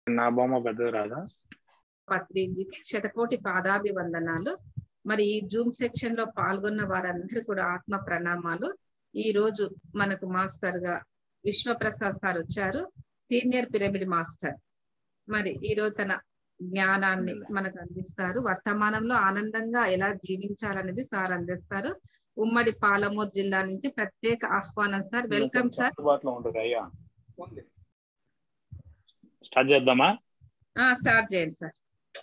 నా బొమ్మ పెద్దది రాదా పత్రిజీకి శతకోటి పాదాభివందనాలు మరి ఈ జూమ్ సెక్షన్ లో పాల్గొన్న వారందరూ కూడా ఆత్మ ప్రణామాలు ఈ రోజు మనకు మాస్టర్ గా విశ్వప్రసాద్ సార్ వచ్చారు సీనియర్ పిరమిడ్ మాస్టర్ మరి ఈ రోజు తన జ్ఞానాన్ని మనకు అందిస్తారు వర్తమానంలో ఆనందంగా ఎలా జీవించాలనేది సార్ అందిస్తారు ఉమ్మడి పాలమూరు జిల్లా నుంచి ప్రత్యేక ఆహ్వానం సార్ వెల్కమ్ సార్ అందుబాటులో ఉంటుంది అయ్యా స్టార్ట్ చేద్దామా స్టార్ట్ చేయండి సార్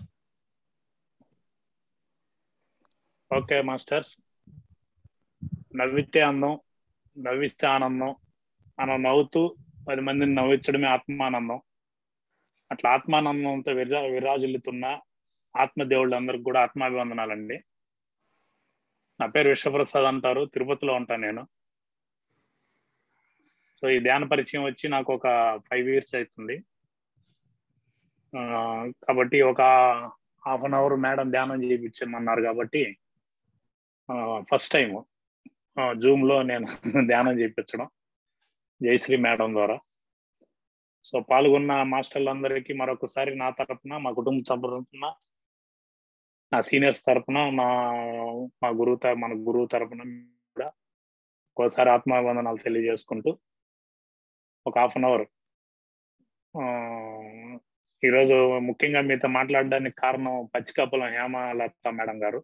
ఓకే మాస్టర్స్ నవ్వితే అందం నవ్విస్తే ఆనందం మనం నవ్వుతూ పది మందిని నవ్వించడమే ఆత్మానందం అట్లా ఆత్మానందంతో విరా విరాజిల్లుతున్న ఆత్మదేవుళ్ళందరికి కూడా ఆత్మాభివందనాలండి నా పేరు విశ్వప్రసాద్ అంటారు తిరుపతిలో ఉంటాను నేను సో ఈ ధ్యాన పరిచయం వచ్చి నాకు ఒక ఫైవ్ ఇయర్స్ అవుతుంది ఆ, కాబట్టి ఒక హాఫ్ అన్ అవర్ మేడం ధ్యానం చేయించమన్నారు కాబట్టి ఫస్ట్ టైం జూమ్ లో నేను ధ్యానం చేయించడం జయశ్రీ మేడం ద్వారా సో పాల్గొన్న మాస్టర్లందరికీ మరొకసారి నా తరపున మా కుటుంబ తరపున నా సీనియర్స్ తరపున మా మా గురువు తర- మన గురువు తరపున కూడా ఒకసారి ఆత్మాభివందనాలు తెలియజేసుకుంటూ ఒక హాఫ్ అన్ అవర్ ఈరోజు ముఖ్యంగా మీతో మాట్లాడడానికి కారణం పచ్చికప్పలం హేమలత మేడం గారు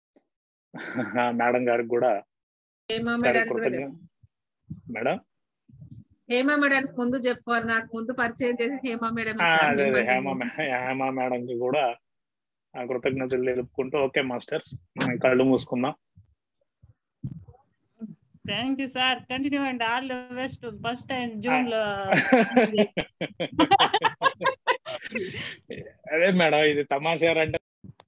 మేడం గారికి కూడా హేమా సరే మేడానికి కూడా కృతజ్ఞ చెప్పు. మేడం హేమా మేడానికి ముందు చెప్పారు నాకు ముందు పరిచయం చేసి హేమా మేడం ఆ, అదే అదే హేమ మే- హేమ మేడం కి కూడా ఆ, కృతజ్ఞతలు తెలుపుకుంటూ ఓకే మాస్టర్స్ మనం కళ్ళు మూసుకుందాం thank you sir continue and all the best first time Zoom లో అదే మేడం ఇది తమాషారు అంటే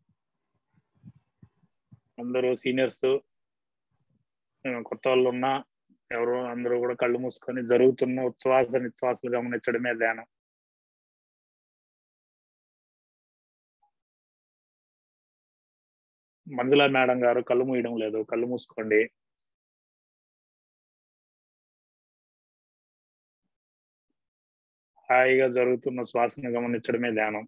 అందరూ సీనియర్స్ కొత్త వాళ్ళు ఉన్నా ఎవరు అందరూ కూడా కళ్ళు మూసుకొని జరుగుతున్న ఉచ్ఛ్వాస నిశ్వాసాలు గమనించడమే ధ్యానం మంజుల మేడం గారు కళ్ళు మూయడం లేదు కళ్ళు మూసుకోండి హాయిగా జరుగుతున్న శ్వాసను గమనించడమే ధ్యానం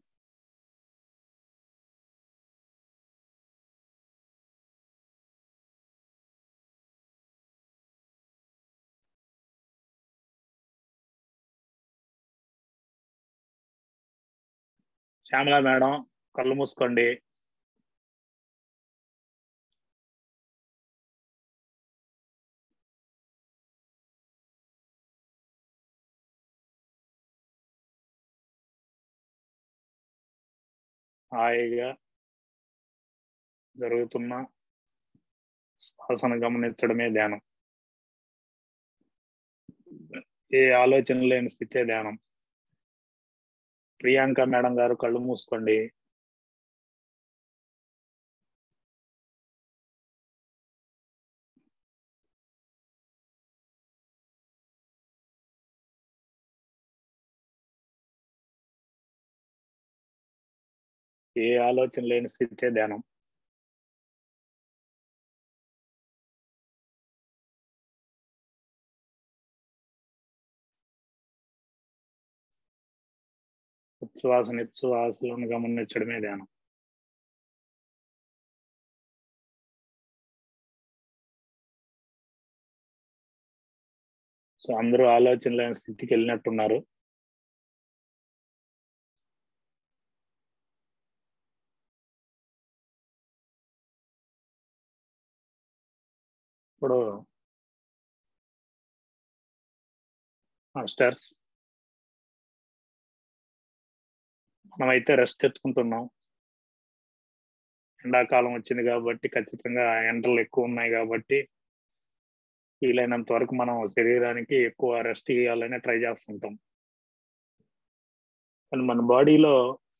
శ్యామల మేడం కళ్ళు మూసుకోండి హాయిగా జరుగుతున్న శ్వాసను గమనించడమే ధ్యానం ఏ ఆలోచన లేని స్థితే ధ్యానం ప్రియాంక మేడం గారు కళ్ళు మూసుకోండి ఏ ఆలోచన లేని స్థితే ధ్యానం ఉచ్ఛ్వాస నిశ్వాసలను గమనించడమే ధ్యానం సో అందరూ ఆలోచన లేని స్థితికి వెళ్ళినట్టున్నారు ఇప్పుడు మాస్టర్స్ మనమైతే రెస్ట్ ఎత్తుకుంటున్నాం ఎండాకాలం వచ్చింది కాబట్టి ఖచ్చితంగా ఎండలు ఎక్కువ ఉన్నాయి కాబట్టి వీలైనంత వరకు మనం శరీరానికి ఎక్కువ రెస్ట్ ఇవ్వాలని ట్రై చేస్తుంటాం కానీ మన బాడీలో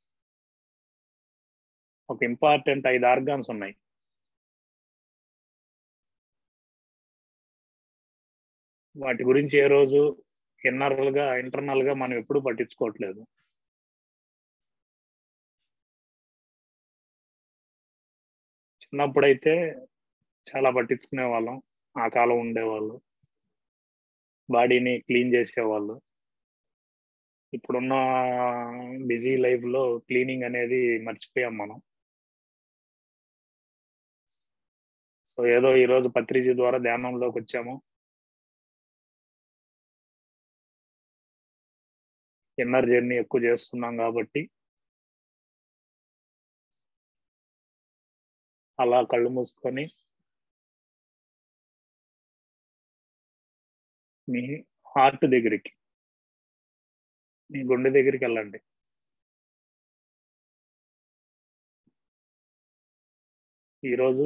ఒక ఇంపార్టెంట్ ఐదు ఆర్గాన్స్ ఉన్నాయి వాటి గురించి ఏ రోజు ఇన్నర్ల్ గా ఇంటర్నల్ గా మనం ఎప్పుడు పట్టించుకోవట్లేదు చిన్నప్పుడైతే చాలా పట్టించుకునే వాళ్ళం ఆ కాలం ఉండేవాళ్ళు బాడీని క్లీన్ చేసేవాళ్ళు ఇప్పుడున్న బిజీ లైఫ్ లో క్లీనింగ్ అనేది మర్చిపోయాం మనం సో ఏదో ఈరోజు పత్రిజీ ద్వారా ధ్యానంలోకి వచ్చాము ఇన్నర్ జర్నీ ఎక్కువ చేస్తున్నాం కాబట్టి అలా కళ్ళు మూసుకొని మీ హార్ట్ దగ్గరికి మీ గుండె దగ్గరికి వెళ్ళండి ఈరోజు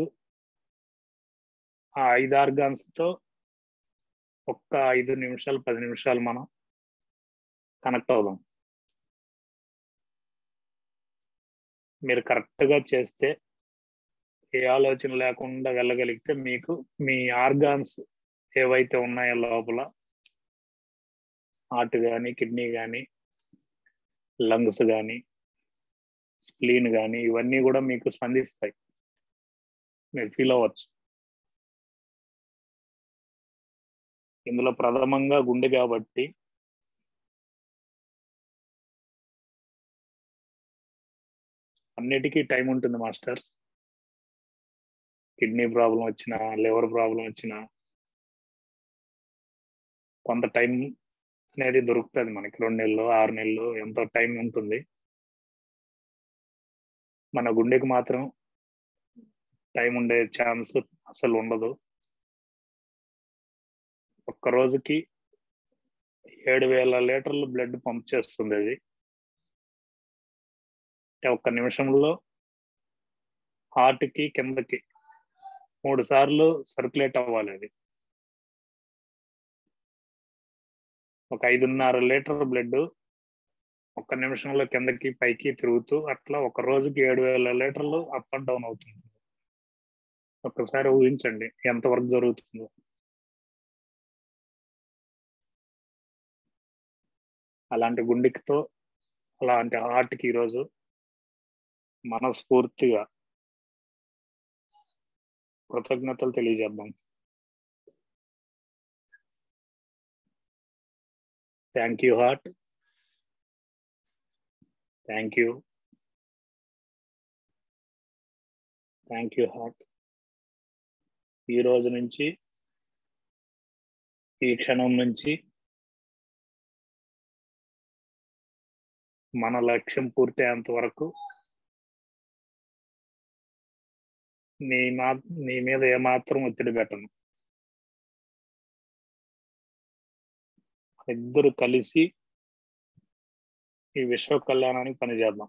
ఆ ఐదు ఆర్గాన్స్ తో ఒక్క ఐదు నిమిషాలు పది నిమిషాలు మనం కనెక్ట్ అవుదాం మీరు కరెక్ట్గా చేస్తే ఏ ఆలోచన లేకుండా వెళ్ళగలిగితే మీకు మీ ఆర్గాన్స్ ఏవైతే ఉన్నాయో లోపల హార్ట్ కానీ కిడ్నీ కానీ లంగ్స్ కానీ స్ప్లీన్ కానీ ఇవన్నీ కూడా మీకు స్పందిస్తాయి మీరు ఫీల్ అవ్వచ్చు ఇందులో ప్రథమంగా గుండె కాబట్టి అన్నిటికీ టైం ఉంటుంది మాస్టర్స్ కిడ్నీ ప్రాబ్లం వచ్చినా లివర్ ప్రాబ్లం వచ్చినా కొంత టైం అనేది దొరుకుతుంది మనకి రెండు నెలలు ఆరు నెలలు ఎంతో టైం ఉంటుంది మన గుండెకి మాత్రం టైం ఉండే ఛాన్స్ అసలు ఉండదు ఒక్క రోజుకి ఏడు వేల లీటర్లు బ్లడ్ పంప్ చేస్తుంది అది ఒక్క నిమిషంలో హార్ట్కి కిందకి మూడు సార్లు సర్క్యులేట్ అవ్వాలి అది ఒక ఐదున్నర లీటర్ బ్లడ్ ఒక్క నిమిషంలో కిందకి పైకి తిరుగుతూ అట్లా ఒక రోజుకి ఏడు వేల లీటర్లు అప్ అండ్ డౌన్ అవుతుంది ఒక్కసారి ఊహించండి ఎంతవరకు జరుగుతుందో అలాంటి గుండెకితో అలాంటి హార్ట్కి ఈరోజు మనస్ఫూర్తిగా కృతజ్ఞతలు తెలియజేద్దాం thank you heart thank you thank you heart ఈ రోజు నుంచి ఈ క్షణం నుంచి మన లక్ష్యం పూర్తి అయ్యేంత వరకు నీ మా నీ మీద ఏమాత్రం ఒత్తిడి పెట్టను ఇద్దరు కలిసి ఈ విశ్వ కళ్యాణానికి పనిచేద్దాం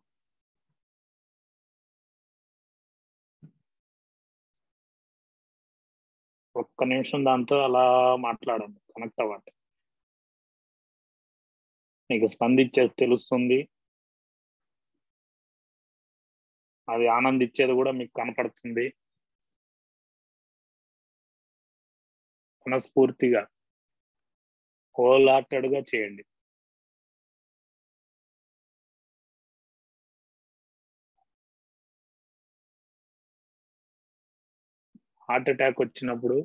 ఒక్క నిమిషం దాంతో అలా మాట్లాడండి కనెక్ట్ అవ్వండి నీకు స్పందించేది తెలుస్తుంది అది ఆనందించేది కూడా మీకు కనపడుతుంది మనస్ఫూర్తిగా హోల్ హార్టెడ్గా చేయండి హార్ట్ అటాక్ వచ్చినప్పుడు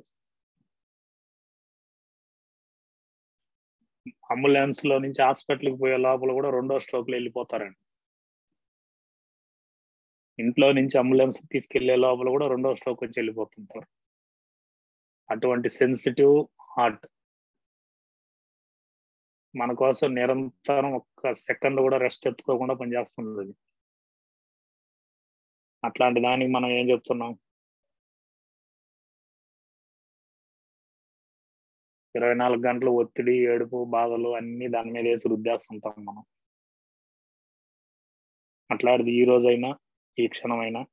అంబులెన్స్ లో నుంచి హాస్పిటల్కి పోయే లోపల కూడా రెండో స్ట్రోక్ లో వెళ్ళిపోతారండి ఇంట్లో నుంచి అంబులెన్స్ తీసుకెళ్లే లోపల కూడా రెండో స్ట్రోక్ వచ్చి వెళ్ళిపోతుంటారు అటువంటి సెన్సిటివ్ హార్ట్ మన కోసం నిరంతరం ఒక్క సెకండ్ కూడా రెస్ట్ ఎత్తుకోకుండా పనిచేస్తుంది అది అట్లాంటి దానికి మనం ఏం చెప్తున్నాం ఇరవై నాలుగు గంటలు ఒత్తిడి ఏడుపు బాధలు అన్ని దాని మీద వేసి రుద్దేస్తుంటాం మనం అట్లాంటిది ఈ రోజైనా ఈ క్షణమైనా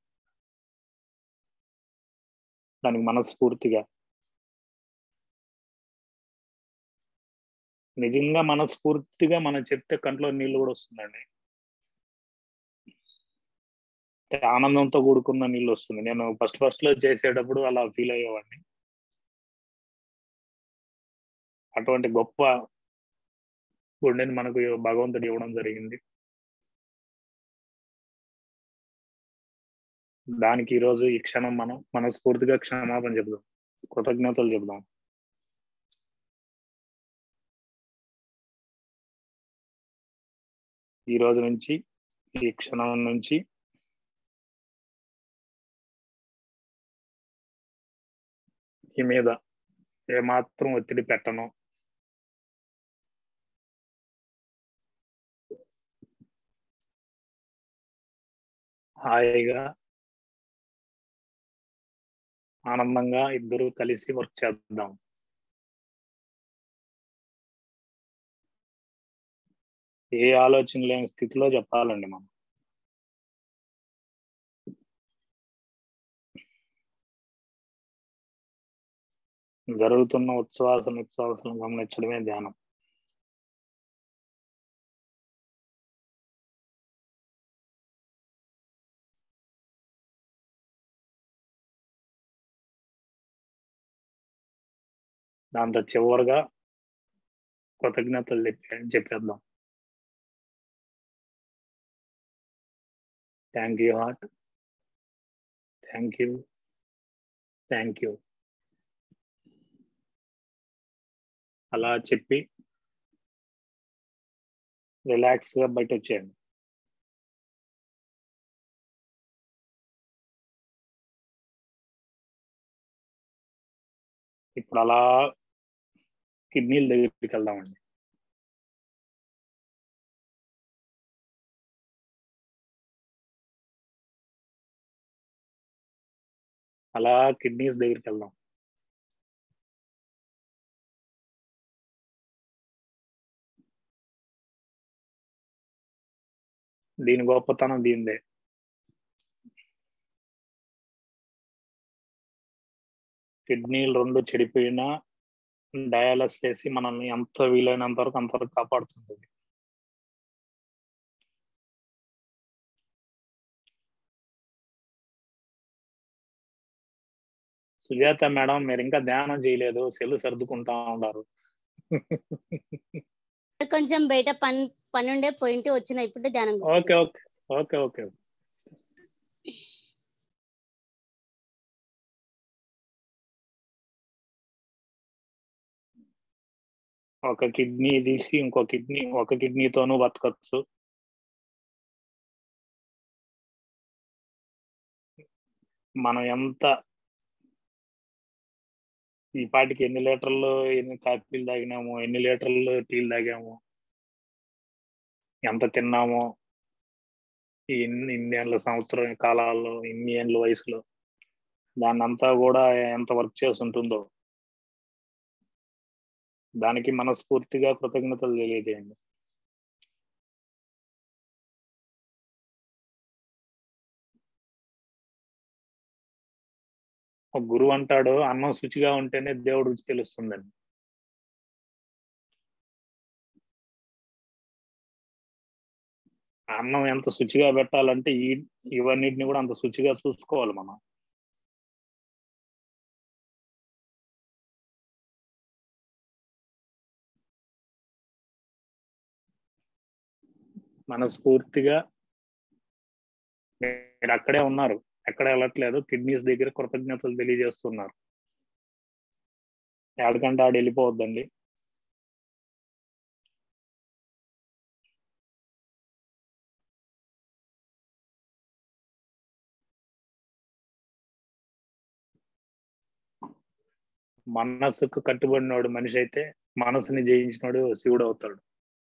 దానికి మనస్ఫూర్తిగా నిజంగా మనస్ఫూర్తిగా మనం చెప్తే కంట్లో నీళ్ళు కూడా వస్తుందండి ఆనందంతో కూడుకున్న నీళ్ళు వస్తుంది నేను ఫస్ట్ ఫస్ట్ లో చేసేటప్పుడు అలా ఫీల్ అయ్యేవాడిని అటువంటి గొప్ప గుండెని మనకు భగవంతుడు ఇవ్వడం జరిగింది దానికి ఈరోజు ఈ క్షణం మనం మనస్ఫూర్తిగా క్షమాపణ చెబుదాం కృతజ్ఞతలు చెబుదాం ఈ రోజు నుంచి ఈ క్షణం నుంచి ఈ మీద ఏమాత్రం ఒత్తిడి పెట్టను హాయిగా ఆనందంగా ఇద్దరు కలిసి వర్క్ చేద్దాం ఏ ఆలోచన లేని స్థితిలో చెప్పాలండి మనం జరుగుతున్న ఉచ్ఛ్వాస నిశ్వాసాలను గమనించడమే ధ్యానం దాంతో చివరిగా కృతజ్ఞతలు చెప్పే చెప్పేద్దాం thank you heart thank you thank you అలా చెప్పి రిలాక్స్ గా బయట వచ్చేయండి ఇప్పుడు అలా కిడ్నీల దగ్గరికి వెళ్దామండి అలా కిడ్నీస్ దగ్గరికి వెళ్దాం దీని గొప్పతనం దీనిదే కిడ్నీలు రెండు చెడిపోయినా డయాలసిస్ చేసి మనల్ని ఎంత వీలైనంత వరకు అంతవరకు కాపాడుతుంది సుజాత మేడం మీరు ఇంకా ధ్యానం చేయలేదు సెల్లు సర్దుకుంటా ఉన్నారు కొంచెం బయట పని పని ఉండే పోయింటి వచ్చిన ఇప్పుడు ధ్యానం ఓకే ఓకే ఓకే ఓకే ఒక కిడ్నీ తీసి ఇంకో కిడ్నీ ఒక కిడ్నీతోనూ బతకచ్చు మనం ఎంత ఈ పాటికి ఎన్ని లీటర్లు ఎన్ని కాఫీలు తాగినాము ఎన్ని లీటర్లు టీలు తాగాము ఎంత తిన్నామో ఈ ఇన్ని ఇన్ని ఏళ్ళ సంవత్సరం కాలాల్లో ఇన్ని ఏళ్ళ వయసులో దాన్ని అంతా కూడా ఎంత వర్క్ చేసి ఉంటుందో దానికి మనస్ఫూర్తిగా కృతజ్ఞతలు తెలియజేయండి ఒక గురువు అంటాడు అన్నం శుచిగా ఉంటేనే దేవుడు రుచి తెలుస్తుందండి అన్నం ఎంత శుచిగా పెట్టాలంటే ఈ ఇవన్నిటిని కూడా అంత శుచిగా చూసుకోవాలి మనం మనస్ఫూర్తిగా మీరు అక్కడే ఉన్నారు ఎక్కడ వెళ్ళట్లేదు కిడ్నీస్ దగ్గర కృతజ్ఞతలు తెలియజేస్తున్నారు ఎక్కడికంటే ఆడు వెళ్ళిపోవద్దండి మనస్సుకు కట్టుబడినోడు మనిషి అయితే మనసుని జయించినోడు శివుడు అవుతాడు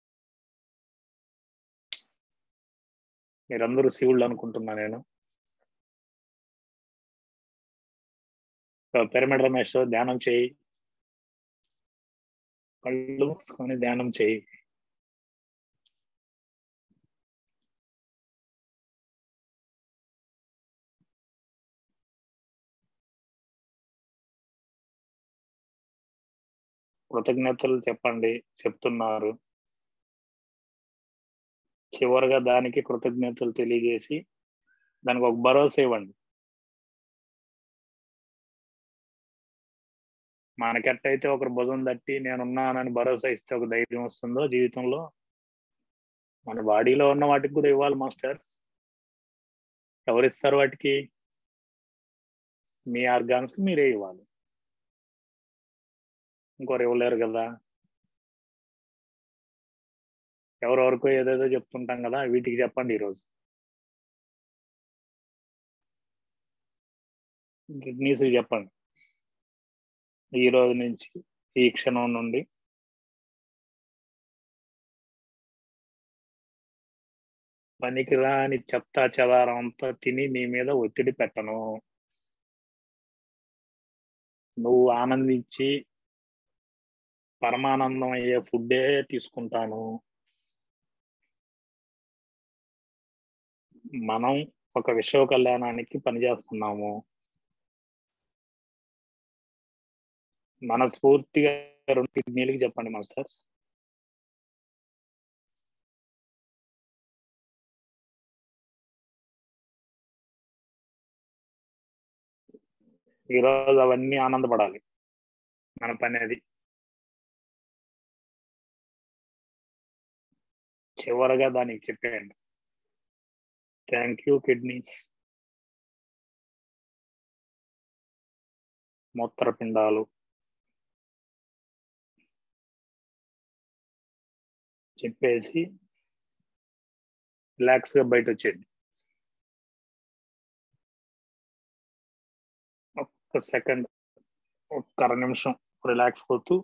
మీరందరూ శివుళ్ళు అనుకుంటున్నా నేను పిరమిడ్ రమేష్ ధ్యానం చేయి కళ్ళు మూసుకొని ధ్యానం చేయి కృతజ్ఞతలు చెప్పండి చెప్తున్నారు చివరిగా దానికి కృతజ్ఞతలు తెలియజేసి దానికి ఒక భరోసా ఇవ్వండి మనకెట్టయితే ఒకరు భుజం తట్టి నేనున్నానని భరోసా ఇస్తే ఒక ధైర్యం వస్తుందో జీవితంలో మన బాడీలో ఉన్న వాటికి కూడా ఇవ్వాలి మాస్టర్స్ ఎవరిస్తారు వాటికి మీ ఆర్గాన్స్ మీరే ఇవ్వాలి ఇంకోరు ఇవ్వలేరు కదా ఎవరెవరికో ఏదేదో చెప్తుంటాం కదా వీటికి చెప్పండి ఈరోజు కిడ్నీస్ చెప్పండి ఈ రోజు నుంచి ఈ క్షణం నుండి పనికిరాని చెత్త చెదారం అంతా తిని నీ మీద ఒత్తిడి పెట్టను నువ్వు ఆనందించి పరమానందం అయ్యే ఫుడ్డే తీసుకుంటాను మనం ఒక విశ్వ కళ్యాణానికి పనిచేస్తున్నాము మనస్ఫూర్తిగా రెండు కిడ్నీలకి చెప్పండి మాస్టర్ ఈరోజు అవన్నీ ఆనందపడాలి మన పని అది చివరగా దానికి చెప్పేయండి థ్యాంక్ యూ కిడ్నీస్ మూత్రపిండాలు చెప్పేసి రిలాక్స్ గా బయట వచ్చేయండి ఒక్క సెకండ్ ఒక్క అర నిమిషం రిలాక్స్ అవుతూ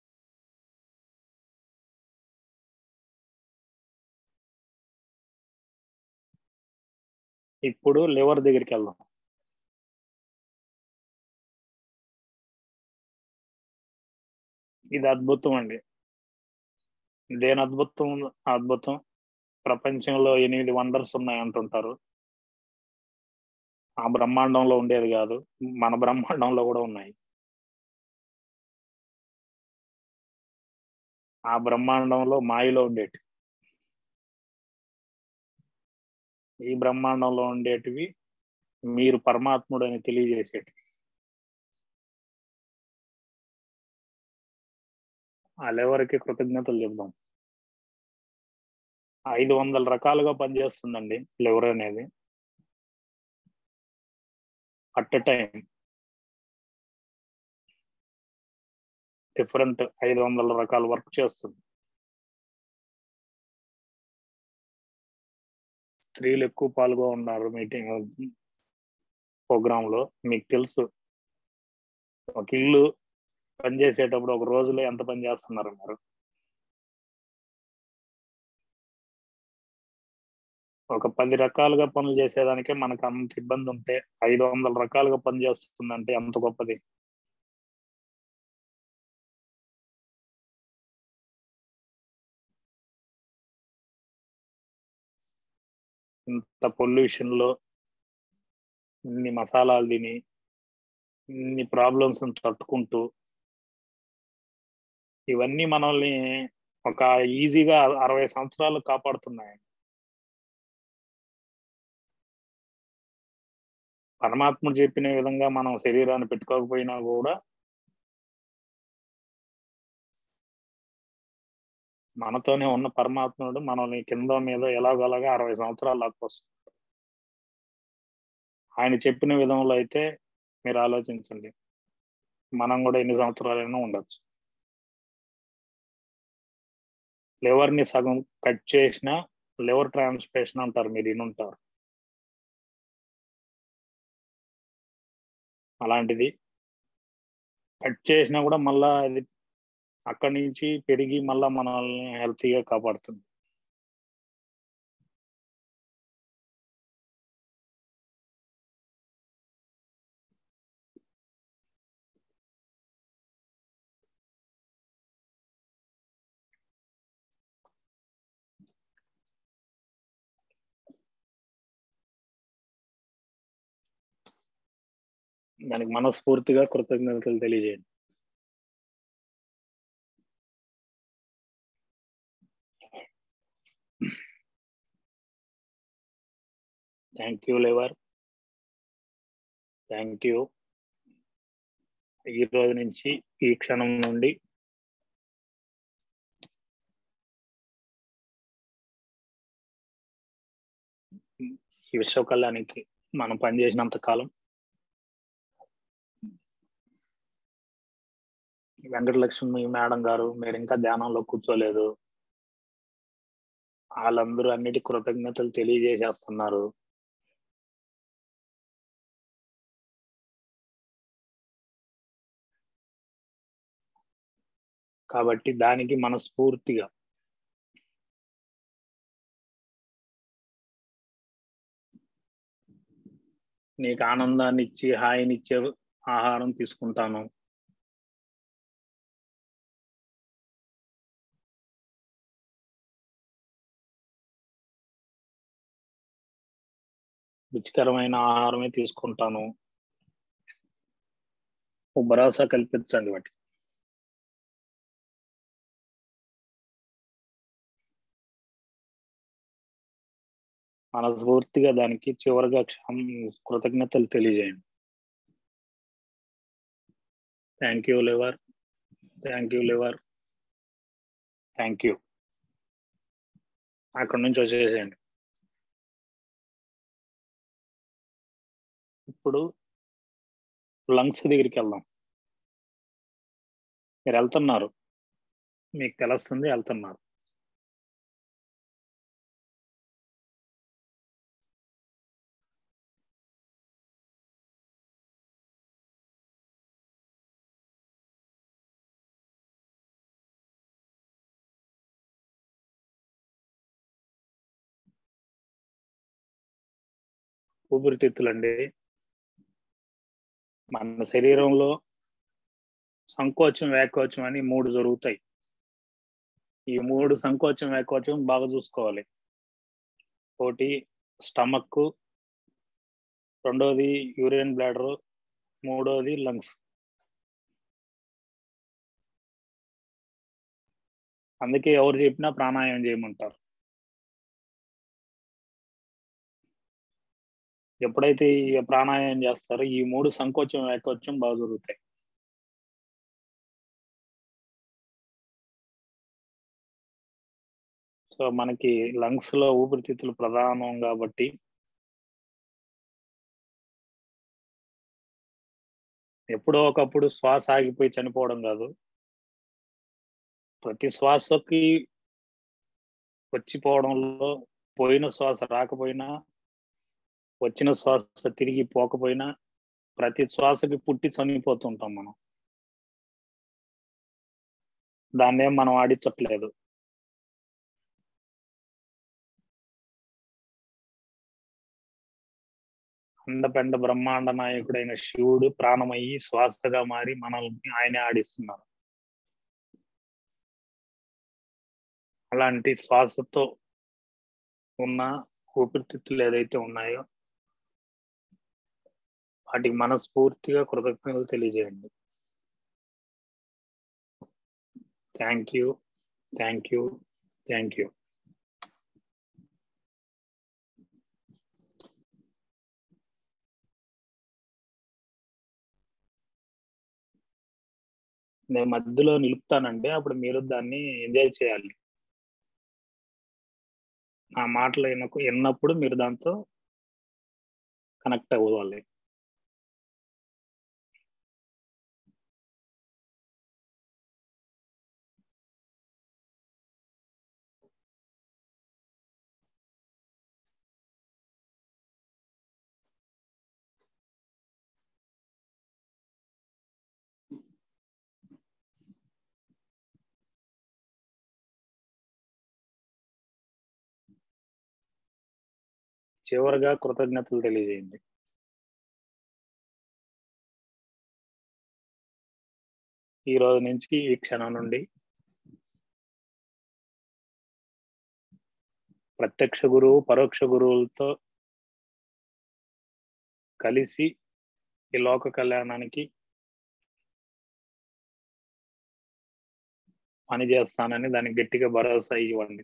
ఇప్పుడు లివర్ దగ్గరికి వెళ్దాం ఇది అద్భుతం అండి దేని అద్భుతం అద్భుతం ప్రపంచంలో ఎనిమిది వండర్స్ ఉన్నాయి అంటుంటారు ఆ బ్రహ్మాండంలో ఉండేది కాదు మన బ్రహ్మాండంలో కూడా ఉన్నాయి ఆ బ్రహ్మాండంలో మాయలో ఉండేటి ఈ బ్రహ్మాండంలో ఉండేటివి మీరు పరమాత్ముడు అని తెలియజేసేటి ఆ లెవర్కి కృతజ్ఞతలు చెప్దాం ఐదు వందల రకాలుగా పనిచేస్తుందండి లివర్ అనేది అట్ ఎ టైం డిఫరెంట్ ఐదు వందల రకాల వర్క్ చేస్తుంది స్త్రీలు ఎక్కువ పాల్గొ ఉన్నారు మీటింగ్ ప్రోగ్రామ్ లో మీకు తెలుసు ఒక ఇల్లు పనిచేసేటప్పుడు ఒక రోజులో ఎంత పని చేస్తున్నారు మీరు ఒక పది రకాలుగా పనులు చేసేదానికే మనకు అంత ఇబ్బంది ఉంటే ఐదు వందల రకాలుగా పని చేస్తుందంటే ఎంత గొప్పది ఇంత పొల్యూషన్ లో ఇన్ని మసాలాలు తిని ఇన్ని ప్రాబ్లమ్స్ తట్టుకుంటూ ఇవన్నీ మనల్ని ఒక ఈజీగా అరవై సంవత్సరాలు కాపాడుతున్నాయి పరమాత్మ చెప్పిన విధంగా మనం శరీరాన్ని పెట్టుకోకపోయినా కూడా మనతోనే ఉన్న పరమాత్ముడు మనల్ని కింద మీద ఎలాగోలాగా అరవై సంవత్సరాలు లాక్కొస్తుంది ఆయన చెప్పిన విధంలో అయితే మీరు ఆలోచించండి మనం కూడా ఎన్ని సంవత్సరాలైనా ఉండొచ్చు లివర్ని సగం కట్ చేసిన లివర్ ట్రాన్స్ప్లేషన్ అంటారు మీరు వినుంటారు అలాంటిది కట్ చేసినా కూడా మళ్ళా అది అక్కడి నుంచి పెరిగి మళ్ళా మనల్ని హెల్తీగా కాపాడుతుంది దానికి మనస్ఫూర్తిగా కృతజ్ఞతలు తెలియజేయండి thank you liver thank you ఈ రోజు నుంచి ఈ క్షణం నుండి ఈ విశ్వ కళ్యాణానికి మనం పనిచేసినంత కాలం వెంకటలక్ష్మి మేడం గారు మీరు ఇంకా ధ్యానంలో కూర్చోలేదు వాళ్ళందరూ అన్నిటి కృతజ్ఞతలు తెలియజేసేస్తున్నారు కాబట్టి దానికి మనస్ఫూర్తిగా నీకు ఆనందాన్ని ఇచ్చి హాయినిచ్చే ఆహారం తీసుకుంటాను రుచికరమైన ఆహారమే తీసుకుంటాను ఓ భరోసా కల్పించండి వాటి మనస్ఫూర్తిగా దానికి చివరిగా క్షమ కృతజ్ఞతలు తెలియజేయండి thank you liver thank you liver thank you అక్కడి నుంచి వచ్చేసేయండి ఇప్పుడు లంగ్స్ దగ్గరికి వెళ్దాం మీరు వెళ్తున్నారు మీకు తెలుస్తుంది వెళ్తున్నారు ఊపిరితిత్తులండి మన శరీరంలో సంకోచం వ్యాకోచం అని మూడు జరుగుతాయి ఈ మూడు సంకోచం వ్యాకోచం బాగా చూసుకోవాలి ఒకటి స్టమక్ రెండోది యూరియన్ బ్లాడర్ మూడోది లంగ్స్ అందుకే ఎవరు చెప్పినా ప్రాణాయామం చేయమంటారు ఎప్పుడైతే ఈ ప్రాణాయామం చేస్తారో ఈ మూడు సంకోచం వ్యాకోచం బాగా జరుగుతాయి సో మనకి లంగ్స్ లో ఊపిరితిత్తులు ప్రధానం కాబట్టి ఎప్పుడో ఒకప్పుడు శ్వాస ఆగిపోయి చనిపోవడం కాదు ప్రతి శ్వాసకి వచ్చిపోవడంలో పోయిన శ్వాస రాకపోయినా వచ్చిన శ్వాస తిరిగి పోకపోయినా ప్రతి శ్వాసకి పుట్టి చనిపోతుంటాం మనం దాన్ని ఏం మనం ఆడించట్లేదు అండపెండ బ్రహ్మాండ నాయకుడైన శివుడు ప్రాణమయ్యి శ్వాసగా మారి మనల్ని ఆయనే ఆడిస్తున్నారు అలాంటి శ్వాసతో ఉన్న ఊపిరితిత్తులు ఏదైతే ఉన్నాయో వాటికి మనస్ఫూర్తిగా కృతజ్ఞతలు తెలియజేయండి thank you thank you thank you నేను మధ్యలో నిలుపుతానండి అప్పుడు మీరు దాన్ని ఎంజాయ్ చేయాలి ఆ మాటలు వినకు విన్నప్పుడు మీరు దాంతో కనెక్ట్ అవ్వాలి చివరిగా కృతజ్ఞతలు తెలియజేయండి ఈ రోజు నుంచి ఈ క్షణం నుండి ప్రత్యక్ష గురువు పరోక్ష గురువులతో కలిసి ఈ లోక కళ్యాణానికి పని చేస్తానని దానికి గట్టిగా భరోసా ఇవ్వండి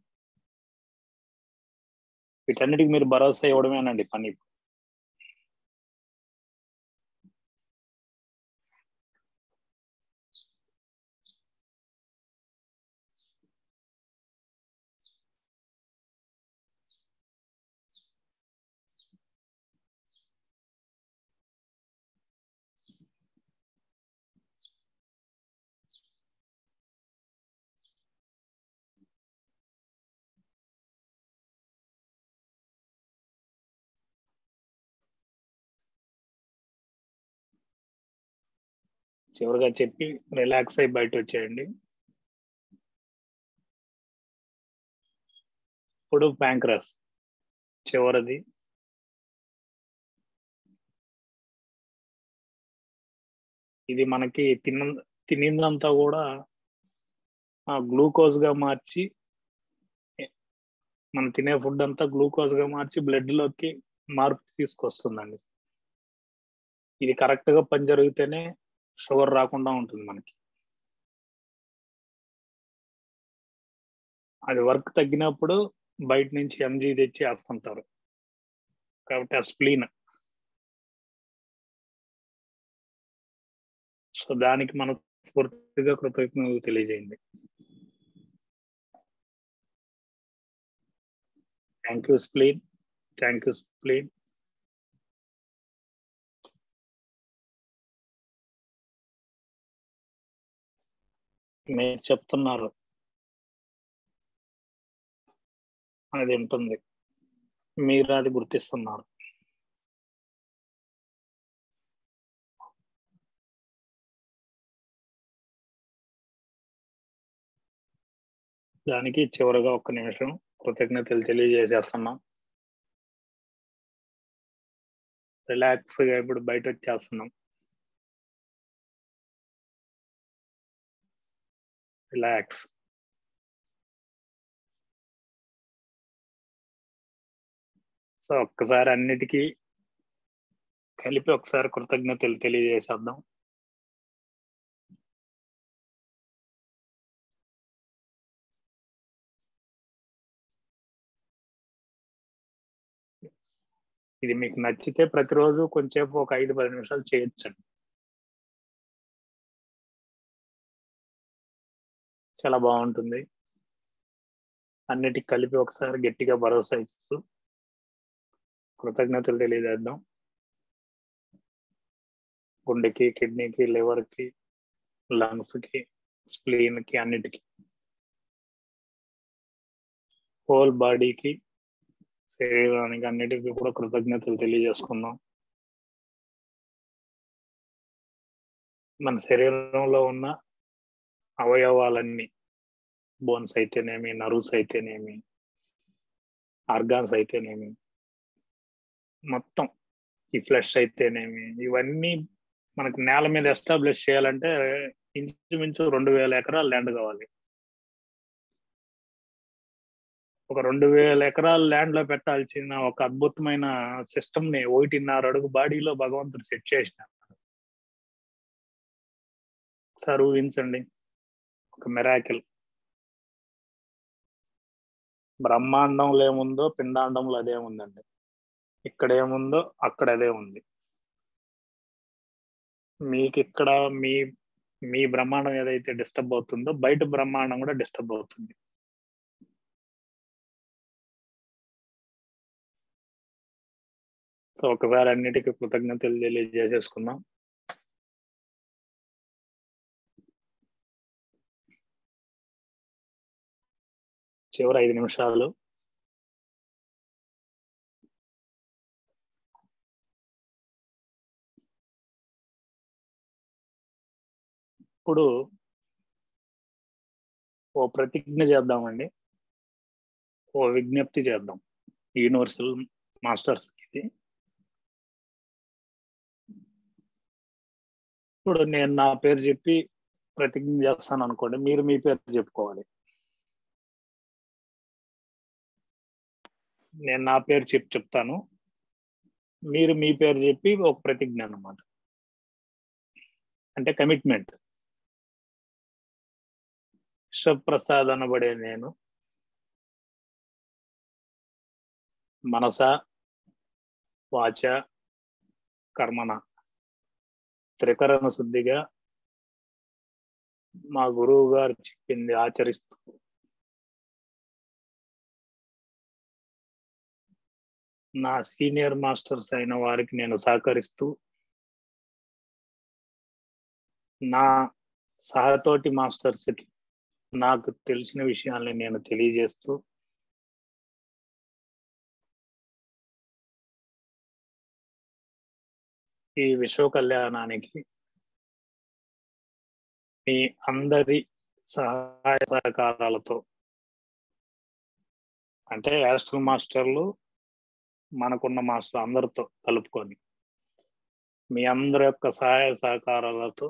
వీటన్నిటికి మీరు భరోసా ఇవ్వడమేనండి పని చివరిగా చెప్పి రిలాక్స్ అయి బయట వచ్చేయండి ఇప్పుడు ప్యాంక్రస్ చివరిది ఇది మనకి తిన్న తినిందంతా కూడా గ్లూకోజ్ గా మార్చి మనం తినే ఫుడ్ అంతా గ్లూకోజ్ గా మార్చి బ్లడ్ లోకి మార్పు తీసుకొస్తుందండి ఇది కరెక్ట్ గా పని జరిగితేనే షుగర్ రాకుండా ఉంటుంది మనకి అది వర్క్ తగ్గినప్పుడు బయట నుంచి ఎంజీ తెచ్చి వేస్తుంటారు కాబట్టి ఆ స్ప్లీన్ సో దానికి మన స్ఫూర్తిగా కృతజ్ఞతలు తెలియజేయండి thank you spleen thank you spleen మీరు చెప్తున్నారు అది ఉంటుంది మీరు అది గుర్తిస్తున్నారు దానికి చివరగా ఒక్క నిమిషం కృతజ్ఞతలు తెలియజేసేస్తున్నాం రిలాక్స్ గా ఇప్పుడు బయట వచ్చేస్తున్నాం రిలాక్స్ సో ఒక్కసారి అన్నిటికీ కలిపి ఒకసారి కృతజ్ఞతలు తెలియజేసేద్దాం ఇది మీకు నచ్చితే ప్రతిరోజు కొంచెంసేపు ఒక ఐదు పది నిమిషాలు చేయొచ్చండి చాలా బాగుంటుంది అన్నిటికి కలిపి ఒకసారి గట్టిగా భరోసా ఇస్తూ కృతజ్ఞతలు తెలియజేద్దాం గుండెకి కిడ్నీకి లివర్కి లంగ్స్కి స్ప్లీన్కి అన్నిటికీ హోల్ బాడీకి శరీరానికి అన్నిటికీ కూడా కృతజ్ఞతలు తెలియజేసుకుందాం మన శరీరంలో ఉన్న అవయవాలన్నీ బోన్స్ అయితేనేమి నర్వ్స్ అయితేనేమి ఆర్గాన్స్ అయితేనేమి మొత్తం ఈ ఫ్లెష్ అయితేనేమి ఇవన్నీ మనకి నేల మీద ఎస్టాబ్లిష్ చేయాలంటే ఇంచుమించు రెండు వేల ఎకరాలు ల్యాండ్ కావాలి ఒక రెండు వేల ఎకరాల ల్యాండ్ లో పెట్టాల్సిన ఒక అద్భుతమైన సిస్టమ్ ని ఒకటిన్నర అడుగు బాడీలో భగవంతుడు సెట్ చేసిన ఒకసారి ఊహించండి ఒక మెరాకిల్ బ్రహ్మాండంలో ఏముందో పిండాండంలో అదే ఉందండి ఇక్కడ ఏముందో అక్కడ అదే ఉంది మీకు ఇక్కడ మీ మీ బ్రహ్మాండం ఏదైతే డిస్టర్బ్ అవుతుందో బయట బ్రహ్మాండం కూడా డిస్టర్బ్ అవుతుంది సో ఒకసారి అన్నిటికీ కృతజ్ఞతలు తెలియజేసేసుకుందాం చివరి ఐదు నిమిషాలు ఇప్పుడు ఓ ప్రతిజ్ఞ చేద్దామండి ఓ విజ్ఞప్తి చేద్దాం యూనివర్సల్ మాస్టర్స్ ఇది ఇప్పుడు నేను నా పేరు చెప్పి ప్రతిజ్ఞ చేస్తాను అనుకోండి మీరు మీ పేరు చెప్పుకోవాలి నేను నా పేరు చెప్పి చెప్తాను మీరు మీ పేరు చెప్పి ఒక ప్రతిజ్ఞ అన్నమాట అంటే కమిట్మెంట్ విశ్వప్రసాద్ అనబడే నేను మనస వాచ కర్మణ త్రికరణ శుద్ధిగా మా గురువు గారు చెప్పింది ఆచరిస్తూ నా సీనియర్ మాస్టర్స్ అయిన వారికి నేను సహకరిస్తూ నా సహతోటి మాస్టర్స్కి నాకు తెలిసిన విషయాల్ని నేను తెలియజేస్తూ ఈ విశ్వ కళ్యాణానికి మీ అందరి సహాయ సహకారాలతో అంటే యాస్ట్రల్ మాస్టర్లు మనకున్న మాస్టర్ అందరితో కలుపుకొని మీ అందరి యొక్క సహాయ సహకారాలతో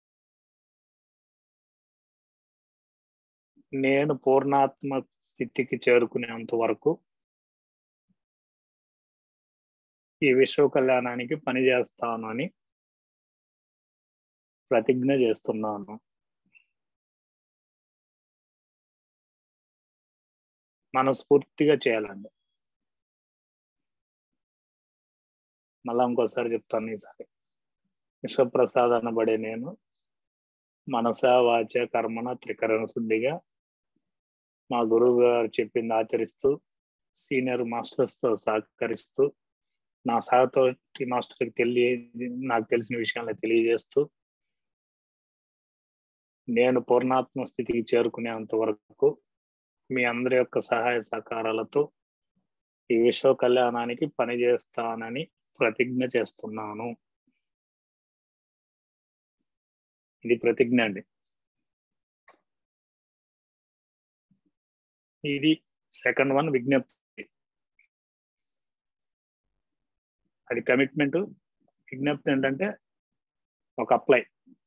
నేను పూర్ణాత్మ స్థితికి చేరుకునేంత వరకు ఈ విశ్వ కళ్యాణానికి పని చేస్తాను అని ప్రతిజ్ఞ చేస్తున్నాను మనస్ఫూర్తిగా చేయాలండి మళ్ళా ఇంకోసారి చెప్తాను ఈసారి విశ్వప్రసాద్ అనబడే నేను మనస వాచ కర్మణ త్రికరణ శుద్ధిగా మా గురువు గారు చెప్పింది ఆచరిస్తూ సీనియర్ మాస్టర్స్ తో సహకరిస్తూ నా సహతోటి మాస్టర్కి తెలియ నాకు తెలిసిన విషయాలను తెలియజేస్తూ నేను పూర్ణాత్మ స్థితికి చేరుకునేంత వరకు మీ అందరి యొక్క సహాయ సహకారాలతో ఈ విశ్వ కళ్యాణానికి పనిచేస్తానని ప్రతిజ్ఞ చేస్తున్నాను ఇది ప్రతిజ్ఞ అండి ఇది సెకండ్ వన్ విజ్ఞప్తి అది కమిట్మెంట్ విజ్ఞప్తి ఏంటంటే ఒక అప్లై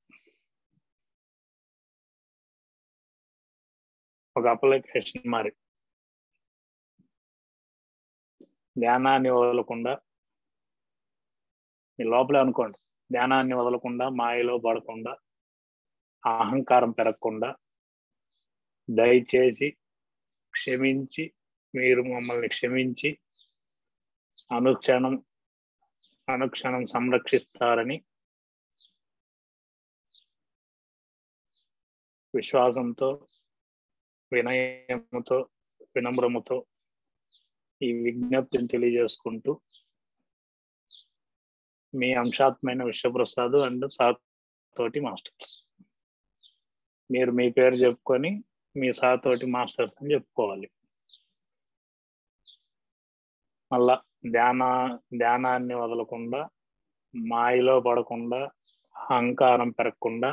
ఒక అప్లికేషన్ మరి ధ్యానాన్ని వదలకుండా మీ లోపలే అనుకోండి ధ్యానాన్ని వదలకుండా మాయలో పడకుండా అహంకారం పెరగకుండా దయచేసి క్షమించి మీరు మమ్మల్ని క్షమించి అనుక్షణం అనుక్షణం సంరక్షిస్తారని విశ్వాసంతో వినయముతో వినమ్రముతో ఈ విజ్ఞప్తిని తెలియజేసుకుంటూ మీ అంశాత్మైన విశ్వప్రసాద్ అండ్ సాతోటి మాస్టర్స్ మీరు మీ పేరు చెప్పుకొని మీ సాతోటి మాస్టర్స్ అని చెప్పుకోవాలి మళ్ళా ధ్యాన ధ్యానాన్ని వదలకుండా మాయలో పడకుండా అహంకారం పెరగకుండా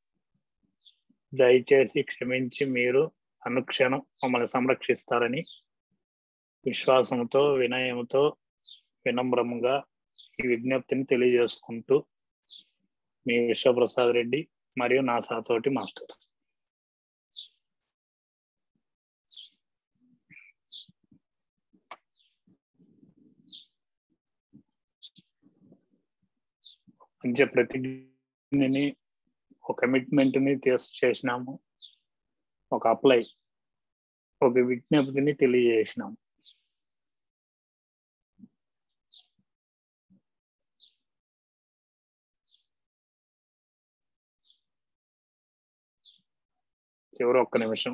దయచేసి క్షమించి మీరు అనుక్షణం మమ్మల్ని సంరక్షిస్తారని విశ్వాసంతో వినయంతో వినమ్రముగా ఈ విజ్ఞప్తిని తెలియజేసుకుంటూ మీ విశ్వప్రసాద్ రెడ్డి మరియు నా సాతోటి మాస్టర్స్ మంచి ప్రతిజ్ఞని ఒక కమిట్మెంట్ ని తీసు చేసినాము ఒక అప్లై ఒక విజ్ఞప్తిని తెలియజేసినాము చివరి ఒక్క నిమిషం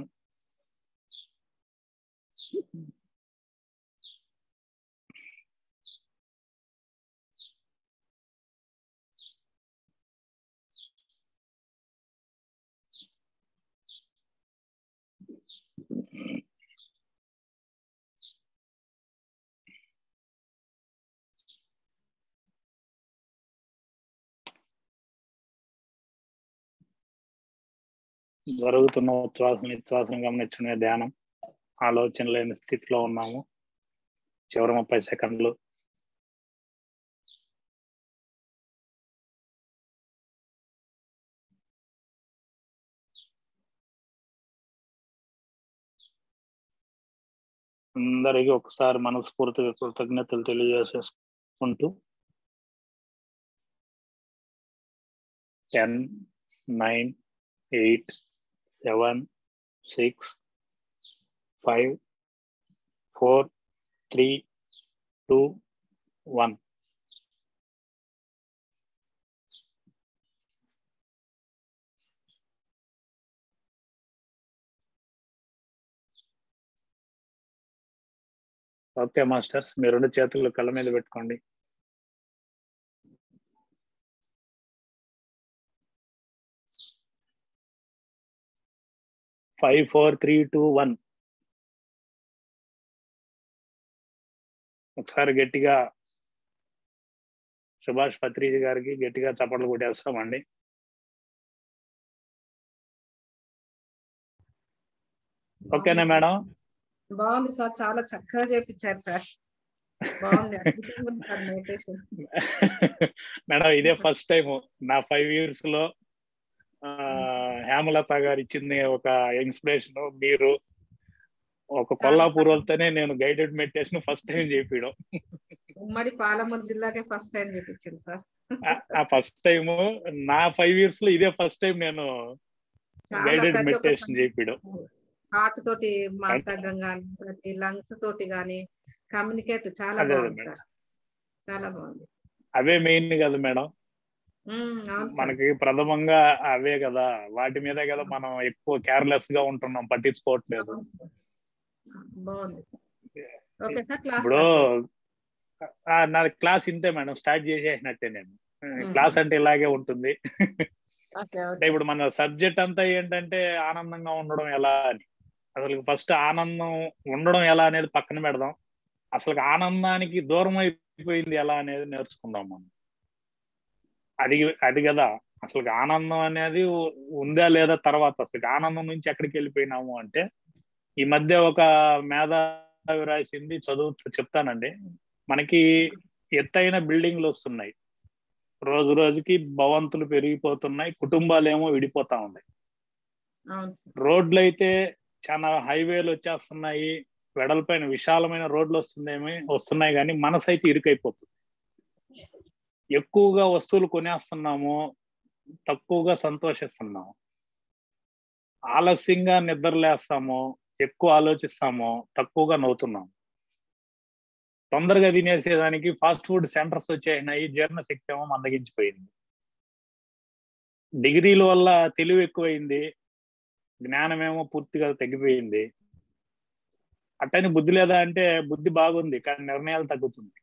జరుగుతున్న ఉచ్ఛ్వాస నిశ్వాసం గమనించుకునే ధ్యానం ఆలోచన లేని స్థితిలో ఉన్నాము చివరి ముప్పై సెకండ్లు అందరికీ ఒకసారి మనస్ఫూర్తిగా కృతజ్ఞతలు తెలియజేసేసుకుంటూ ten nine eight seven six five four three two one okay masters మీ రెండు చేతులు కళ్ళ మీద పెట్టుకోండి five four three two one ఒకసారి గట్టిగా సుభాష్ పత్రిజీ గారికి గట్టిగా చప్పట్లు కొట్టేస్తామండి ఓకేనా మేడం బాగుంది సార్ చాలా చక్కగా చేపించారు సార్ బాగుంది అద్భుతంగా ఉంది సార్ మెడిటేషన్ మేడం ఇదే ఫస్ట్ టైం నా ఫైవ్ ఇయర్స్ లో ఆ, హేమలత గారు ఇచ్చింది ఒక ఇన్స్పిరేషన్ మీరు ఒక కొల్లాపూర్ వాళ్ళతోనే నేను గైడెడ్ మెడిటేషన్ ఫస్ట్ టైం చేపించడం ఉమ్మడి పాలమూరు జిల్లాకే ఫస్ట్ టైం చేపించింది సార్ ఆ ఫస్ట్ టైం నా ఫైవ్ ఇయర్స్ లో ఇదే ఫస్ట్ టైం నేను చాలా గైడెడ్ ప్రతి మెడిటేషన్ ఒక్క చేపించడం హార్ట్ తోటి మాట్లాడడం కానీ ప్రతి లంగ్స్ తోటి కానీ కమ్యూనికేట్ చాలా అదే బాగుంది మేడం. సార్ చాలా బాగుంది అవే మెయిన్ కదా మేడం ఉమ్, అవును సార్ మనకి ప్రథమంగా అవే కదా వాటి మీదే కదా మనం ఎక్కువ కేర్లెస్ గా ఉంటున్నాం పట్టించుకోవట్లేదు బాగుంది ఓకే సార్ క్లాస్ ఇప్పుడు ఆ, నా క్లాస్ ఇంతే మేడం స్టార్ట్ చేసేసినట్టే నేను మ్మ్. క్లాస్ అంటే ఇలాగే ఉంటుంది ఓకే అంటే ఓకే ఇప్పుడు మన సబ్జెక్ట్ అంతా ఏంటంటే ఆనందంగా ఉండడం ఎలా అని అసలు ఫస్ట్ ఆనందం ఉండడం ఎలా అనేది పక్కన పెడదాం అసలు ఆనందానికి దూరం అయిపోయింది ఎలా అనేది నేర్చుకుందాం మనం అది అది కదా అసలు ఆనందం అనేది ఉ- ఉందా లేదా తర్వాత అసలు ఆనందం నుంచి ఎక్కడికి వెళ్ళిపోయినాము అంటే ఈ మధ్య ఒక మేధావి రాసింది చదువు చెప్తానండి మనకి ఎత్తైన బిల్డింగ్లు వస్తున్నాయి రోజు రోజుకి భవంతులు పెరిగిపోతున్నాయి కుటుంబాలు ఏమో విడిపోతా ఉన్నాయి అవును సార్ రోడ్లు అయితే చాలా హైవేలు వచ్చేస్తున్నాయి వెడల్పైన విశాలమైన రోడ్లు వస్తుందేమి వస్తున్నాయి కానీ మనసు అయితే ఇరుకైపోతుంది ఎక్కువగా వస్తువులు కొనేస్తున్నాము తక్కువగా సంతోషిస్తున్నాము ఆలస్యంగా నిద్రలేస్తాము ఎక్కువ ఆలోచిస్తాము తక్కువగా నవ్వుతున్నాము తొందరగా తినేసేదానికి ఫాస్ట్ ఫుడ్ సెంటర్స్ వచ్చేసినాయి జీర్ణశక్తి ఏమో మందగించిపోయింది డిగ్రీల వల్ల తెలివి ఎక్కువైంది జ్ఞానమేమో పూర్తిగా తగ్గిపోయింది అట్టని బుద్ధి లేదా అంటే బుద్ధి బాగుంది కానీ నిర్ణయాలు తగ్గుతుంది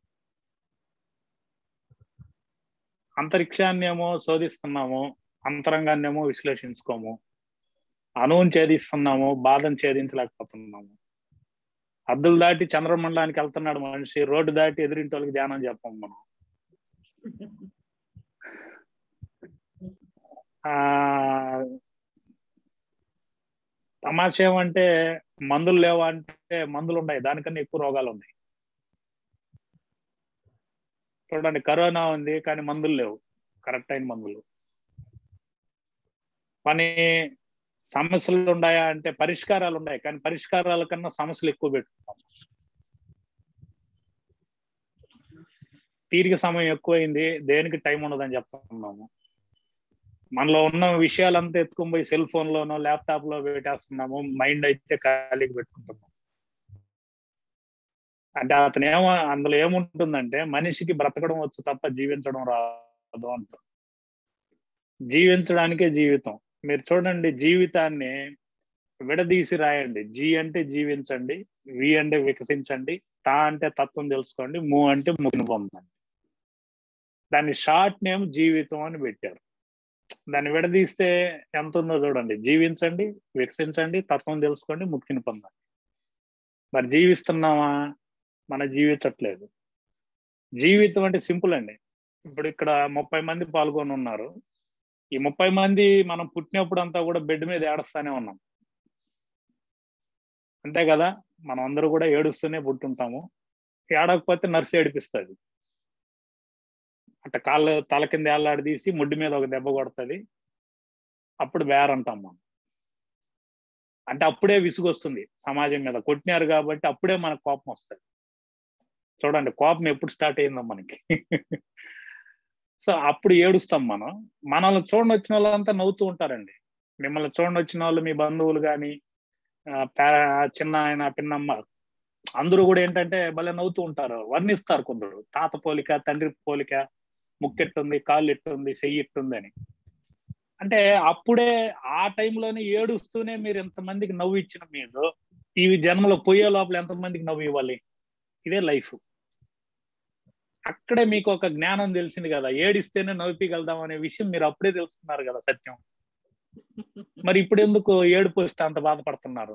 అంతరిక్షాన్ని ఏమో శోధిస్తున్నాము అంతరంగాన్నేమో విశ్లేషించుకోము అణువుని ఛేదిస్తున్నాము బాధను ఛేదించలేకపోతున్నాము అద్దులు దాటి చంద్రమండలానికి వెళ్తున్నాడు మనిషి రోడ్డు దాటి ఎదురింటి వాళ్ళకి ధ్యానం చెప్పం మనం ఆ తమాషా ఏమంటే మందులు లేవా అంటే మందులు ఉన్నాయి దానికన్నా ఎక్కువ రోగాలు ఉన్నాయి చూడండి కరోనా ఉంది కానీ మందులు లేవు కరెక్ట్ అయిన మందులు కానీ సమస్యలు ఉన్నాయా అంటే పరిష్కారాలు ఉన్నాయి కానీ పరిష్కారాల కన్నా సమస్యలు ఎక్కువ పెట్టుకుంటాం తీరిక సమయం ఎక్కువైంది దేనికి టైం ఉండదని చెప్తున్నాము మనలో ఉన్న విషయాలంతా ఎత్తుకొని పోయి సెల్ ఫోన్ లోనో ల్యాప్టాప్ లో పెట్టేస్తున్నాము మైండ్ అయితే ఖాళీకి పెట్టుకుంటున్నాము అంటే అతను ఏమో అందులో ఏముంటుందంటే మనిషికి బ్రతకడం వచ్చు తప్ప జీవించడం రాదు అంటారు జీవించడానికే జీవితం మీరు చూడండి జీవితాన్ని విడదీసి రాయండి జీ అంటే జీవించండి వి అంటే వికసించండి తా అంటే తత్వం తెలుసుకోండి ము అంటే ముగిని పొందండి దాన్ని షార్ట్ నేమ్ జీవితం అని పెట్టారు దాన్ని విడదీస్తే ఎంత ఉందో చూడండి జీవించండి వికసించండి తత్వం తెలుసుకోండి ముక్తిని పొందండి మరి జీవిస్తున్నామా మన జీవించట్లేదు జీవితం అంటే సింపుల్ అండి ఇప్పుడు ఇక్కడ ముప్పై మంది పాల్గొని ఉన్నారు ఈ ముప్పై మంది మనం పుట్టినప్పుడు అంతా కూడా బెడ్ మీద ఏడుస్తానే ఉన్నాం అంతే కదా మనం అందరూ కూడా ఏడుస్తూనే పుట్టుంటాము ఏడకపోతే నర్సు ఏడిపిస్తుంది అట్ట కాళ్ళు తల కింద ఏళ్ళాడి తీసి ముడ్డు మీద ఒక దెబ్బ కొడుతుంది అప్పుడు వేరంటాం మనం అంటే అప్పుడే విసుగు వస్తుంది సమాజం మీద కొట్టినారు కాబట్టి అప్పుడే మనకు కోపం వస్తుంది చూడండి కోపం ఎప్పుడు స్టార్ట్ అయిందో మనకి సో అప్పుడు ఏడుస్తాం మనం మనల్ని చూడండి వచ్చిన వాళ్ళంతా నవ్వుతూ ఉంటారండి మిమ్మల్ని చూడండి వచ్చిన వాళ్ళు మీ బంధువులు కానీ చిన్న ఆయన పిన్నమ్మ అందరూ కూడా ఏంటంటే భలే నవ్వుతూ ఉంటారు వర్ణిస్తారు కొందరు తాత పోలిక తండ్రి పోలిక ముక్కెట్టుంది కాళ్ళు ఎట్టుంది చెయ్యి ఎట్టుంది అని అంటే అప్పుడే ఆ టైంలోనే ఏడుస్తూనే మీరు ఎంతమందికి నవ్వు ఇచ్చిన మీరు ఈ జన్మలో పోయే లోపల ఎంతమందికి నవ్వు ఇవ్వాలి ఇదే లైఫ్ అక్కడే మీకు ఒక జ్ఞానం తెలిసింది కదా ఏడిస్తేనే నవ్విగలుదాం అనే విషయం మీరు అప్పుడే తెలుసుకున్నారు కదా సత్యం మరి ఇప్పుడు ఎందుకు ఏడుపు వస్తే అంత బాధపడుతున్నారు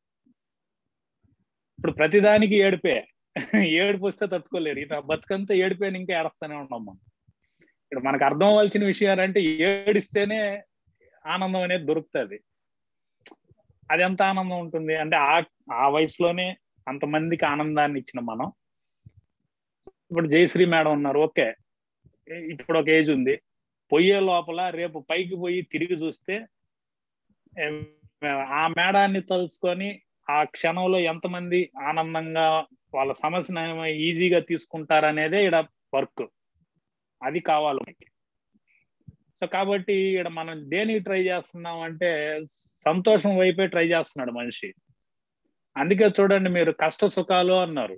ఇప్పుడు ప్రతిదానికి ఏడిపే ఏడుపు వస్తే తట్టుకోలేరు ఇట్లా బతుకంతా ఏడిపోయిన ఇంకా ఏడుస్తూనే ఉన్నాం మనం ఇక్కడ మనకు అర్థం అవ్వాల్సిన విషయాలు అంటే ఏడిస్తేనే ఆనందం అనేది దొరుకుతుంది అది ఎంత ఆనందం ఉంటుంది అంటే ఆ ఆ వయసులోనే అంతమందికి ఆనందాన్ని ఇచ్చిన మనం ఇప్పుడు జయశ్రీ మేడం ఉన్నారు ఓకే ఇప్పుడు ఒక ఏజ్ ఉంది పొయ్యే లోపల రేపు పైకి పోయి తిరిగి చూస్తే ఏం, ఆ మేడాన్ని తలుచుకొని ఆ క్షణంలో ఎంతమంది ఆనందంగా వాళ్ళ సమస్యను ఈజీగా తీసుకుంటారనేదే ఇక్కడ వర్క్ అది కావాలి మనకి సో కాబట్టి ఇక్కడ మనం దేనికి ట్రై చేస్తున్నాం అంటే సంతోషం వైపే ట్రై చేస్తున్నాడు మనిషి అందుకే చూడండి మీరు కష్ట సుఖాలు అన్నారు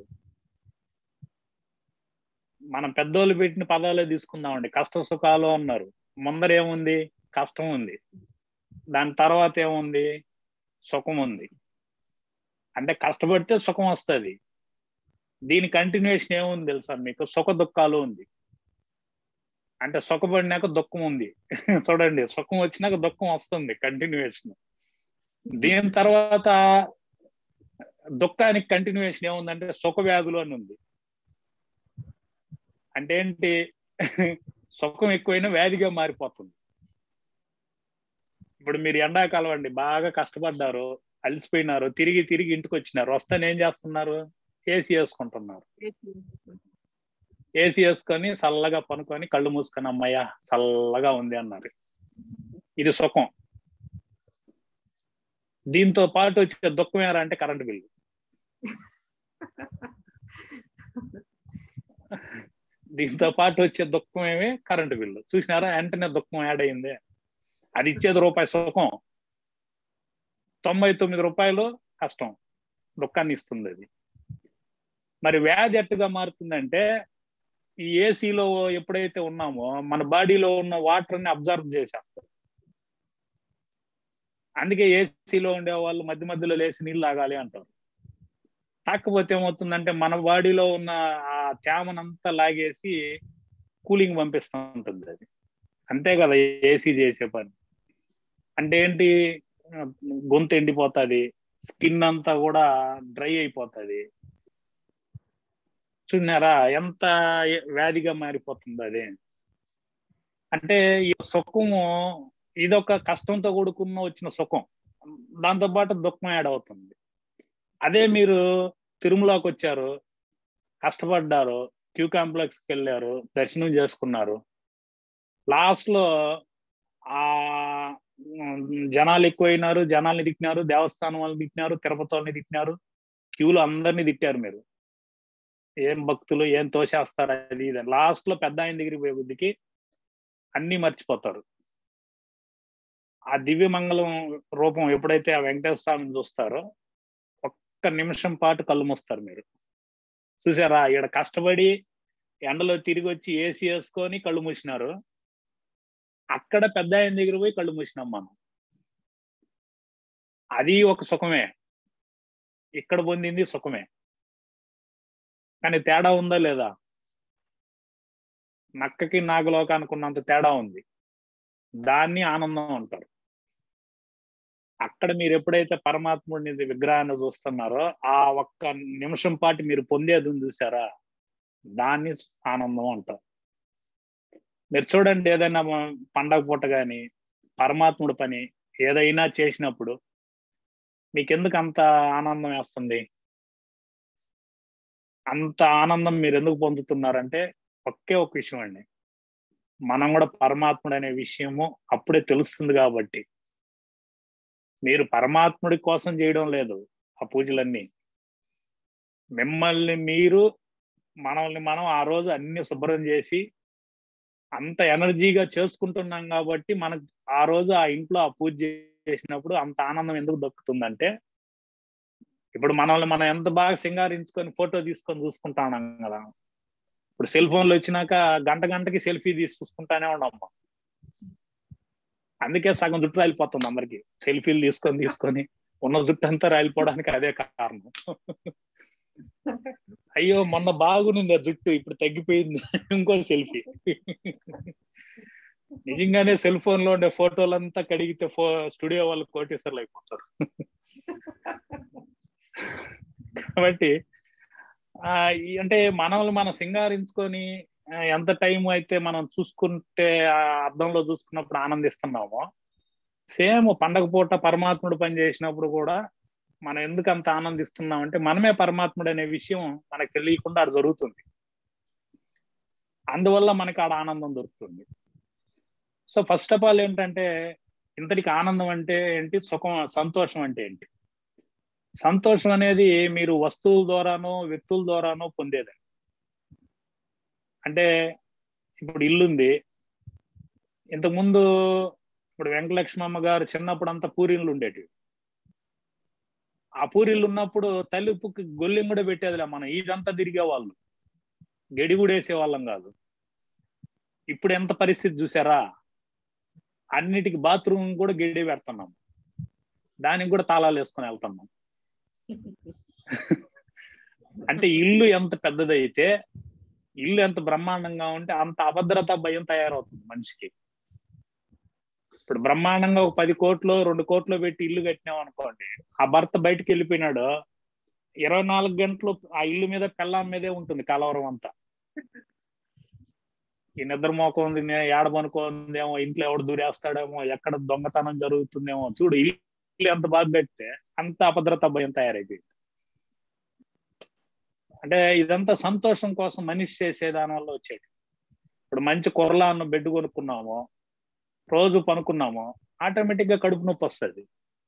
మనం పెద్దోళ్ళు పెట్టిన పదాలే తీసుకుందామండి కష్ట సుఖాలు అన్నారు ముందర ఏముంది కష్టం ఉంది దాని తర్వాత ఏముంది సుఖం ఉంది అంటే కష్టపడితే సుఖం వస్తుంది దీని కంటిన్యూషన్ ఏముంది తెలుసా మీకు సుఖ దుఃఖాలు ఉంది అంటే సుఖపడినాక దుఃఖం ఉంది చూడండి సుఖం వచ్చినాక దుఃఖం వస్తుంది కంటిన్యూషన్ దీని తర్వాత దుఃఖానికి కంటిన్యూషన్ ఏముందంటే సుఖ వ్యాధులు అని ఉంది అంటే ఏంటి సుఖం ఎక్కువైనా వ్యాధిగా మారిపోతుంది ఇప్పుడు మీరు ఎండాకాలం అండి బాగా కష్టపడ్డారు అలసిపోయినారు తిరిగి తిరిగి ఇంటికి వచ్చినారు వస్తాను ఏం చేస్తున్నారు ఏసీ వేసుకుంటున్నారు ఏసీ వేసుకొని చల్లగా పనుకొని కళ్ళు మూసుకొని అమ్మయ్య చల్లగా ఉంది అన్నారు ఇది సుఖం దీంతో పాటు వచ్చే దుఃఖం ఏరా అంటే కరెంట్ బిల్లు దీంతో పాటు వచ్చే దుఃఖం ఏమి కరెంటు బిల్లు చూసినారా వెంటనే దుఃఖం యాడ్ అయింది అది ఇచ్చేది రూపాయి సుఖం తొంభై తొమ్మిది రూపాయలు కష్టం దుఃఖాన్ని ఇస్తుంది అది మరి వ్యాధి ఎట్టుగా మారుతుందంటే ఈ ఏసీలో ఎప్పుడైతే ఉన్నామో మన బాడీలో ఉన్న వాటర్ని అబ్జర్వ్ చేసేస్తారు అందుకే ఏసీలో ఉండే వాళ్ళు మధ్య మధ్యలో లేచి నీళ్ళు తాగాలి అంటారు కాకపోతే ఏమవుతుందంటే మన బాడీలో ఉన్న ఆ తేమనంతా లాగేసి కూలింగ్ పంపిస్తూ ఉంటుంది అది అంతే కదా ఏసీ చేసే పని అంటే ఏంటి గొంతు ఎండిపోతుంది స్కిన్ అంతా కూడా డ్రై అయిపోతుంది చూడారా ఎంత వ్యాధిగా మారిపోతుంది అది అంటే ఈ సుఖము ఇదొక కష్టంతో కూడుకున్న వచ్చిన సుఖం దాంతో పాటు దుఃఖం యాడ్ అవుతుంది అదే మీరు తిరుమలకి వచ్చారు కష్టపడ్డారు క్యూ కాంప్లెక్స్కి వెళ్ళారు దర్శనం చేసుకున్నారు లాస్ట్ లో ఆ జనాలు ఎక్కువైనారు జనాల్ని తిట్టినారు దేవస్థానం వాళ్ళని తిట్టినారు తిరుపతి వాళ్ళని తిట్టినారు క్యూలో అందరినీ తిట్టారు మీరు ఏం భక్తులు ఏం తోసేస్తారు అది ఇది లాస్ట్ లో పెద్ద ఆయన దగ్గరికి పోయే బుద్ధికి అన్ని మర్చిపోతారు ఆ దివ్య మంగళం రూపం ఎప్పుడైతే ఆ వెంకటేశ్వర స్వామిని చూస్తారో ఒక్క నిమిషం పాటు కళ్ళు మూస్తారు మీరు చూసారా ఇక్కడ కష్టపడి ఎండలో తిరిగి వచ్చి ఏసీ వేసుకొని కళ్ళు మూసినారు అక్కడ పెద్ద ఆయన దగ్గర పోయి కళ్ళు మూసినాం మనం అది ఒక సుఖమే ఇక్కడ పొందింది సుఖమే కానీ తేడా ఉందా లేదా నక్కకి నాగలోకానికి ఉన్నంత తేడా ఉంది దాన్ని ఆనందం అంటారు అక్కడ మీరు ఎప్పుడైతే పరమాత్ముడిని విగ్రహాన్ని చూస్తున్నారో ఆ ఒక్క నిమిషం పాటు మీరు పొందేది ఉంది చూసారా దాన్ని ఆనందం అంటారు మీరు చూడండి ఏదైనా పండగ పూట కానీ పరమాత్ముడి పని ఏదైనా చేసినప్పుడు మీకెందుకు అంత ఆనందం వేస్తుంది అంత ఆనందం మీరు ఎందుకు పొందుతున్నారంటే ఒకే ఒక విషయం అండి మనం కూడా పరమాత్ముడు అనే విషయము అప్పుడే తెలుస్తుంది కాబట్టి మీరు పరమాత్ముడి కోసం చేయడం లేదు ఆ పూజలన్నీ మిమ్మల్ని మీరు మనల్ని మనం ఆ రోజు అన్ని శుభ్రం చేసి అంత ఎనర్జీగా చేసుకుంటున్నాం కాబట్టి మనకు ఆ రోజు ఆ ఇంట్లో ఆ పూజ చేసినప్పుడు అంత ఆనందం ఎందుకు దక్కుతుందంటే ఇప్పుడు మనల్ని మనం ఎంత బాగా సింగారించుకొని ఫోటో తీసుకొని చూసుకుంటా ఉన్నాం కదా ఇప్పుడు సెల్ ఫోన్లు వచ్చినాక గంట గంటకి సెల్ఫీ తీసి చూసుకుంటానే ఉన్నాం అందుకే సగం జుట్టు రాలిపోతుంది అందరికి సెల్ఫీలు తీసుకొని తీసుకొని ఉన్న జుట్టు అంతా రాలిపోవడానికి అదే కారణం అయ్యో మొన్న బాగునింది ఆ జుట్టు ఇప్పుడు తగ్గిపోయింది ఇంకో సెల్ఫీ నిజంగానే సెల్ ఫోన్ లో ఉండే ఫోటోలంతా కడిగితే ఫో స్టూడియో వాళ్ళు కోటేశ్వర్లు అయిపోతారు కాబట్టి ఆ అంటే మనల్ని మనం సింగారించుకొని ఎంత టైం అయితే మనం చూసుకుంటే ఆ అర్థంలో చూసుకున్నప్పుడు ఆనందిస్తున్నామో సేమ్ పండగ పూట పరమాత్ముడు పని చేసినప్పుడు కూడా మనం ఎందుకు అంత ఆనందిస్తున్నాం అంటే మనమే పరమాత్ముడు అనే విషయం మనకు తెలియకుండా అది జరుగుతుంది అందువల్ల మనకి ఆడ ఆనందం దొరుకుతుంది సో ఫస్ట్ ఆఫ్ ఆల్ ఏంటంటే ఇంతటికి ఆనందం అంటే ఏంటి సుఖం సంతోషం అంటే ఏంటి సంతోషం అనేది మీరు వస్తువుల ద్వారానో వ్యక్తుల ద్వారానో పొందేది అంటే ఇప్పుడు ఇల్లుంది ఇంతకుముందు ఇప్పుడు వెంకటలక్ష్మమ్మ గారు చిన్నప్పుడు అంతా పూరీళ్ళు ఉండేటివి ఆ పూరీళ్ళు ఉన్నప్పుడు తలుపుకి గొల్లెం కూడా పెట్టేదిలే మనం ఇదంతా తిరిగే వాళ్ళు గడి కూడా వేసే వాళ్ళం కాదు ఇప్పుడు ఎంత పరిస్థితి చూసారా అన్నిటికి బాత్రూమ్ కూడా గడి పెడుతున్నాం దానికి కూడా తాళాలు వేసుకొని వెళ్తున్నాం అంటే ఇల్లు ఎంత పెద్దదైతే ఇల్లు ఎంత బ్రహ్మాండంగా ఉంటే అంత అభద్రత భయం తయారవుతుంది మనిషికి ఇప్పుడు బ్రహ్మాండంగా ఒక పది కోట్లు రెండు కోట్లు పెట్టి ఇల్లు కట్టినాం అనుకోండి ఆ భర్త బయటకు వెళ్ళిపోయినాడు ఇరవై నాలుగు గంటలు ఆ ఇల్లు మీద పెళ్ళాం మీదే ఉంటుంది కలవరం అంతా ఈ నిద్ర మోకం ఉంది నే- ఏడ పనుకోందేమో ఇంట్లో ఎవడు దూరేస్తాడేమో ఎక్కడ దొంగతనం జరుగుతుందేమో చూడు ఇల్లు ఎంత బాగా కడితే అంత అభద్రత భయం తయారైపోయింది అంటే ఇదంతా సంతోషం కోసం మనిషి చేసే దాని వల్ల వచ్చేది ఇప్పుడు మంచి కొరలా అన్న బెడ్ కొనుక్కున్నాము రోజు పనుకున్నాము ఆటోమేటిక్ గా కడుపు నొప్పి వస్తుంది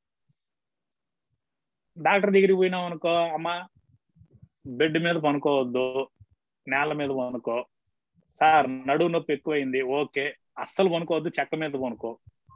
డాక్టర్ దగ్గరికి పోయినాం అనుకో అమ్మ బెడ్ మీద పనుకోవద్దు నేల మీద పనుకో సార్ నడువు నొప్పి ఎక్కువైంది ఓకే అస్సలు పనుకోవద్దు చెక్క మీద పనుకో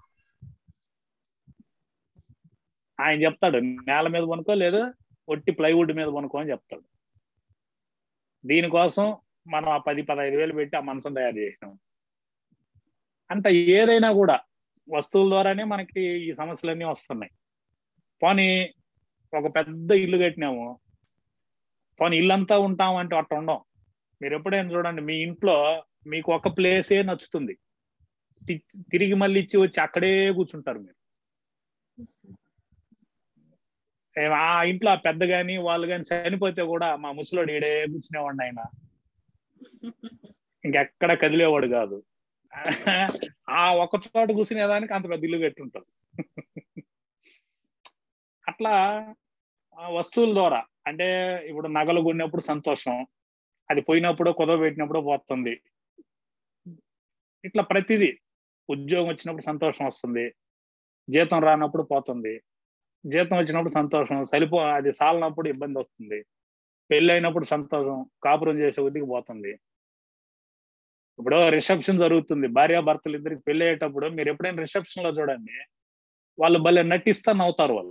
ఆయన చెప్తాడు నేల మీద పనుకో లేదు ఒట్టి ప్లైవుడ్ మీద పనుకో అని చెప్తాడు దీనికోసం మనం ఆ పది పదహైదు వేలు పెట్టి ఆ మనసం తయారు చేసినాం అంత ఏదైనా కూడా వస్తువుల ద్వారానే మనకి ఈ సమస్యలన్నీ వస్తున్నాయి పోనీ ఒక పెద్ద ఇల్లు కట్టినాము పోనీ ఇల్లంతా ఉంటాం అంటే అట్ట ఉండం మీరు ఎప్పుడైనా చూడండి మీ ఇంట్లో మీకు ఒక ప్లేసే నచ్చుతుంది తి- తిరిగి మళ్ళీ ఇచ్చి వచ్చి అక్కడే కూర్చుంటారు మీరు ఏ- ఆ ఇంట్లో ఆ పెద్ద గాని వాళ్ళు కానీ చనిపోతే కూడా మా ముసలోడు ఈడే కూర్చునేవాడిని ఆయన ఇంకెక్కడ కదిలేవాడు కాదు ఆ ఒక చోట కూర్చునేదానికి అంత పెద్ద ఇల్లు కట్టుంటారు అట్లా ఆ వస్తువుల ద్వారా అంటే ఇప్పుడు నగలు కొన్నప్పుడు సంతోషం అది పోయినప్పుడు కుదవ పెట్టినప్పుడు పోతుంది ఇట్లా ప్రతిదీ ఉద్యోగం వచ్చినప్పుడు సంతోషం వస్తుంది జీతం రానప్పుడు పోతుంది జీతం వచ్చినప్పుడు సంతోషం సరిపో అది సాలనప్పుడు ఇబ్బంది వస్తుంది పెళ్ళి అయినప్పుడు సంతోషం కాపురం చేసే ఉద్దికి పోతుంది ఇప్పుడు రిసెప్షన్ జరుగుతుంది భార్య భర్తలు ఇద్దరికి పెళ్లి అయ్యేటప్పుడు మీరు ఎప్పుడైనా రిసెప్షన్ లో చూడండి వాళ్ళు భలే నటిస్తా నవ్వుతారు వాళ్ళు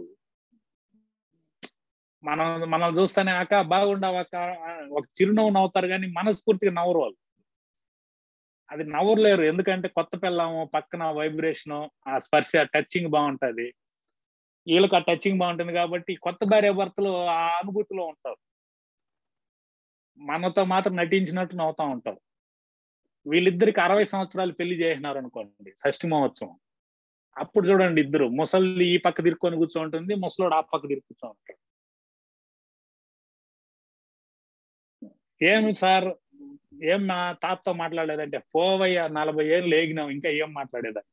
మనం మనం చూస్తానే అక్క బాగుండవు అక్క ఒక చిరునవ్వు నవ్వుతారు కానీ మనస్ఫూర్తిగా నవ్వరు వాళ్ళు అది నవ్వలేరు ఎందుకంటే కొత్త పిల్లము పక్కన వైబ్రేషన్ ఆ స్పర్శ టచింగ్ బాగుంటది వీళ్ళకి ఆ టచింగ్ బాగుంటుంది కాబట్టి కొత్త భార్య భర్తలు ఆ అనుభూతిలో ఉంటారు మనతో మాత్రం నటించినట్టు నవ్వుతా ఉంటారు వీళ్ళిద్దరికి అరవై సంవత్సరాలు పెళ్లి చేసినారు అనుకోండి షష్ఠి మహోత్సవం అప్పుడు చూడండి ఇద్దరు ముసలి ఈ పక్క తిరుక్కొని కూర్చోంటుంది ముసలోడు ఆ పక్క తిరిగి కూర్చో ఉంటాడు ఏమి సార్ ఏం నా తాతతో మాట్లాడలేదంటే పోవయ్యా నలభై ఏళ్ళు లేగినాం ఇంకా ఏం మాట్లాడేదని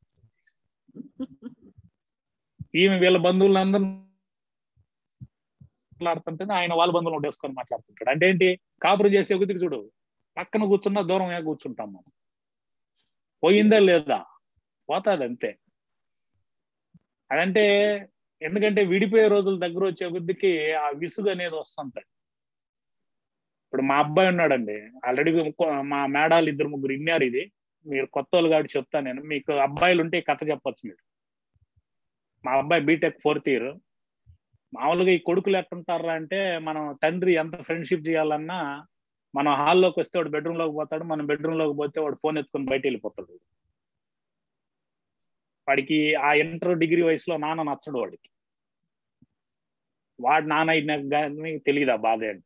ఈమె వీళ్ళ బంధువులందరూ మాట్లాడుతుంటే ఆయన వాళ్ళ బంధువులు ఉండేసుకొని మాట్లాడుతుంటాడు అంటే ఏంటి కాపురం చేసే కుదిరి చూడు పక్కన కూర్చున్నా దూరం కూర్చుంటాం మనం పోయిందా లేదా పోతాది అంతే అదంటే ఎందుకంటే విడిపోయే రోజుల దగ్గర వచ్చే కొద్దికి ఆ విసుగు అనేది వస్తుంటది ఇప్పుడు మా అబ్బాయి ఉన్నాడండి ఆల్రెడీ మా మేడాలు ఇద్దరు ముగ్గురు ఇన్నారు ఇది మీరు కొత్త వాళ్ళు కాబట్టి చెప్తాను నేను మీకు అబ్బాయిలు ఉంటే ఈ కథ చెప్పొచ్చు మీరు మా అబ్బాయి బీటెక్ ఫోర్త్ ఇయర్ మామూలుగా ఈ కొడుకులు ఎట్టుంటారా అంటే మనం తండ్రి ఎంత ఫ్రెండ్షిప్ చేయాలన్నా మనం హాల్లోకి వస్తే వాడు బెడ్రూమ్ లోకి పోతాడు మనం బెడ్రూమ్ లోకి పోతే వాడు ఫోన్ ఎత్తుకొని బయట వెళ్ళిపోతాడు వాడికి ఆ ఇంటర్ డిగ్రీ వయసులో నాన్న నచ్చడు వాడికి వాడు నాన్న అయినాక కానీ తెలియదు ఆ బాధ ఏంటో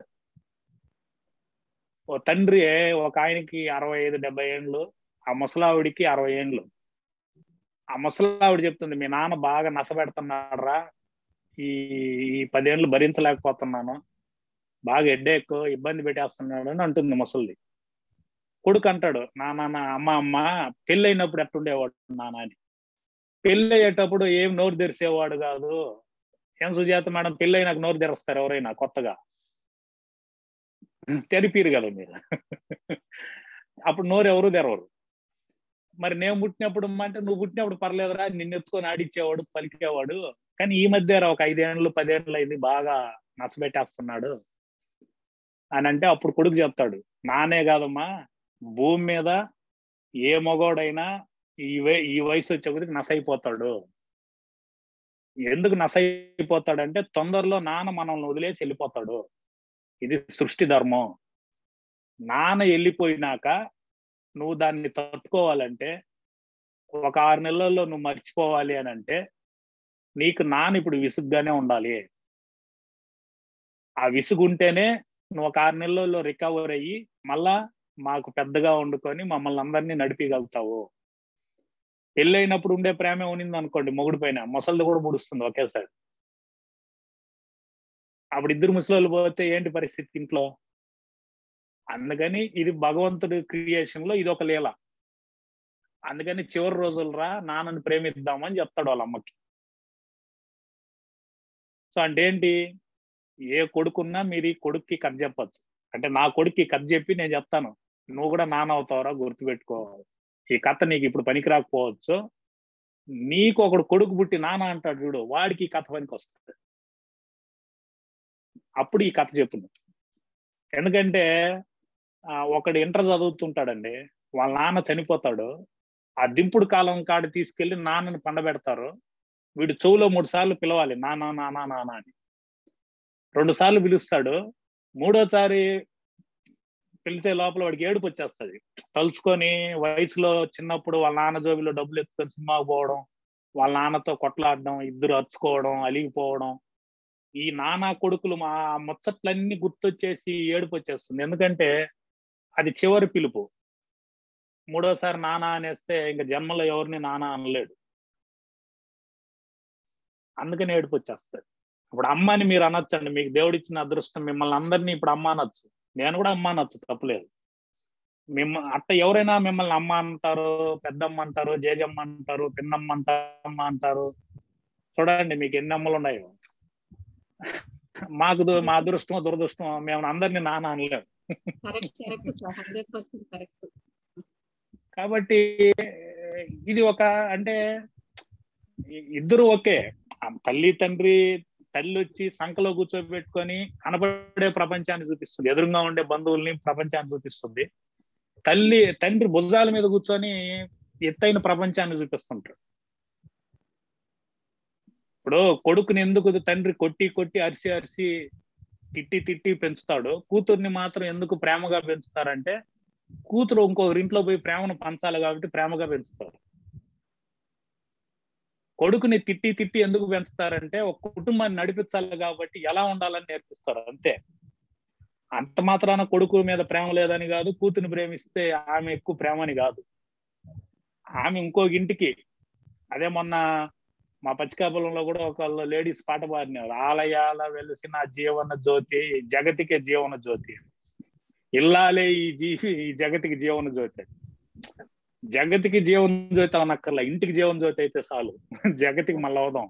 ఓ తండ్రి ఒక ఆయనకి అరవై ఐదు డెబ్బై ఏండ్లు ఆ ముసలావిడికి అరవై ఏండ్లు ఆ ముసలావిడ చెప్తుంది మీ నాన్న బాగా నసపెడుతున్నాడ్రా ఈ ఈ పదేళ్ళు భరించలేకపోతున్నాను బాగా హెడ్ఏక్ ఇబ్బంది పెట్టేస్తున్నాడు అని అంటుంది ముసలిది కొడుకు అంటాడు నాన్న అమ్మ అమ్మ పెళ్ళి అయినప్పుడు ఎట్టుండేవాడు నాన్న అని పెళ్ళి అయ్యేటప్పుడు ఏం నోరు తెరిసేవాడు కాదు ఏం సుజాత మేడం పెళ్ళి అయినాక నోరు తెరుస్తారు ఎవరైనా కొత్తగా తెరిపిరు కదా మీరు అప్పుడు నోరు ఎవరు తెరవరు మరి నేను పుట్టినప్పుడు అంటే నువ్వు పుట్టినప్పుడు పర్లేదురా నిన్ను ఎత్తుకొని ఆడిచ్చేవాడు పలికేవాడు కానీ ఈ మధ్య ఒక ఐదేళ్ళు పదేళ్ళు అయింది బాగా నచ్చబెట్టేస్తున్నాడు అని అంటే అప్పుడు కొడుకు చెప్తాడు నానే కాదమ్మా భూమి మీద ఏ మగోడైనా ఈ వయ ఈ వయసు వచ్చే కొద్దికి నసైపోతాడు ఎందుకు నసైపోతాడంటే తొందరలో నాన్న మనల్ని వదిలేసి వెళ్ళిపోతాడు ఇది సృష్టి ధర్మం నాన్న వెళ్ళిపోయినాక నువ్వు దాన్ని తట్టుకోవాలంటే ఒక ఆరు నెలల్లో నువ్వు మర్చిపోవాలి అని అంటే నీకు నాన్న ఇప్పుడు విసుగ్గానే ఉండాలి ఆ విసుగు ఉంటేనే నువ్వు ఒక ఆరు నెలల్లో రికవర్ అయ్యి మళ్ళా మాకు పెద్దగా వండుకొని మమ్మల్ని అందరినీ నడిపిగలుగుతావు పెళ్ళైనప్పుడు ఉండే ప్రేమే ఉనింది అనుకోండి మొగుడు పైన ముసలిది కూడా ముడుస్తుంది ఒకేసారి అప్పుడు ఇద్దరు ముసలోళ్ళు పోతే ఏంటి పరిస్థితి ఇంట్లో అందుకని ఇది భగవంతుడి క్రియేషన్ లో ఇది ఒక లీల అందుకని చివరి రోజులు రా నాన్నని ప్రేమిద్దామని చెప్తాడు వాళ్ళ అమ్మకి సో అంటే ఏంటి ఏ కొడుకున్నా మీరు ఈ కొడుక్కి కథ చెప్పచ్చు అంటే నా కొడుక్కి కథ చెప్పి నేను చెప్తాను నువ్వు కూడా నాన్న అవుతావురా గుర్తుపెట్టుకో ఈ కథ నీకు ఇప్పుడు పనికి రాకపోవచ్చు నీకు ఒకడు కొడుకు పుట్టి నాన్న అంటాడు చూడు వాడికి ఈ కథ పనికి వస్తుంది అప్పుడు ఈ కథ చెప్పు నువ్వు. ఎందుకంటే ఆ, ఒకడు ఇంటర్ చదువుతుంటాడండి వాళ్ళ నాన్న చనిపోతాడు ఆ దింపుడు కాలం కాడ తీసుకెళ్లి నాన్నని పండబెడతారు వీడు చెవులో మూడు సార్లు పిలవాలి నాన్న నాన్న నాన్న అని రెండు సార్లు పిలుస్తాడు మూడోసారి పిలిచే లోపల వాడికి ఏడుపు వచ్చేస్తుంది తలుచుకొని వయసులో చిన్నప్పుడు వాళ్ళ నాన్న జోబిలో డబ్బులు ఎత్తుకొని సినిమాకు పోవడం వాళ్ళ నాన్నతో కొట్లాడడం ఇద్దరు అరుచుకోవడం అలిగిపోవడం ఈ నానా కొడుకులు మా ముచ్చట్లన్నీ గుర్తొచ్చేసి ఏడుపు వచ్చేస్తుంది ఎందుకంటే అది చివరి పిలుపు మూడోసారి నానా అనేస్తే ఇంకా జన్మలో ఎవరిని నానా అనలేడు అందుకని ఏడుపు వచ్చేస్తుంది ఇప్పుడు అమ్మని మీరు అనొచ్చండి మీకు దేవుడిచ్చిన అదృష్టం మిమ్మల్ని అందరినీ ఇప్పుడు అమ్మ అనొచ్చు నేను కూడా అమ్మ అనొచ్చు తప్పలేదు మిమ్మ అట్ట ఎవరైనా మిమ్మల్ని అమ్మ అంటారు పెద్దమ్మ అంటారు జేజమ్మ అంటారు పిన్నమ్మ అంటారమ్మ అంటారు చూడండి మీకు ఎన్ని అమ్మలు ఉన్నాయో మాకు దు- మా అదృష్టం దురదృష్టం మేము అందరినీ నాన్న అనలేము correct correct sir hundred percent correct కాబట్టి ఇది ఒక అంటే ఇ- ఇద్దరు ఒకే ఆ తల్లి తండ్రి తల్లి వచ్చి సంకలో కూర్చోబెట్టుకొని కనబడే ప్రపంచాన్ని చూపిస్తుంది ఎదురుగా ఉండే బంధువుల్ని ప్రపంచాన్ని చూపిస్తుంది తల్లి తండ్రి భుజాల మీద కూర్చొని ఎత్తైన ప్రపంచాన్ని చూపిస్తుంటాడు ఇప్పుడు కొడుకుని ఎందుకు తండ్రి కొట్టి కొట్టి అరిసి అరిసి తిట్టి తిట్టి పెంచుతాడు కూతుర్ని మాత్రం ఎందుకు ప్రేమగా పెంచుతారంటే కూతురు ఇంకొకరి ఇంట్లో పోయి ప్రేమను పంచాలి కాబట్టి ప్రేమగా పెంచుతారు కొడుకుని తిట్టి తిట్టి ఎందుకు పెంచుతారంటే ఒక కుటుంబాన్ని నడిపించాలి కాబట్టి ఎలా ఉండాలని నేర్పిస్తారు అంతే అంత మాత్రాన కొడుకు మీద ప్రేమ లేదని కాదు కూతుని ప్రేమిస్తే ఆమె ఎక్కువ ప్రేమని కాదు ఆమె ఇంకొక ఇంటికి అదే మొన్న మా పచ్చికాపులంలో కూడా ఒకళ్ళు లేడీస్ పాట పాడినారు ఆలయాల వెలిసిన జీవన జ్యోతి జగతికే జీవన జ్యోతి ఇల్లాలే ఈ జీవి ఈ జగతికి జీవన జ్యోతి జగతికి జీవన జ్యోతి అనక్కర్లా ఇంటికి జీవన జ్యోతి అయితే చాలు జగతికి మళ్ళీ అవుదాం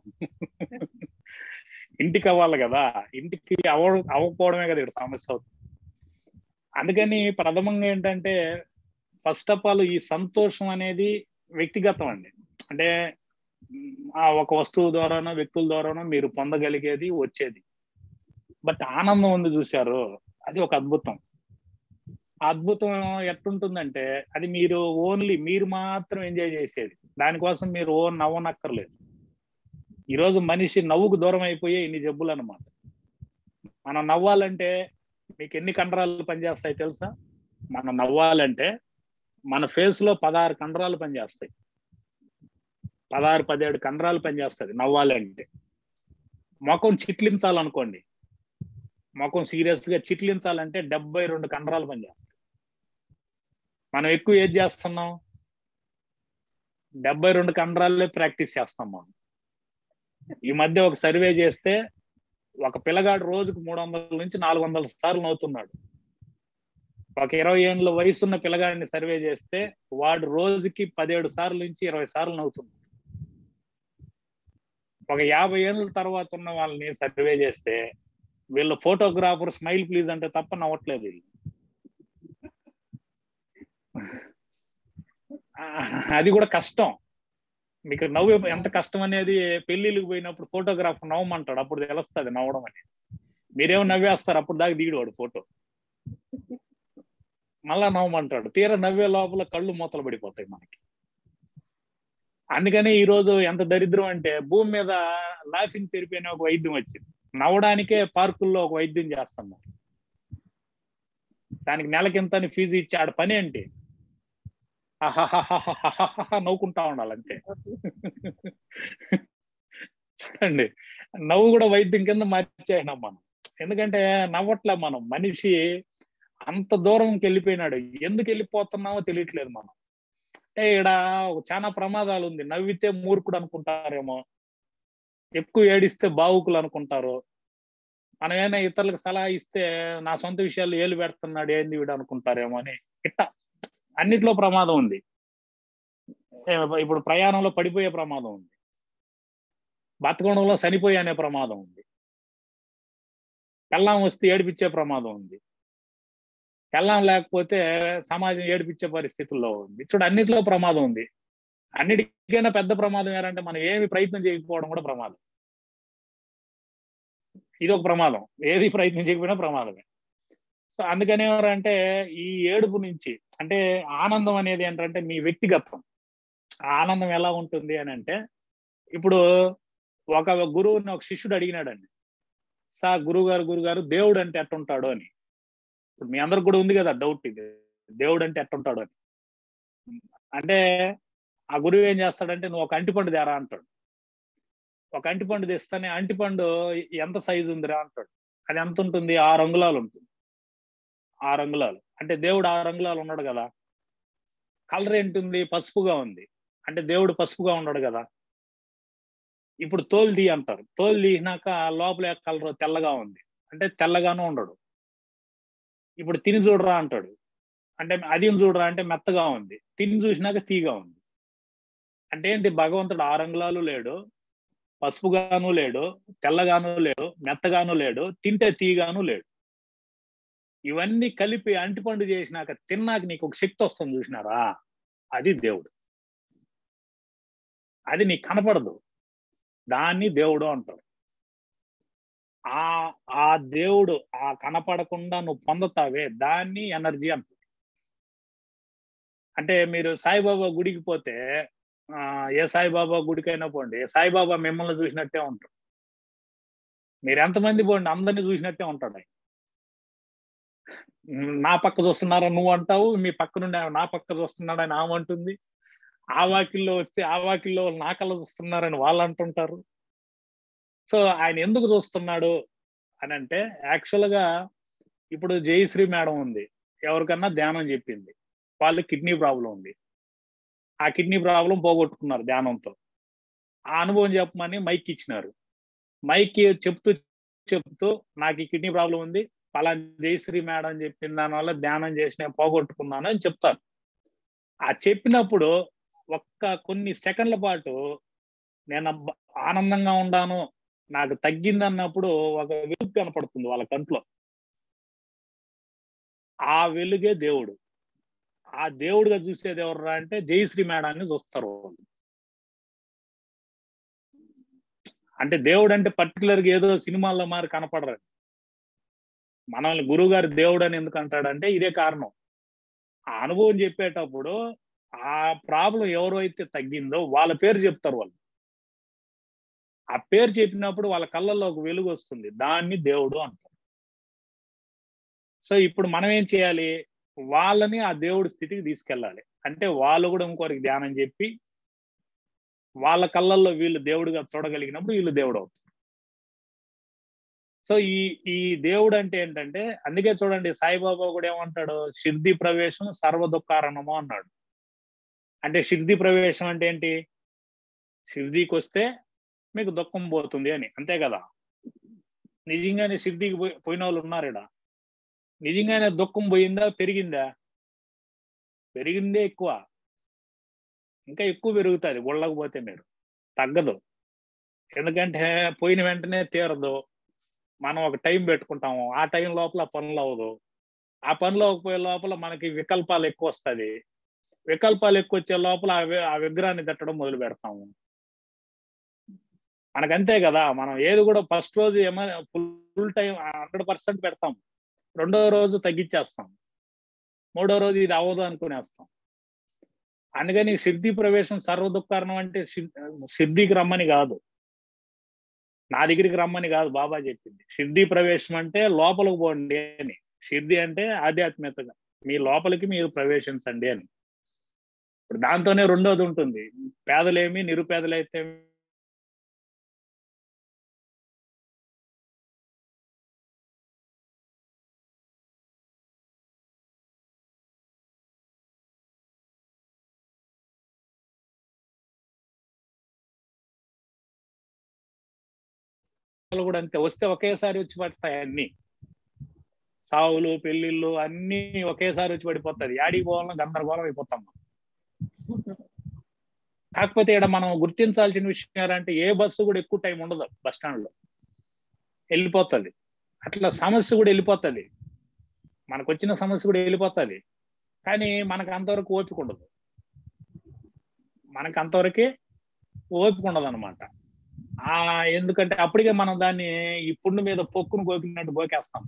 ఇంటికి అవ్వాలి కదా ఇంటికి అవ అవ్వకపోవడమే కదా ఇక్కడ సమస్య అవుతుంది అందుకని ప్రథమంగా ఏంటంటే ఫస్ట్ ఆఫ్ ఆల్ ఈ సంతోషం అనేది వ్యక్తిగతం అండి అంటే మ్, ఆ ఒక వస్తువు ద్వారానో వ్యక్తుల ద్వారానో మీరు పొందగలిగేది వచ్చేది బట్ ఆనందం ఉంది చూశారు అది ఒక అద్భుతం ఆ అద్భుతం ఎట్టుంటుందంటే అది మీరు ఓన్లీ మీరు మాత్రం ఎంజాయ్ చేసేది దానికోసం మీరు ఓ నవ్వనక్కర్లేదు ఈరోజు మనిషి నవ్వుకు దూరం అయిపోయే ఇన్ని జబ్బులు అనమాట మనం నవ్వాలంటే మీకు ఎన్ని కండరాలు పనిచేస్తాయి తెలుసా మనం నవ్వాలంటే మన ఫేస్ లో పదహారు కండరాలు పనిచేస్తాయి పదహారు పదిహేడు కండరాలు పనిచేస్తుంది నవ్వాలంటే ముఖం చిట్లించాలనుకోండి ముఖం సీరియస్ గా చిట్లించాలంటే డెబ్బై రెండు కండరాలు పనిచేస్తాయి మనం ఎక్కువ ఏది చేస్తున్నాం డెబ్బై రెండు కండరాలే ప్రాక్టీస్ చేస్తాం మనం ఈ మధ్య ఒక సర్వే చేస్తే ఒక పిల్లగాడు రోజుకు మూడు వందల నుంచి నాలుగు వందల సార్లు నవ్వుతున్నాడు ఒక ఇరవై ఏళ్ళ వయసున్న పిల్లగాడిని సర్వే చేస్తే వాడు రోజుకి పదిహేడు సార్లు నుంచి ఇరవై సార్లు నవ్వుతున్నాడు ఒక యాభై ఏళ్ళ తర్వాత ఉన్న వాళ్ళని సర్వే చేస్తే వీళ్ళు ఫోటోగ్రాఫర్ స్మైల్ ప్లీజ్ అంటే తప్ప నవ్వట్లేదు వీళ్ళు ఆ, అది కూడా కష్టం మీకు నవ్వు ఎంత కష్టం అనేది పెళ్లిళ్ళకి పోయినప్పుడు ఫోటోగ్రాఫర్ నవ్వమంటాడు అప్పుడు తెలుస్తుంది నవ్వడం అనేది మీరేమో నవ్వేస్తారు అప్పుడు దాకా దిగుడు వాడు ఫోటో మళ్ళా నవ్వమంటాడు తీర నవ్వే లోపల కళ్ళు మూతలు పడిపోతాయి మనకి అందుకనే ఈ రోజు ఎంత దరిద్రం అంటే భూమి మీద లాఫింగ్ థెరపీ అనే ఒక వైద్యం వచ్చింది నవ్వడానికే పార్కుల్లో ఒక వైద్యం చేస్తున్నారు దానికి నెలకింత అని ఫీజు ఇచ్చి ఆడ పని ఏంటి ఆహాహాహాహాహాహా నవ్వుకుంటా ఉండాలి అంతే చూడండి నవ్వు కూడా వైద్యం కింద మార్చేసినాం మనం ఎందుకంటే నవ్వట్లే మనం మనిషి అంత దూరంకి వెళ్ళిపోయినాడు ఎందుకు వెళ్ళిపోతున్నామో తెలియట్లేదు మనం అంటే ఇక్కడ చాలా ప్రమాదాలు ఉంది నవ్వితే మూర్ఖుడు అనుకుంటారేమో ఎక్కువ ఏడిస్తే బావుకులు అనుకుంటారు మనం ఏమైనా ఇతరులకు సలహా ఇస్తే నా సొంత విషయాలు ఏలు పెడుతున్నాడు ఏంది వీడు అనుకుంటారేమో అని ఇట్ట అన్నిట్లో ప్రమాదం ఉంది ఏ, ఇప్పుడు ప్రయాణంలో పడిపోయే ప్రమాదం ఉంది బతకడంలో చనిపోయే అనే ప్రమాదం ఉంది పెళ్ళాం వస్తే ఏడిపించే ప్రమాదం ఉంది పెళ్ళాం లేకపోతే సమాజం ఏడిపించే పరిస్థితుల్లో ఉంది చూడు అన్నిట్లో ప్రమాదం ఉంది అన్నిటికైనా పెద్ద ప్రమాదం ఏంటంటే మనం ఏమి ప్రయత్నం చేయకపోవడం కూడా ప్రమాదం ఇది ఒక ప్రమాదం ఏది ప్రయత్నం చేయకపోయినా ప్రమాదమే సో అందుకని ఎవరంటే ఈ ఏడుపు నుంచి అంటే ఆనందం అనేది ఏంటంటే మీ వ్యక్తిగతం ఆ ఆనందం ఎలా ఉంటుంది అని అంటే ఇప్పుడు ఒక గురువుని ఒక శిష్యుడు అడిగినాడండి సా గురువు గారు గురువు గారు దేవుడు అంటే ఎట్టుంటాడు అని ఇప్పుడు మీ అందరికి కూడా ఉంది కదా డౌట్ ఇది దేవుడు అంటే ఎట్టుంటాడు అని అంటే ఆ గురువు ఏం చేస్తాడంటే నువ్వు ఒక అంటిపండు తేరా అంటాడు ఒక అంటిపండు తెస్తానే అంటిపండు ఎంత సైజు ఉందిరా అంటాడు అది ఎంత ఉంటుంది ఆ రంగులాలు ఉంటుంది ఆ రంగులాలు అంటే దేవుడు ఆ రంగులాలు ఉన్నాడు కదా కలర్ ఏంటుంది పసుపుగా ఉంది అంటే దేవుడు పసుపుగా ఉన్నాడు కదా ఇప్పుడు తోలు తీ అంటారు తోలు తీసినాక లోపల కలర్ తెల్లగా ఉంది అంటే తెల్లగాను ఉండడు ఇప్పుడు తిని చూడరా అంటాడు అంటే అది చూడరా అంటే మెత్తగా ఉంది తిని చూసినాక తీగా ఉంది అంటే ఏంటి భగవంతుడు ఆ రంగులాలు లేడు పసుపుగాను లేడు తెల్లగాను లేడు మెత్తగాను లేడు తింటే తీగాను లేడు ఇవన్నీ కలిపి అంటిపండు చేసినాక తిన్నాక నీకు ఒక శక్తి వస్తుంది చూసినారా అది దేవుడు అది నీకు కనపడదు దాన్ని దేవుడు అంటారు ఆ ఆ దేవుడు ఆ కనపడకుండా నువ్వు పొందుతావే దాన్ని ఎనర్జీ అంటారు అంటే మీరు సాయిబాబా గుడికి పోతే ఆ, ఏ సాయిబాబా గుడికైనా పోండి సాయిబాబా మిమ్మల్ని చూసినట్టే ఉంటాడు మీరు ఎంతమంది పోండి అందరినీ చూసినట్టే ఉంటాడు ఆయన ఉమ్, నా పక్క చూస్తున్నారా నువ్వు అంటావు మీ పక్క నుండి ఆమె నా పక్క చూస్తున్నాడని ఆమె అంటుంది ఆ వాకిల్లో వస్తే ఆ వాకిల్లో వాళ్ళు నా కళ్ళ చూస్తున్నారని వాళ్ళు అంటుంటారు సో ఆయన ఎందుకు చూస్తున్నాడు అని అంటే యాక్చువల్ గా ఇప్పుడు జయశ్రీ మేడం ఉంది ఎవరికన్నా ధ్యానం చెప్పింది వాళ్ళకి కిడ్నీ ప్రాబ్లం ఉంది ఆ కిడ్నీ ప్రాబ్లం పోగొట్టుకున్నారు ధ్యానంతో ఆ అనుభవం చెప్పమని మైక్ ఇచ్చినారు మైక్ చెప్తూ చెప్తూ నాకు ఈ కిడ్నీ ప్రాబ్లం ఉంది పలానా జయశ్రీ మేడం చెప్పిన దానివల్ల ధ్యానం చేసి నేను పోగొట్టుకున్నాను అని చెప్తారు ఆ చెప్పినప్పుడు ఒక్క కొన్ని సెకండ్ల పాటు నేను అబ్బ- ఆనందంగా ఉండాను నాకు తగ్గింది అన్నప్పుడు ఒక వెలుగు కనపడుతుంది వాళ్ళ కంట్లో ఆ వెలుగే దేవుడు ఆ దేవుడుగా చూసేది ఎవర్రా అంటే జయశ్రీ మేడాన్ని చూస్తారు వాళ్ళు అంటే దేవుడు అంటే పర్టికులర్ గా ఏదో సినిమాల్లో మారి కనపడరు మనల్ని గురువు గారు దేవుడు అని ఎందుకు అంటాడంటే ఇదే కారణం ఆ అనుభవం చెప్పేటప్పుడు ఆ ప్రాబ్లం ఎవరైతే తగ్గిందో వాళ్ళ పేరు చెప్తారు వాళ్ళు ఆ పేరు చెప్పినప్పుడు వాళ్ళ కళ్ళల్లో ఒక వెలుగు వస్తుంది దాన్ని దేవుడు అంటారు సో ఇప్పుడు మనం ఏం చేయాలి వాళ్ళని ఆ దేవుడి స్థితికి తీసుకెళ్ళాలి అంటే వాళ్ళు కూడా ఇంకోరికి ధ్యానం చెప్పి వాళ్ళ కళ్ళల్లో వీళ్ళు దేవుడిగా చూడగలిగినప్పుడు వీళ్ళు దేవుడు అవుతారు సో ఈ ఈ దేవుడు అంటే ఏంటంటే అందుకే చూడండి సాయిబాబా కూడా ఏమంటాడు సిద్ధి ప్రవేశం సర్వ దుఃఖారణము అన్నాడు అంటే సిద్ధి ప్రవేశం అంటే ఏంటి సిద్ధికి వస్తే మీకు దుఃఖం పోతుంది అని అంతే కదా నిజంగానే సిద్ధికి పోయి పోయిన వాళ్ళు ఉన్నారు ఇక్కడ నిజంగానే దుఃఖం పోయిందా పెరిగిందా పెరిగిందే ఎక్కువ ఇంకా ఎక్కువ పెరుగుతుంది గుళ్ళకు పోతే మీరు తగ్గదు ఎందుకంటే పోయిన వెంటనే తీరదు మనం ఒక టైం పెట్టుకుంటాము ఆ టైం లోపల ఆ పనులు అవ్వదు ఆ పనులు అవ్వకపోయే లోపల మనకి వికల్పాలు ఎక్కువ వస్తుంది వికల్పాలు ఎక్కువ వచ్చే లోపల ఆ వి- ఆ విగ్రహాన్ని తట్టడం మొదలు పెడతాము మనకు అంతే కదా మనం ఏది కూడా ఫస్ట్ రోజు ఏమో ఫుల్ టైం హండ్రెడ్ పర్సెంట్ పెడతాం రెండో రోజు తగ్గించేస్తాం మూడో రోజు ఇది అవ్వదు అనుకునేస్తాం అందుకని సిద్ధి ప్రవేశం సర్వ దుఃఖారణం అంటే సిద్- సిద్ధికి రమ్మని కాదు నా దగ్గరికి రమ్మని కాదు బాబా చెప్పింది సిద్ధి ప్రవేశం అంటే లోపలికి పోండి అని సిద్ధి అంటే ఆధ్యాత్మికతగా మీ లోపలికి మీరు ప్రవేశించండి అని ఇప్పుడు దాంతోనే రెండోది ఉంటుంది పేదలేమి నిరుపేదలైతే వాళ్ళు కూడా అంతే వస్తే ఒకేసారి వచ్చి పడతాయి అన్ని సావులు పెళ్లిళ్ళు అన్ని ఒకేసారి వచ్చి పడిపోతుంది యాడికి పోవాలన్నా గందరగోళం అయిపోతాం మనం. కాకపోతే ఇక్కడ మనం గుర్తించాల్సిన విషయం ఏంటంటే ఏ బస్సు కూడా ఎక్కువ టైం ఉండదు బస్ స్టాండ్ లో వెళ్ళిపోతుంది అట్లా సమస్య కూడా వెళ్ళిపోతుంది మనకు వచ్చిన సమస్య కూడా వెళ్ళిపోతుంది కానీ మనకు అంతవరకు ఓపిక ఉండదు మనకు అంతవరకే ఓపిక ఉండదు అనమాట ఆ ఎందుకంటే అప్పటికే మనం దాన్ని ఈ పుండు మీద పొక్కును గోకినట్టు గోకేస్తాం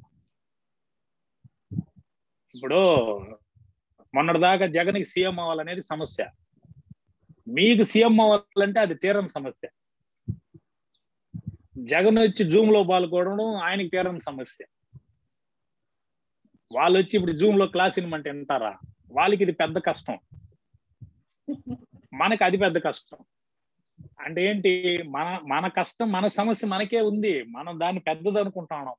ఇప్పుడు మొన్నటిదాకా జగన్కి సీఎం అవ్వాలనేది సమస్య మీకు సీఎం అవ్వాలంటే అది తీరని సమస్య జగన్ వచ్చి జూమ్ లో పాల్గొనడం ఆయనకి తీరని సమస్య వాళ్ళు వచ్చి ఇప్పుడు జూమ్ లో క్లాస్ వినమంటే వింటారా వాళ్ళకి ఇది పెద్ద కష్టం మనకి అది పెద్ద కష్టం అంటే ఏంటి మన మన కష్టం మన సమస్య మనకే ఉంది మనం దాన్ని పెద్దది అనుకుంటాం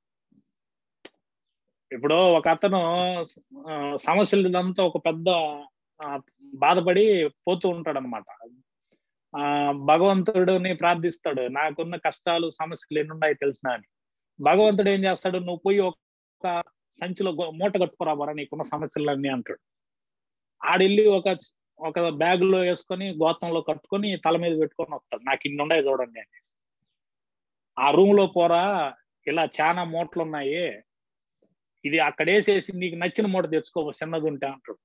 ఇప్పుడు ఒక అతను ఆ, సమస్యలంతా ఒక పెద్ద ఆ, బాధపడి పోతూ ఉంటాడు అనమాట ఆ భగవంతుడిని ప్రార్థిస్తాడు నాకున్న కష్టాలు సమస్యలు ఎన్ని ఉన్నాయి తెలిసిన అని భగవంతుడు ఏం చేస్తాడు నువ్వు పోయి ఒక సంచిలో గో- మూట కట్టుకురా బరా నీకున్న సమస్యలన్నీ అంటాడు ఆడెళ్ళి ఒక ఒక బ్యాగ్ లో వేసుకొని గోతంలో కట్టుకొని తల మీద పెట్టుకొని వస్తాడు నాకు ఇన్ని ఉన్నాయి చూడండి అని ఆ రూమ్ లో పోరా ఇలా చాలా మూటలు ఉన్నాయి ఇది అక్కడ వేసేసి నీకు నచ్చిన మూట తెచ్చుకో చిన్నది ఉంటే అంటాడు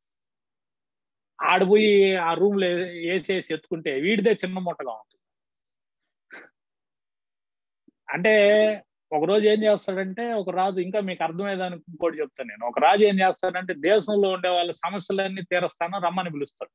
ఆడపోయి ఆ రూమ్ లో వేసేసి ఎత్తుకుంటే వీడిదే చిన్న మూటగా ఉంటుంది అంటే ఒక రోజు ఏం చేస్తాడంటే ఒక రాజు ఇంకా మీకు అర్థమయ్యేదానికి ఇంకోటి చెప్తాను నేను ఒక రాజు ఏం చేస్తాడంటే దేశంలో ఉండే వాళ్ళ సమస్యలన్నీ తీరస్తాను రమ్మని పిలుస్తాడు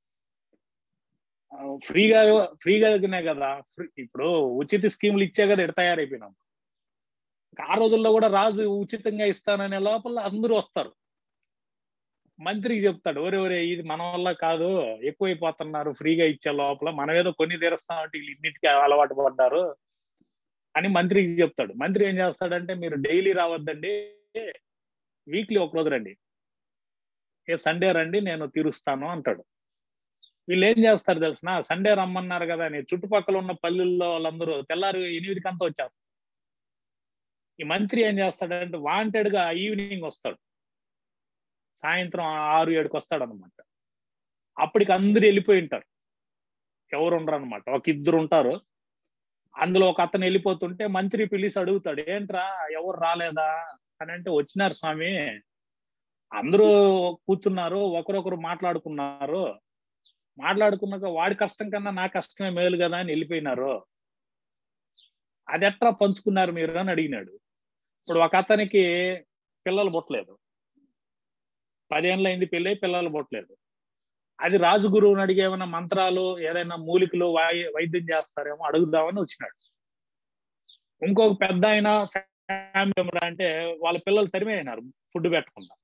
ఆ, ఫ్రీగా ఫ్రీగానే కదా ఫ్రీ- ఇప్పుడు ఉచిత స్కీములు ఇచ్చే కదా ఇటు తయారైపోయినాం ఇంకా ఆ రోజుల్లో కూడా రాజు ఉచితంగా ఇస్తాననే లోపల అందరూ వస్తారు మంత్రికి చెప్తాడు ఒరే ఒరే ఇది మన వల్ల కాదు ఎక్కువైపోతున్నారు ఫ్రీగా ఇచ్చే లోపల మనం ఏదో కొన్ని తీరుస్తామంటే వీళ్ళు ఇన్నిటికీ అలవాటు పడ్డారు అని మంత్రికి చెప్తాడు మంత్రి ఏం చేస్తాడంటే మీరు డైలీ రావద్దండి వీక్లీ ఒక రోజు రండి ఏ సండే రండి నేను తీరుస్తాను అంటాడు వీళ్ళు ఏం చేస్తారు తెలిసిన సండే రమ్మన్నారు కదా అని చుట్టుపక్కల ఉన్న పల్లెల్లో వాళ్ళందరూ తెల్లారు ఎనిమిదికంతా వచ్చేస్తారు ఈ మంత్రి ఏం చేస్తాడంటే వాంటెడ్ గా ఈవినింగ్ వస్తాడు సాయంత్రం ఆరు ఏడుకి వస్తాడు అనమాట అప్పటికి అందరు వెళ్ళిపోయి ఉంటారు ఎవరు ఉండరు అనమాట ఒక ఇద్దరు ఉంటారు అందులో ఒక అతను వెళ్ళిపోతుంటే మంత్రి పిలిచి అడుగుతాడు ఏంట్రా ఎవరు రాలేదా అని అంటే వచ్చినారు స్వామి అందరూ కూర్చున్నారు ఒకరొకరు మాట్లాడుకున్నారు మాట్లాడుకున్నాక వాడి కష్టం కన్నా నా కష్టమే మేలు కదా అని వెళ్ళిపోయినారు అది ఎట్లా పంచుకున్నారు మీరు అని అడిగినాడు ఇప్పుడు ఒక అతనికి పిల్లలు పుట్టలేదు పదేళ్ళు అయింది పెళ్ళి అయి పిల్లలు పుట్టలేదు అది రాజు గురువుని అడిగి ఏమైనా మంత్రాలు ఏదైనా మూలికలు వాయి- వైద్యం చేస్తారేమో అడుగుదామని వచ్చినాడు ఇంకొక పెద్ద ఆయన ఫ్యామిలీ మెంబర్ అంటే వాళ్ళ పిల్లలు తరిమేసినారు ఫుడ్ పెట్టకుండా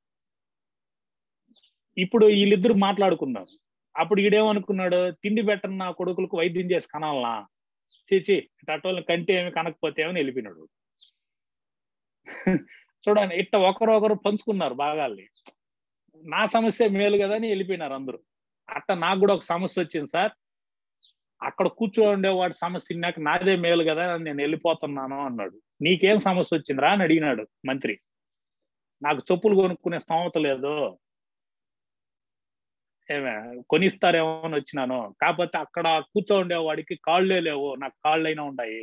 ఇప్పుడు వీళ్ళిద్దరు మాట్లాడుకున్నారు అప్పుడు ఈడేమనుకున్నాడు తిండి పెట్టని నా కొడుకులకు వైద్యం చేసి కనాలనా చీచి అటోళ్ళని కంటే ఏమి కనకపోతే ఏమని వెళ్ళిపోయినాడు చూడండి ఇట్ట ఒకరొకరు పంచుకున్నారు భాగాల్ని నా సమస్య మేలు కదా అని వెళ్ళిపోయినారు అందరూ అట్ట నాకు కూడా ఒక సమస్య వచ్చింది సార్ అక్కడ కూర్చోండే వాడి సమస్య తిన్నాక నాదే మేలు కదా నేను వెళ్ళిపోతున్నాను అన్నాడు నీకేం సమస్య వచ్చిందిరా అని అడిగినాడు మంత్రి నాకు చెప్పులు కొనుక్కునే స్తోమత లేదు ఏమే కొనిస్తారేమో అని వచ్చినాను కాకపోతే అక్కడ కూర్చో ఉండేవాడికి కాళ్ళే లేవు నాకు కాళ్ళైనా ఉన్నాయి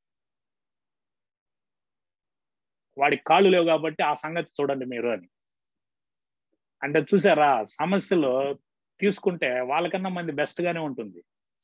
వాడికి కాళ్ళు లేవు కాబట్టి ఆ సంగతి చూడండి మీరు అని అంటే చూసారా సమస్యలు తీసుకుంటే వాళ్ళకన్నా మంది బెస్ట్ గానే ఉంటుంది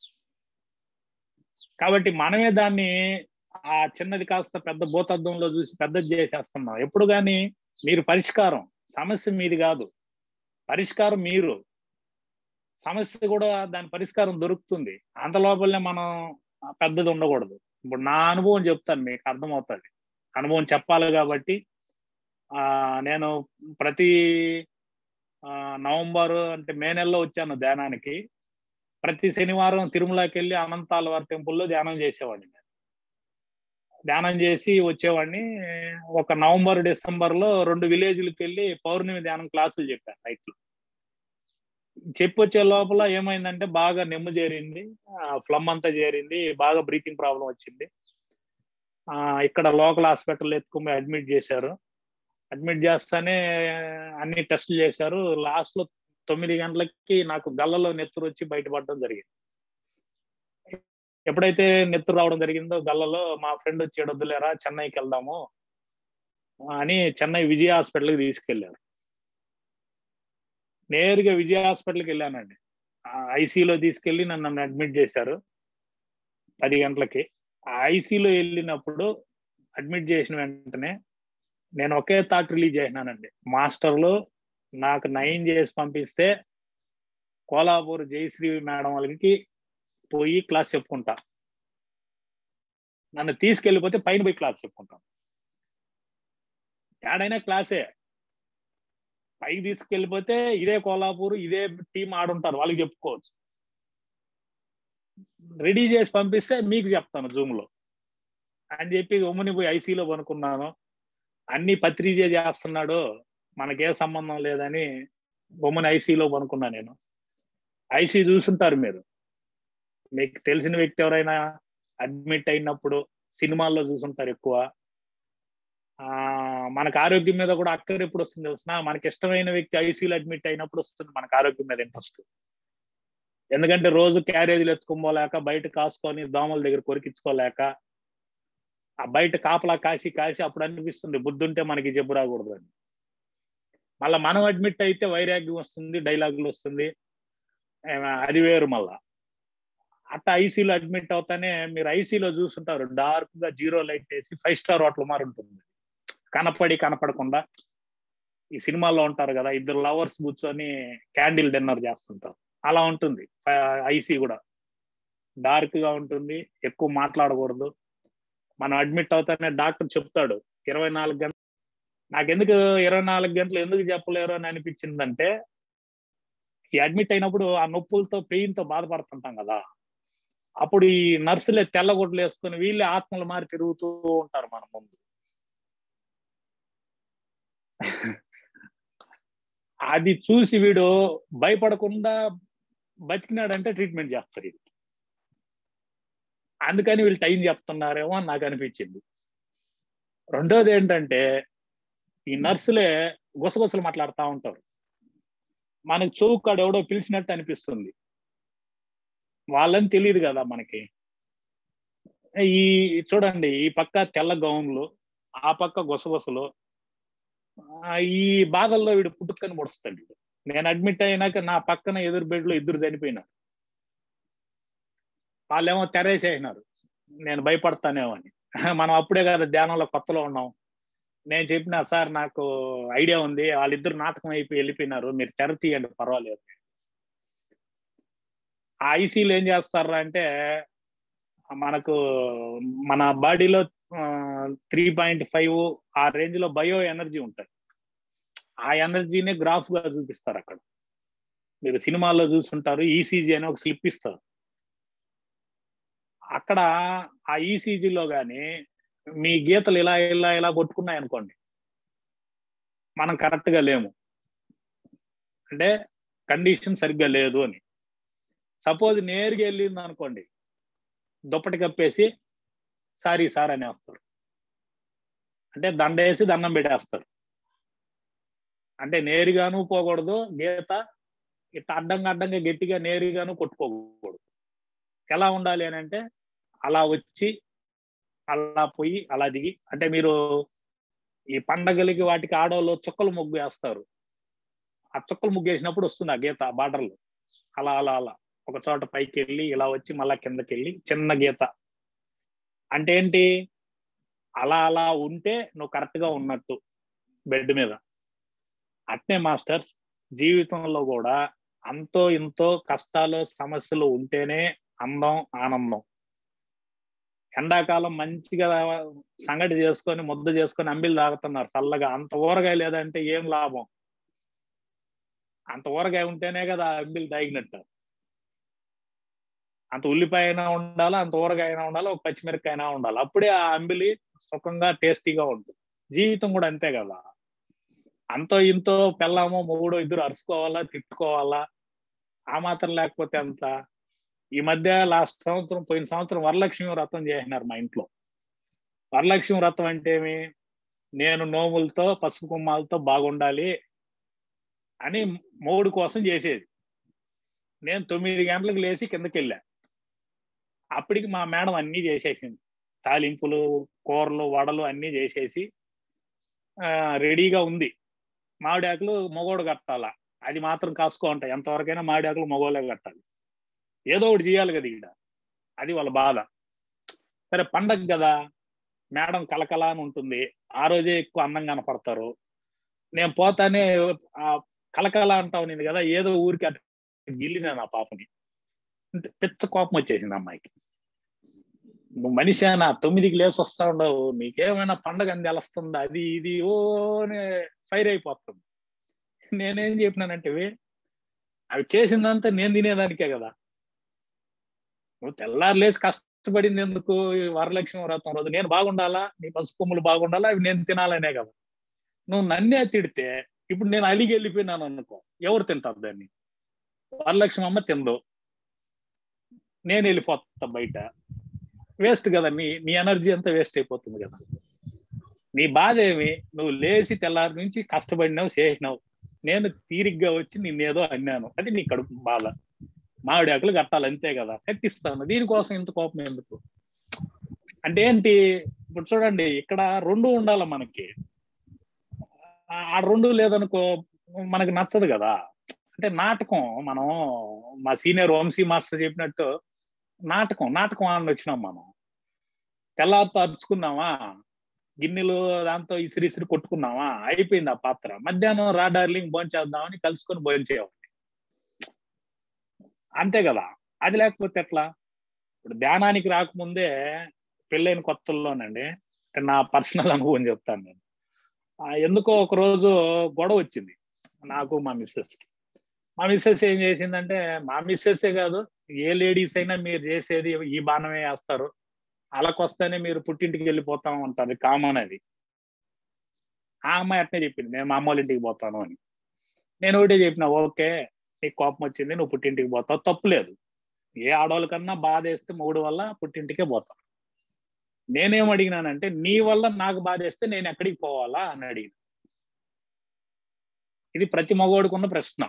కాబట్టి మనమే దాన్ని ఆ చిన్నది కాస్త పెద్ద భూతద్దంలో చూసి పెద్దది చేసేస్తున్నాం ఎప్పుడు కానీ మీరు పరిష్కారం సమస్య మీది కాదు పరిష్కారం మీరు సమస్య కూడా దాని పరిష్కారం దొరుకుతుంది అంత లోపలనే మనం పెద్దది ఉండకూడదు ఇప్పుడు నా అనుభవం చెప్తాను మీకు అర్థమవుతుంది అనుభవం చెప్పాలి కాబట్టి ఆ నేను ప్రతి ఆ, నవంబర్ అంటే మే నెలలో వచ్చాను ధ్యానానికి ప్రతి శనివారం తిరుమలకి వెళ్ళి అనంతాలవారి టెంపుల్లో ధ్యానం చేసేవాడిని నేను ధ్యానం చేసి వచ్చేవాడిని ఒక నవంబర్ డిసెంబర్ లో రెండు విలేజ్లకు వెళ్ళి పౌర్ణమి ధ్యానం క్లాసులు చెప్పాను నైట్లో చెప్పొచ్చే లోపల ఏమైందంటే బాగా నెమ్ము చేరింది ఫ్లమ్ అంతా చేరింది బాగా బ్రీతింగ్ ప్రాబ్లం వచ్చింది ఆ ఇక్కడ లోకల్ హాస్పిటల్ ఎత్తుకుని అడ్మిట్ చేశారు అడ్మిట్ చేస్తానే అన్ని టెస్టులు చేశారు లాస్ట్ లో తొమ్మిది గంటలకి నాకు గల్లలో నెత్తురు వచ్చి బయటపడడం జరిగింది ఎప్పుడైతే నెత్తురు రావడం జరిగిందో గల్లలో మా ఫ్రెండ్ వచ్చి వద్దులేరా చెన్నైకి వెళ్దాము అని చెన్నై విజయ హాస్పిటల్కి తీసుకెళ్లారు నేరుగా విజయ హాస్పిటల్కి వెళ్ళానండి ఐసీలో తీసుకెళ్లి నన్ను అడ్మిట్ చేశారు పది గంటలకి ఐసీలో వెళ్ళినప్పుడు అడ్మిట్ చేసిన వెంటనే నేను ఒకే థాట్ రిలీజ్ చేసినానండి మాస్టర్లు నాకు నయం చేసి పంపిస్తే కోలాపూర్ జయశ్రీ మేడం వాళ్ళకి పోయి క్లాస్ చెప్పుకుంటా నన్ను తీసుకెళ్ళిపోతే పైన పోయి క్లాస్ చెప్పుకుంటాను ఏడైనా క్లాసే పైకి తీసుకెళ్ళిపోతే ఇదే కోలాపూర్ ఇదే టీం ఆడుంటారు వాళ్ళకి చెప్పుకోవచ్చు రెడీ చేసి పంపిస్తే మీకు చెప్తాను జూమ్ లో అని చెప్పి ఉమ్మని పోయి ఐసీలో పనుకున్నాను అన్ని పత్రిజే చేస్తున్నాడు మనకే సంబంధం లేదని బొమ్మని ఐసీలో పనుకున్నా నేను ఐసీ చూసుంటారు మీరు మీకు తెలిసిన వ్యక్తి ఎవరైనా అడ్మిట్ అయినప్పుడు సినిమాల్లో చూసుంటారు ఎక్కువ ఆ మనకు ఆరోగ్యం మీద కూడా అక్కర్ ఎప్పుడు వస్తుంది తెలిసిన మనకి ఇష్టమైన వ్యక్తి ఐసీలో అడ్మిట్ అయినప్పుడు వస్తుంది మనకు ఆరోగ్యం మీద ఇంట్రెస్ట్ ఎందుకంటే రోజు క్యారేజీలు ఎత్తుకోలేక బయట కాసుకొని దోమల దగ్గర కొరికించుకోలేక ఆ బయట కాపలా కాసి కాసి అప్పుడు అనిపిస్తుంది బుద్ధుంటే మనకి జబ్బు రాకూడదు అని మళ్ళీ మనం అడ్మిట్ అయితే వైరాగ్యం వస్తుంది డైలాగులు వస్తుంది అది వేరు మళ్ళా అట్ట ఐసీలో అడ్మిట్ అవుతానే మీరు ఐసీలో చూస్తుంటారు డార్క్ గా జీరో లైట్ వేసి ఫైవ్ స్టార్ హోటల్ మారి ఉంటుంది కనపడి కనపడకుండా ఈ సినిమాల్లో ఉంటారు కదా ఇద్దరు లవర్స్ కూర్చొని క్యాండిల్ డిన్నర్ చేస్తుంటారు అలా ఉంటుంది ఐసీ కూడా డార్క్ గా ఉంటుంది ఎక్కువ మాట్లాడకూడదు మనం అడ్మిట్ అవుతానే డాక్టర్ చెప్తాడు ఇరవై నాలుగు గంటలు నాకెందుకు ఇరవై నాలుగు గంటలు ఎందుకు చెప్పలేరు అని అనిపించిందంటే ఈ అడ్మిట్ అయినప్పుడు ఆ నొప్పులతో పెయిన్ తో బాధపడుతుంటాం కదా అప్పుడు ఈ నర్సులే తెల్లగొడ్లు వేసుకుని వీళ్ళే ఆత్మలు మారి తిరుగుతూ ఉంటారు మన ముందు అది చూసి వీడు భయపడకుండా బతికినాడంటే ట్రీట్మెంట్ చేస్తారు ఇది అందుకని వీళ్ళు టైం చెప్తున్నారేమో అని నాకు అనిపించింది రెండోది ఏంటంటే ఈ నర్సులే గుసగుసలు మాట్లాడుతూ ఉంటారు మనకు చౌకాడు ఎవడో పిలిచినట్టు అనిపిస్తుంది వాళ్ళని తెలియదు కదా మనకి ఈ చూడండి ఈ పక్క తెల్ల గౌన్లు ఆ పక్క గుసగుసలు ఈ బాధల్లో వీడు పుట్టుకని పొడుస్తాడు నేను అడ్మిట్ అయినాక నా పక్కన ఎదురు బెడ్లో ఇద్దరు చనిపోయినారు వాళ్ళేమో తెరేసేసినారు నేను భయపడతానేమో అని మనం అప్పుడే కదా ధ్యానంలో కొత్తలో ఉన్నాం నేను చెప్పిన సార్ నాకు ఐడియా ఉంది వాళ్ళిద్దరు నాటకం అయిపోయి వెళ్ళిపోయినారు మీరు తెర తీయండి పర్వాలేదు ఆ ఐసీలు ఏం చేస్తారా అంటే మనకు మన బాడీలో త్రీ పాయింట్ ఫైవ్ ఆ రేంజ్ లో బయో ఎనర్జీ ఉంటుంది ఆ ఎనర్జీనే గ్రాఫ్ గా చూపిస్తారు అక్కడ మీరు సినిమాల్లో చూస్తుంటారు ఈసీజీ అని ఒక స్లిప్ ఇస్తారు అక్కడ ఆ ఈసీజీలో కానీ మీ గీతలు ఇలా ఇలా ఇలా కొట్టుకున్నాయి అనుకోండి మనం కరెక్ట్ గా లేము అంటే కండిషన్ సరిగ్గా లేదు అని సపోజ్ నేరుగా వెళ్ళింది అనుకోండి దుప్పటి కప్పేసి సారీ సార్ అని వస్తారు అంటే దండ వేసి దండం పెట్టేస్తారు అంటే నేరుగాను పోకూడదు గీత ఇట్లా అడ్డంగా అడ్డంగా గట్టిగా నేరుగాను కొట్టుకోకూడదు ఎలా ఉండాలి అని అంటే అలా వచ్చి అలా పోయి అలా దిగి అంటే మీరు ఈ పండగలకి వాటికి ఆడవాళ్ళు చుక్కలు ముగ్గు వేస్తారు ఆ చుక్కలు ముగ్గు వేసినప్పుడు వస్తుంది ఆ గీత బార్డర్లో అలా అలా అలా ఒక చోట పైకి వెళ్ళి ఇలా వచ్చి మళ్ళా కిందకి వెళ్ళి చిన్న గీత అంటే ఏంటి అలా అలా ఉంటే నువ్వు కరెక్ట్ గా ఉన్నట్టు బెడ్ మీద అట్నే మాస్టర్స్ జీవితంలో కూడా అంతో ఇంతో కష్టాలు సమస్యలు ఉంటేనే అందం ఆనందం ఎండాకాలం మంచిగా సంగటి చేసుకొని ముద్ద చేసుకొని అంబిలు తాగుతున్నారు చల్లగా అంత ఊరగాయ లేదంటే ఏం లాభం అంత ఊరగాయ ఉంటేనే కదా అంబిలు తాగినట్టు అంత ఉల్లిపాయ అయినా ఉండాలి అంత ఊరగాయ అయినా ఉండాలి ఒక పచ్చిమిరకాయ అయినా ఉండాలి అప్పుడే ఆ అంబిలి సుఖంగా టేస్టీగా ఉంటుంది జీవితం కూడా అంతే కదా అంతో ఇంతో పెళ్ళామో మొగుడో ఇద్దరు అరుచుకోవాలా తిట్టుకోవాలా ఆ మాత్రం లేకపోతే ఎంత ఈ మధ్య లాస్ట్ సంవత్సరం పోయిన సంవత్సరం వరలక్ష్మి వ్రతం చేసినారు మా ఇంట్లో వరలక్ష్మి వ్రతం అంటే ఏమి నేను నోములతో పసుపు కుమ్మాలతో బాగుండాలి అని మొగుడు కోసం చేసేది నేను తొమ్మిది గంటలకు లేచి కిందకి వెళ్ళా అప్పటికి మా మేడం అన్నీ చేసేసింది తాలింపులు కూరలు వడలు అన్నీ చేసేసి రెడీగా ఉంది మామిడాకులు మగోడు కట్టాల అది మాత్రం కాసుకో ఉంటాయి ఎంతవరకైనా మామిడాకులు మగోళ్ళే కట్టాలి ఏదో ఒకటి చేయాలి కదా ఇక్కడ అది వాళ్ళ బాధ సరే పండగ కదా మేడం కలకల అని ఉంటుంది ఆ రోజే ఎక్కువ అందంగా కనపడతారు నేను పోతానే ఆ కలకల అంటావు నేను కదా ఏదో ఊరికి అటు గిల్లినా నా పాపని పిచ్చ కోపం వచ్చేసింది అమ్మాయికి నువ్వు మనిషి నా తొమ్మిదికి లేసి వస్తా ఉండవు నీకేమైనా పండగ అని తెలుస్తుందా అది ఇది ఓ ఫైర్ అయిపోతుంది నేనేం చెప్పినానంటే అవి చేసిందంతా నేను తినేదానికే కదా నువ్వు తెల్లారు లేసి కష్టపడింది ఎందుకు వరలక్ష్మి వ్రతం రోజు నేను బాగుండాలా నీ పసుపు కొమ్ములు బాగుండాలా అవి నేను తినాలనే కదా నువ్వు నన్నే తిడితే ఇప్పుడు నేను అలిగి వెళ్ళిపోయినాను అనుకో ఎవరు తింటారు దాన్ని వరలక్ష్మి అమ్మ తిందు నేను వెళ్ళిపోతా బయట వేస్ట్ కదా నీ నీ ఎనర్జీ అంతా వేస్ట్ అయిపోతుంది కదా నీ బాధ ఏమి నువ్వు లేచి తెల్లారి నుంచి కష్టపడినావు చేసినావు నేను తీరిగ్గా వచ్చి నిన్నేదో అన్నాను అది నీ కడుపు బాధ మామిడి ఆకులు కట్టాలి అంతే కదా కట్టిస్తాను దీనికోసం ఇంత కోపం ఎందుకు అంటే ఏంటి ఇప్పుడు చూడండి ఇక్కడ రెండు ఉండాలి మనకి ఆ రెండు లేదనుకో మనకు నచ్చదు కదా అంటే నాటకం మనం మా సీనియర్ వంశీ మాస్టర్ చెప్పినట్టు నాటకం నాటకం అని వచ్చినాం మనం తెల్లారితో అరుచుకున్నామా గిన్నెలు దాంతో ఇసిరి ఇసిరి కొట్టుకున్నామా అయిపోయింది ఆ పాత్ర మధ్యాహ్నం రా డార్లింగ్ భోంచేద్దామని కలుసుకొని భోంచేవాడి అంతే కదా అది లేకపోతే ఎట్లా ఇప్పుడు ధ్యానానికి రాకముందే పెళ్ళైన కొత్తల్లోనండి నా పర్సనల్ అనుభవం చెప్తాను నేను ఎందుకో ఒక రోజు గొడవ వచ్చింది నాకు మా మిస్సెస్ మా మిస్సెస్ ఏం చేసిందంటే మా మిస్సెస్సే కాదు ఏ లేడీస్ అయినా మీరు చేసేది ఈ బాణమే వేస్తారు అలాకొస్తేనే మీరు పుట్టింటికి వెళ్ళిపోతాం అంటారు కామన్ అది ఆ అమ్మాయి అట్నే చెప్పింది నేను మా అమ్మ ఇంటికి పోతాను అని నేను ఒకటే చెప్పిన ఓకే నీకు కోపం వచ్చింది నువ్వు పుట్టింటికి పోతావు తప్పులేదు ఏ ఆడవాళ్ళ కన్నా బాధ వేస్తే మూడు వల్ల పుట్టింటికే పోతాం నేనేం అడిగినానంటే నీ వల్ల నాకు బాధ వేస్తే నేను ఎక్కడికి పోవాలా అని అడిగిన ఇది ప్రతి మగవాడికి ఉన్న ప్రశ్న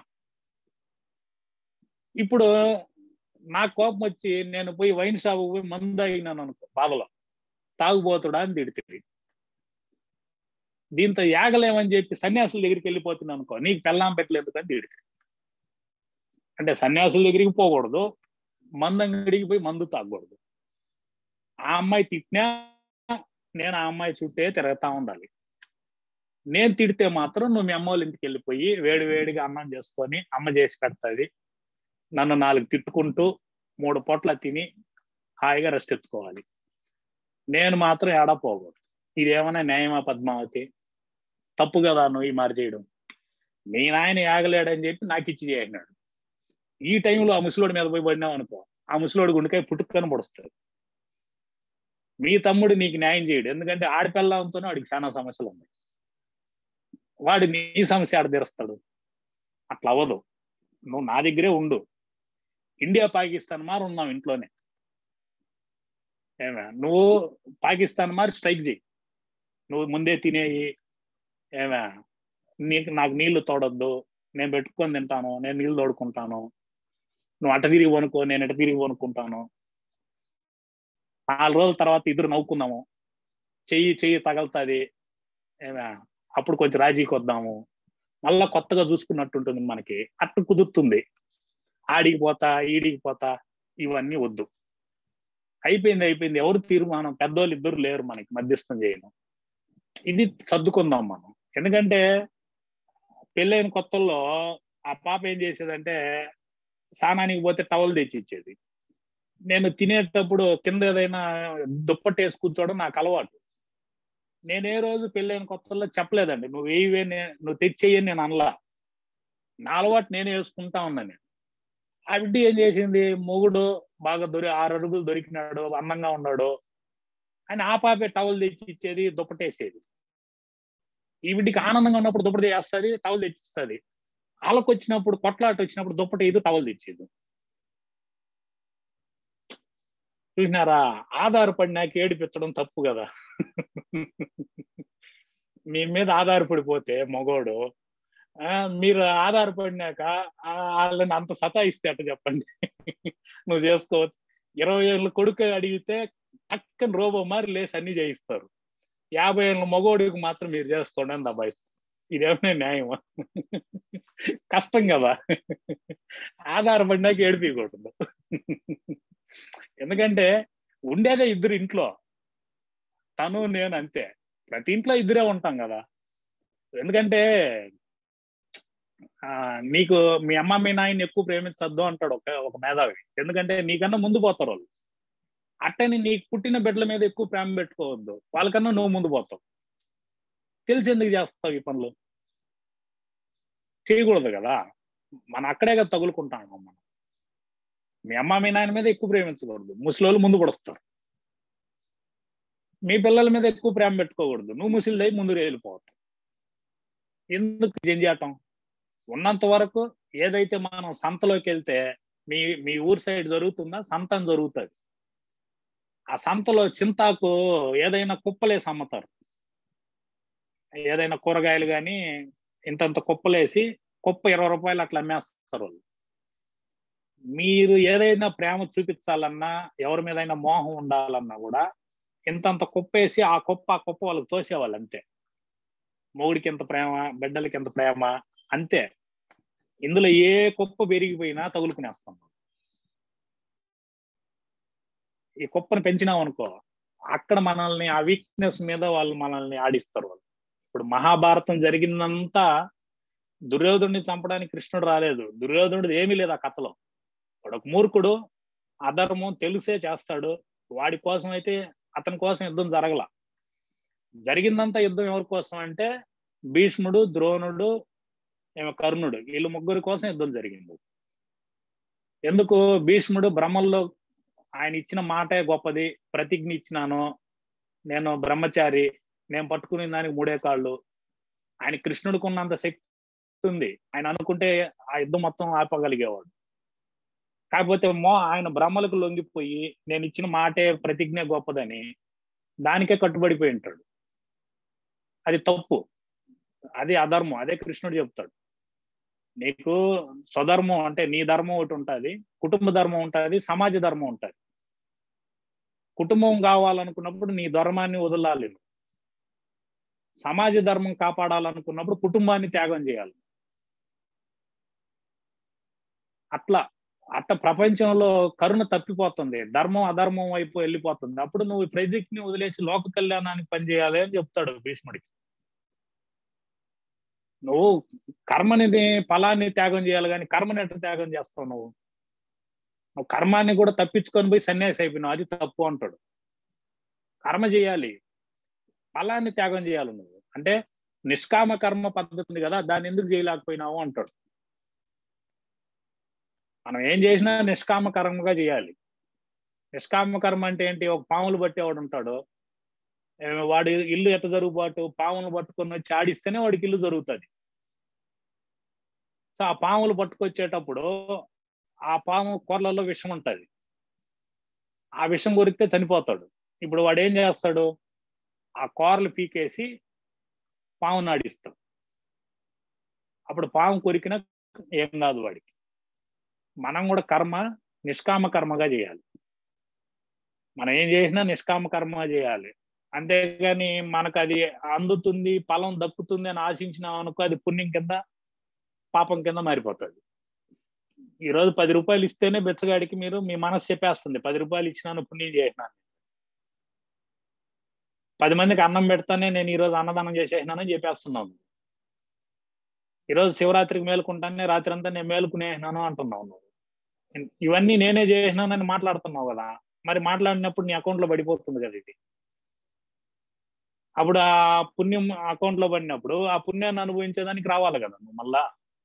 ఇప్పుడు నాకు కోపం వచ్చి నేను పోయి వైన్ షాప్ పోయి మందు తాగినాను అనుకో బాధలో తాగుబోతుడా అని తిడితే దీంతో యాగలేమని చెప్పి సన్యాసుల దగ్గరికి వెళ్ళిపోతున్నాను అనుకో నీకు పెళ్ళాం పెట్టలేదు అని తిడితే అంటే సన్యాసుల దగ్గరికి పోకూడదు మందు అంగడికి పోయి మందు తాగకూడదు ఆ అమ్మాయి తిట్టినా నేను ఆ అమ్మాయి చుట్టే తిరగతా ఉండాలి నేను తిడితే మాత్రం నువ్వు మీ అమ్మ వాళ్ళ ఇంటికి వెళ్ళిపోయి వేడి వేడిగా అన్నం చేసుకొని అమ్మ చేసి పెడతాది నన్ను నాలుగు తిట్టుకుంటూ మూడు పొట్ల తిని హాయిగా రెస్ట్ ఎత్తుకోవాలి నేను మాత్రం ఏడా పోకూడదు ఇదేమైనా న్యాయమా పద్మావతి తప్పు కదా నువ్వు ఈ మారి చేయడం మీ నాయన యాగలేడని చెప్పి నాకు ఇచ్చి చేసినాడు ఈ టైంలో ఆ ముసలోడి మీద పోయి పడినావు అనుకో ఆ ముసలోడి గుండెకాయ పుట్టుకొని పొడుస్తాడు మీ తమ్ముడు నీకు న్యాయం చేయడు ఎందుకంటే ఆడపిల్లంతోనే వాడికి చాలా సమస్యలు ఉన్నాయి వాడు నీ సమస్య ఆడ తీరుస్తాడు అట్లా అవ్వదు నువ్వు నా దగ్గరే ఉండు ఇండియా పాకిస్తాన్ మారు ఉన్నావు ఇంట్లోనే ఏమే నువ్వు పాకిస్తాన్ మారి స్ట్రైక్ చేయి నువ్వు ముందే తినేయి ఏమే నీకు నాకు నీళ్లు తోడొద్దు నేను పెట్టుకొని తింటాను నేను నీళ్ళు తోడుకుంటాను నువ్వు అట తిరిగి వనుకో నేను ఎట తిరిగి వనుక్కుంటాను నాలుగు రోజుల తర్వాత ఇద్దరు నవ్వుకుందాము చెయ్యి చెయ్యి తగలుతుంది ఏమే అప్పుడు కొంచెం రాజీకి వద్దాము మళ్ళా కొత్తగా చూసుకున్నట్టు ఉంటుంది మనకి అట్టు కుదురుతుంది ఆడికి పోతా ఈడికి పోతా ఇవన్నీ వద్దు అయిపోయింది అయిపోయింది ఎవరు తీర్మానం పెద్దోళ్ళు ఇద్దరు లేరు మనకి మధ్యస్థం చేయను ఇది సర్దుకుందాం మనం ఎందుకంటే పెళ్ళైన కొత్తల్లో ఆ పాప ఏం చేసేదంటే స్నానానికి పోతే టవల్ తెచ్చి ఇచ్చేది నేను తినేటప్పుడు కింద ఏదైనా దుప్పటి వేసి కూర్చోవడం నాకు అలవాటు నేను ఏ రోజు పెళ్ళైన కొత్తల్లో చెప్పలేదండి నువ్వు వేయివే నువ్వు తెచ్చేయని నేను అనలా నా అలవాటు నేను వేసుకుంటా ఉన్నా నేను ఆ బిడ్డ ఏం చేసింది మొగుడు బాగా దొరి ఆరు అడుగులు దొరికినాడు అందంగా ఉన్నాడు అని ఆ పాపే టవల్ తెచ్చి ఇచ్చేది దుప్పటేసేది ఈ బిడ్డకి ఆనందంగా ఉన్నప్పుడు దుప్పటి చేస్తుంది టవల్ తెచ్చిస్తుంది వాళ్ళకి వచ్చినప్పుడు కొట్లాట వచ్చినప్పుడు దుప్పటి ఇది టవల్ తెచ్చేది చూసినారా ఆధారపడినాక ఏడిపించడం తప్పు కదా మీ మీద ఆధారపడిపోతే మగోడు ఆ, మీరు ఆధారపడినాక ఆ, వాళ్ళని అంత సతాయిస్తే అట్ట చెప్పండి నువ్వు చేసుకోవచ్చు ఇరవై ఏళ్ళ కొడుకు అడిగితే టక్కని రోబో మారి లేసి అన్ని చేయిస్తారు యాభై ఏళ్ళ మగోడికి మాత్రం మీరు చేసుకోండి అని దబాయిస్తారు ఇదేమైనా న్యాయమా కష్టం కదా ఆధారపడినాక ఏడిపించకూడదు ఎందుకంటే ఉండేదే ఇద్దరు ఇంట్లో తను నేను అంతే ప్రతి ఇంట్లో ఇద్దరే ఉంటాం కదా ఎందుకంటే ఆ నీకు మీ అమ్మ మీ నాయన్ని ఎక్కువ ప్రేమించద్దు అంటాడు ఒక ఒక మేధావి ఎందుకంటే నీకన్నా ముందు పోతారు వాళ్ళు అట్టని నీకు పుట్టిన బిడ్డల మీద ఎక్కువ ప్రేమ పెట్టుకోవద్దు వాళ్ళకన్నా నువ్వు ముందు పోతావు తెలిసి ఎందుకు చేస్తావు ఈ పనులు చేయకూడదు కదా మనం అక్కడే కదా తగులుకుంటాం మనం మీ అమ్మ మీ నాయన మీద ఎక్కువ ప్రేమించకూడదు ముసలోళ్ళు ముందు పడుస్తారు మీ పిల్లల మీద ఎక్కువ ప్రేమ పెట్టుకోకూడదు నువ్వు ముసలిదై ముందు వెళ్ళిపోవద్దు ఎందుకు జంజాటం ఉన్నంత వరకు ఏదైతే మనం సంతలోకి వెళ్తే మీ మీ ఊరు సైడ్ జరుగుతుందా సంతం జరుగుతుంది ఆ సంతలో చింతాకు ఏదైనా కుప్పలేసి అమ్ముతారు ఏదైనా కూరగాయలు కానీ ఇంతంత కుప్పలేసి కుప్ప ఇరవై రూపాయలు అట్లా అమ్మేస్తారు వాళ్ళు మీరు ఏదైనా ప్రేమ చూపించాలన్నా ఎవరి మీదైనా మోహం ఉండాలన్నా కూడా ఇంతంత కుప్పేసి ఆ కుప్ప ఆ కుప్ప వాళ్ళకి తోసేవాళ్ళు అంతే మొగుడికి ఎంత ప్రేమ బిడ్డలకి ఎంత ప్రేమ అంతే ఇందులో ఏ కుప్ప పెరిగిపోయినా తగులుకునేస్తాం ఈ కుప్పను పెంచినాం అనుకో అక్కడ మనల్ని ఆ వీక్నెస్ మీద వాళ్ళు మనల్ని ఆడిస్తారు వాళ్ళు ఇప్పుడు మహాభారతం జరిగిందంతా దుర్యోధుడిని చంపడానికి కృష్ణుడు రాలేదు దుర్యోధనుడు ఏమీ లేదు ఆ కథలో వాడు ఒక మూర్ఖుడు అధర్మం తెలిసే చేస్తాడు వాడి కోసం అయితే అతని కోసం యుద్ధం జరగల జరిగిందంతా యుద్ధం ఎవరి కోసం అంటే భీష్ముడు ద్రోణుడు ఏమో కర్ణుడు వీళ్ళు ముగ్గురి కోసం యుద్ధం జరిగింది ఎందుకు భీష్ముడు బ్రహ్మల్లో ఆయన ఇచ్చిన మాటే గొప్పది ప్రతిజ్ఞ ఇచ్చినాను నేను బ్రహ్మచారి నేను పట్టుకునే దానికి మూడే కాళ్ళు ఆయన కృష్ణుడికి ఉన్నంత శక్తి ఉంది ఆయన అనుకుంటే ఆ యుద్ధం మొత్తం ఆపగలిగేవాడు కాకపోతే మో ఆయన బ్రహ్మలకు లొంగిపోయి నేను ఇచ్చిన మాటే ప్రతిజ్ఞ గొప్పదని దానికే కట్టుబడిపోయి ఉంటాడు అది తప్పు అది అధర్మం అదే కృష్ణుడు చెప్తాడు నీకు స్వధర్మం అంటే నీ ధర్మం ఒకటి ఉంటుంది కుటుంబ ధర్మం ఉంటుంది సమాజ ధర్మం ఉంటుంది కుటుంబం కావాలనుకున్నప్పుడు నీ ధర్మాన్ని వదలాలి నువ్వు. సమాజ ధర్మం కాపాడాలనుకున్నప్పుడు కుటుంబాన్ని త్యాగం చేయాలి అట్లా అట్ట ప్రపంచంలో కరుణ తప్పిపోతుంది ధర్మం అధర్మం వైపు వెళ్ళిపోతుంది అప్పుడు నువ్వు ప్రతిజ్ఞని వదిలేసి లోక కళ్యాణానికి పనిచేయాలి అని చెప్తాడు భీష్ముడికి నువ్వు కర్మని ఫలాన్ని త్యాగం చేయాలి కానీ కర్మని ఎట్లా త్యాగం చేస్తావు నువ్వు నువ్వు కర్మాన్ని కూడా తప్పించుకొని పోయి సన్యాసి అయిపోయినావు అది తప్పు అంటాడు కర్మ చేయాలి ఫలాన్ని త్యాగం చేయాలి నువ్వు అంటే నిష్కామ కర్మ పద్ధతి ఉంది కదా దాన్ని ఎందుకు చేయలేకపోయినావు అంటాడు మనం ఏం చేసినా నిష్కామ కర్మగా చేయాలి నిష్కామ కర్మ అంటే ఏంటి ఒక పాములు పట్టేవాడు ఉంటాడు ఏ, వాడి ఇల్లు ఎట్ట జరుగుబాటు పాములు పట్టుకొని వచ్చి ఆడిస్తేనే వాడికి ఇల్లు జరుగుతుంది సో ఆ పాములు పట్టుకొచ్చేటప్పుడు ఆ పాము కూరలలో విషం ఉంటది ఆ విషం కొరికితే చనిపోతాడు ఇప్పుడు వాడు ఏం చేస్తాడు ఆ కూరలు పీకేసి పామును ఆడిస్తాడు అప్పుడు పాము కొరికినా ఏం కాదు వాడికి మనం కూడా కర్మ నిష్కామ కర్మగా చేయాలి మనం ఏం చేసినా నిష్కామ కర్మ చేయాలి అంతేగాని మనకు అది అందుతుంది ఫలం దక్కుతుంది అని ఆశించినాం అనుకో అది పుణ్యం కింద పాపం కింద మారిపోతుంది ఈరోజు పది రూపాయలు ఇస్తేనే బెచ్చగాడికి మీరు మీ మనసు చెప్పేస్తుంది పది రూపాయలు ఇచ్చినాను పుణ్యం చేసినాను పది మందికి అన్నం పెడతానే నేను ఈరోజు అన్నదానం చేసేసినానని చెప్పేస్తున్నాను ఈరోజు శివరాత్రికి మేలుకుంటానే రాత్రి అంతా నేను మేలుకునేసినాను అంటున్నావు నువ్వు ఇవన్నీ నేనే చేసినానని మాట్లాడుతున్నావు కదా మరి మాట్లాడినప్పుడు నీ అకౌంట్ లో పడిపోతుంది కదా ఇది అప్పుడు ఆ పుణ్యం అకౌంట్ లో పడినప్పుడు ఆ పుణ్యాన్ని అనుభవించేదానికి రావాలి కదా నువ్వు మళ్ళా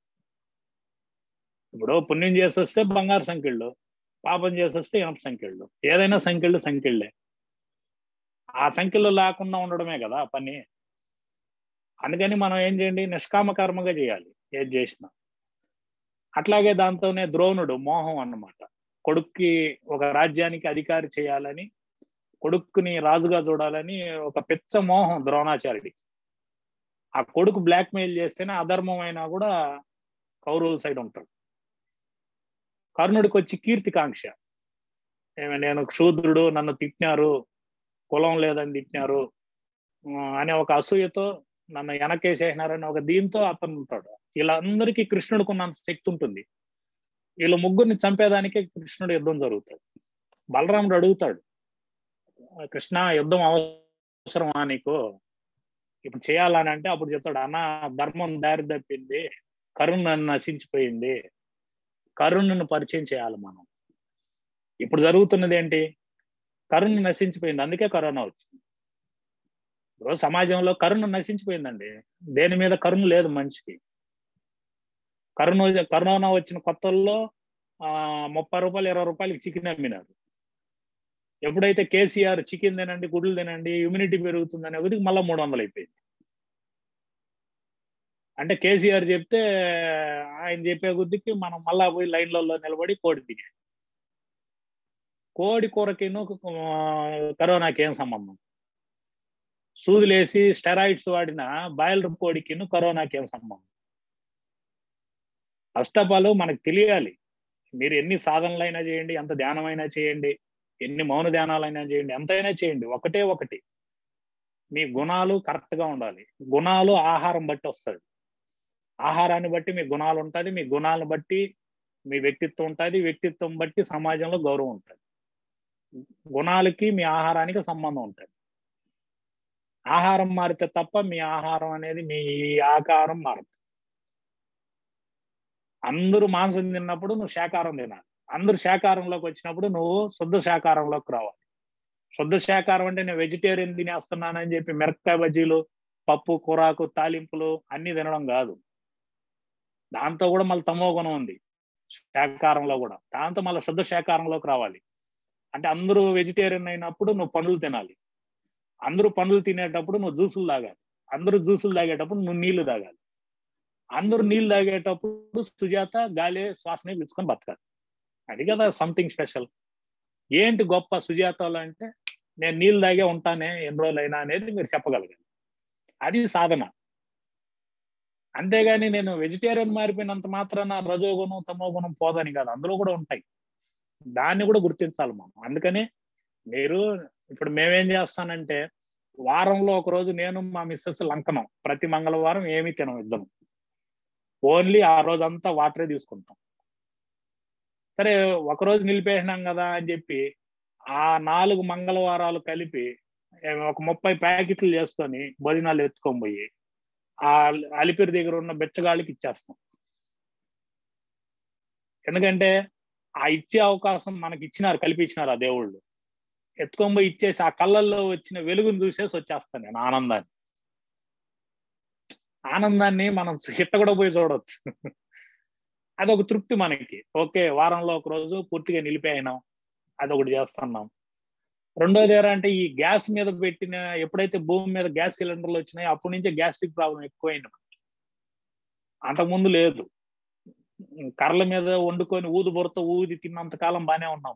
ఇప్పుడు పుణ్యం చేసి వస్తే బంగారు సంఖ్యళ్ళు పాపం చేసి వస్తే ఇనప సంఖ్యళ్ళు ఏదైనా సంఖ్యళ్ళు సంఖ్యళ్ళే ఆ సంఖ్యలు లేకుండా ఉండడమే కదా పని అందుకని మనం ఏం చేయండి నిష్కామ కర్మగా చేయాలి ఏది చేసినా అట్లాగే దాంతోనే ద్రోణుడు మోహం అన్నమాట కొడుక్కి ఒక రాజ్యానికి అధికారి చేయాలని కొడుకుని రాజుగా చూడాలని ఒక పెచ్చ మోహం ద్రోణాచార్యుడి ఆ కొడుకు బ్లాక్ మెయిల్ చేస్తేనే అధర్మం అయినా కూడా కౌరవుల సైడ్ ఉంటాడు కర్ణుడికి వచ్చి కీర్తికాంక్ష ఏమి నేను క్షూద్రుడు నన్ను తిట్టినారు కులం లేదని తిట్టినారు అనే ఒక అసూయతో నన్ను వెనకేసేసినారని ఒక దీంతో అతను ఉంటాడు వీళ్ళందరికీ కృష్ణుడికి ఉన్నంత శక్తి ఉంటుంది వీళ్ళు ముగ్గురిని చంపేదానికే కృష్ణుడు యుద్ధం జరుగుతాడు బలరాముడు అడుగుతాడు కృష్ణ యుద్ధం అవసరమా నీకు ఇప్పుడు చేయాలని అంటే అప్పుడు చెప్తాడు అన్న ధర్మం దారి తప్పింది కరుణ నశించిపోయింది కరుణను పరిచయం చేయాలి మనం ఇప్పుడు జరుగుతున్నది ఏంటి కరుణ నశించిపోయింది అందుకే కరోనా వచ్చింది ఇప్పుడు సమాజంలో కరుణ నశించిపోయిందండి దేని మీద కరుణ లేదు మనిషికి కరోనా కరోనా వచ్చిన కొత్తల్లో ఆ ముప్పై రూపాయలు ఇరవై రూపాయలకి చికెన్ అమ్మినారు ఎప్పుడైతే కేసీఆర్ చికెన్ తినండి గుడ్లు తినండి ఇమ్యూనిటీ పెరుగుతుందనే కొద్దికి మళ్ళీ మూడు వందలు అయిపోయింది అంటే కేసీఆర్ చెప్తే ఆయన చెప్పే కొద్దికి మనం మళ్ళా పోయి లైన్లలో నిలబడి కోడి తినే కోడి కూరకిను కరోనాకి ఏం సంబంధం సూదులేసి స్టెరాయిడ్స్ వాడిన బాయిలర్ కోడికిను కరోనాకి ఏం సంబంధం అష్టపాలు మనకు తెలియాలి మీరు ఎన్ని సాధనలైనా చేయండి ఎంత ధ్యానమైనా చేయండి ఎన్ని మౌన ధ్యానాలైనా చేయండి ఎంతైనా చేయండి ఒకటే ఒకటి మీ గుణాలు కరెక్ట్ గా ఉండాలి గుణాలు ఆహారం బట్టి వస్తుంది ఆహారాన్ని బట్టి మీ గుణాలు ఉంటుంది మీ గుణాలను బట్టి మీ వ్యక్తిత్వం ఉంటుంది వ్యక్తిత్వం బట్టి సమాజంలో గౌరవం ఉంటుంది గుణాలకి మీ ఆహారానికి సంబంధం ఉంటుంది ఆహారం మారితే తప్ప మీ ఆహారం అనేది మీ ఆకారం మారుతుంది అందరూ మాంసం తిన్నప్పుడు నువ్వు శాకారం తినాలి అందరూ శాకారంలోకి వచ్చినప్పుడు నువ్వు శుద్ధ శాకారంలోకి రావాలి శుద్ధ శాకారం అంటే నేను వెజిటేరియన్ తినేస్తున్నానని చెప్పి మిరపకాయ బజ్జీలు పప్పు కూరాకు తాలింపులు అన్ని తినడం కాదు దాంతో కూడా మళ్ళీ తమో గుణం ఉంది శాకారంలో కూడా దాంతో మళ్ళీ శుద్ధ శాకారంలోకి రావాలి అంటే అందరూ వెజిటేరియన్ అయినప్పుడు నువ్వు పండ్లు తినాలి అందరూ పండ్లు తినేటప్పుడు నువ్వు జ్యూసులు తాగాలి అందరూ జ్యూసులు తాగేటప్పుడు నువ్వు నీళ్లు తాగాలి అందరూ నీళ్ళు తాగేటప్పుడు సుజాత గాలి శ్వాసని పిలుచుకొని బతకాలి అది కదా సంథింగ్ స్పెషల్ ఏంటి గొప్ప సుజాతలో అంటే నేను నీళ్ళు తాగే ఉంటానే ఎన్ని రోజులైనా అనేది మీరు చెప్పగలగాలి అది సాధన అంతేగాని నేను వెజిటేరియన్ మారిపోయినంత మాత్రాన రజోగుణం తమో గుణం పోదని కాదు అందులో కూడా ఉంటాయి దాన్ని కూడా గుర్తించాలి మనం అందుకని మీరు ఇప్పుడు మేమేం చేస్తానంటే వారంలో ఒక రోజు నేను మా మిస్సెస్ లంకనం ప్రతి మంగళవారం ఏమీ తినం ఇద్దరం ఓన్లీ ఆ రోజు అంతా వాటరే తీసుకుంటాం సరే ఒకరోజు నిలిపేసినాం కదా అని చెప్పి ఆ నాలుగు మంగళవారాలు కలిపి ఒక ముప్పై ప్యాకెట్లు చేసుకొని భోజనాలు ఎత్తుకొని పోయి ఆ అలిపిరి దగ్గర ఉన్న బెచ్చగాళ్ళకి ఇచ్చేస్తాం ఎందుకంటే ఆ ఇచ్చే అవకాశం మనకి ఇచ్చినారు కలిపి ఇచ్చినారు ఆ దేవుళ్ళు ఎత్తుకొని పోయి ఇచ్చేసి ఆ కళ్ళల్లో వచ్చిన వెలుగును చూసేసి వచ్చేస్తాను నేను ఆనందాన్ని ఆనందాన్ని మనం హిట్ట కూడా పోయి చూడవచ్చు అదొక తృప్తి మనకి ఓకే వారంలో ఒక రోజు పూర్తిగా నిలిపేయినాం అదొకటి చేస్తున్నాం రెండోది ఏంటంటే ఈ గ్యాస్ మీద పెట్టిన ఎప్పుడైతే భూమి మీద గ్యాస్ సిలిండర్లు వచ్చినాయో అప్పటి నుంచే గ్యాస్ట్రిక్ ప్రాబ్లం ఎక్కువైంది అంతకుముందు లేదు కర్రల మీద వండుకొని ఊదు బొరత ఊది తిన్నంత కాలం బాగానే ఉన్నాం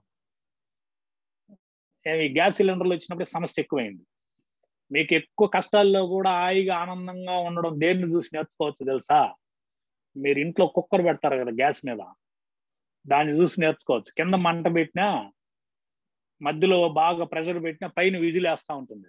ఈ గ్యాస్ సిలిండర్లు వచ్చినప్పుడు సమస్య ఎక్కువైంది మీకు ఎక్కువ కష్టాల్లో కూడా హాయిగా ఆనందంగా ఉండడం దేన్ని చూసి నేర్చుకోవచ్చు తెలుసా మీరు ఇంట్లో కుక్కర్ పెడతారు కదా గ్యాస్ మీద దాన్ని చూసి నేర్చుకోవచ్చు కింద మంట పెట్టినా మధ్యలో బాగా ప్రెషర్ పెట్టినా పైన విజిలేస్తా ఉంటుంది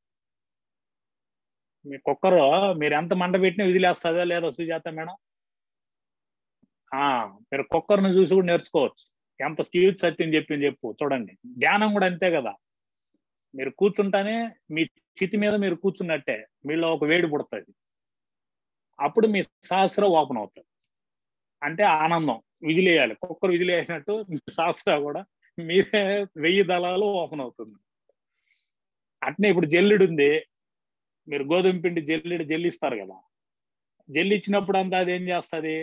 మీ కుక్కర్ మీరు ఎంత మంట పెట్టినా విజిలేస్తుందా లేదా సుజాత మేడం ఆ మీరు కుక్కర్ను చూసి కూడా నేర్చుకోవచ్చు ఎంత స్టీవ్ సత్యం చెప్పింది చెప్పు చూడండి ధ్యానం కూడా అంతే కదా మీరు కూర్చుంటానే మీ చితి మీద మీరు కూర్చున్నట్టే మీలో ఒక వేడి పుడుతుంది అప్పుడు మీ సహస్ర ఓపెన్ అవుతుంది అంటే ఆనందం విజిలేయాలి కుక్కర్ విజిలేసినట్టు మీ సహస్ర కూడా మీరే వెయ్యి దళాలు ఓపెన్ అవుతుంది అట్నే ఇప్పుడు జల్లుడు ఉంది మీరు గోధుమ పిండి జల్లిడి జల్లిస్తారు కదా జల్లి ఇచ్చినప్పుడు అంతా అది ఏం చేస్తుంది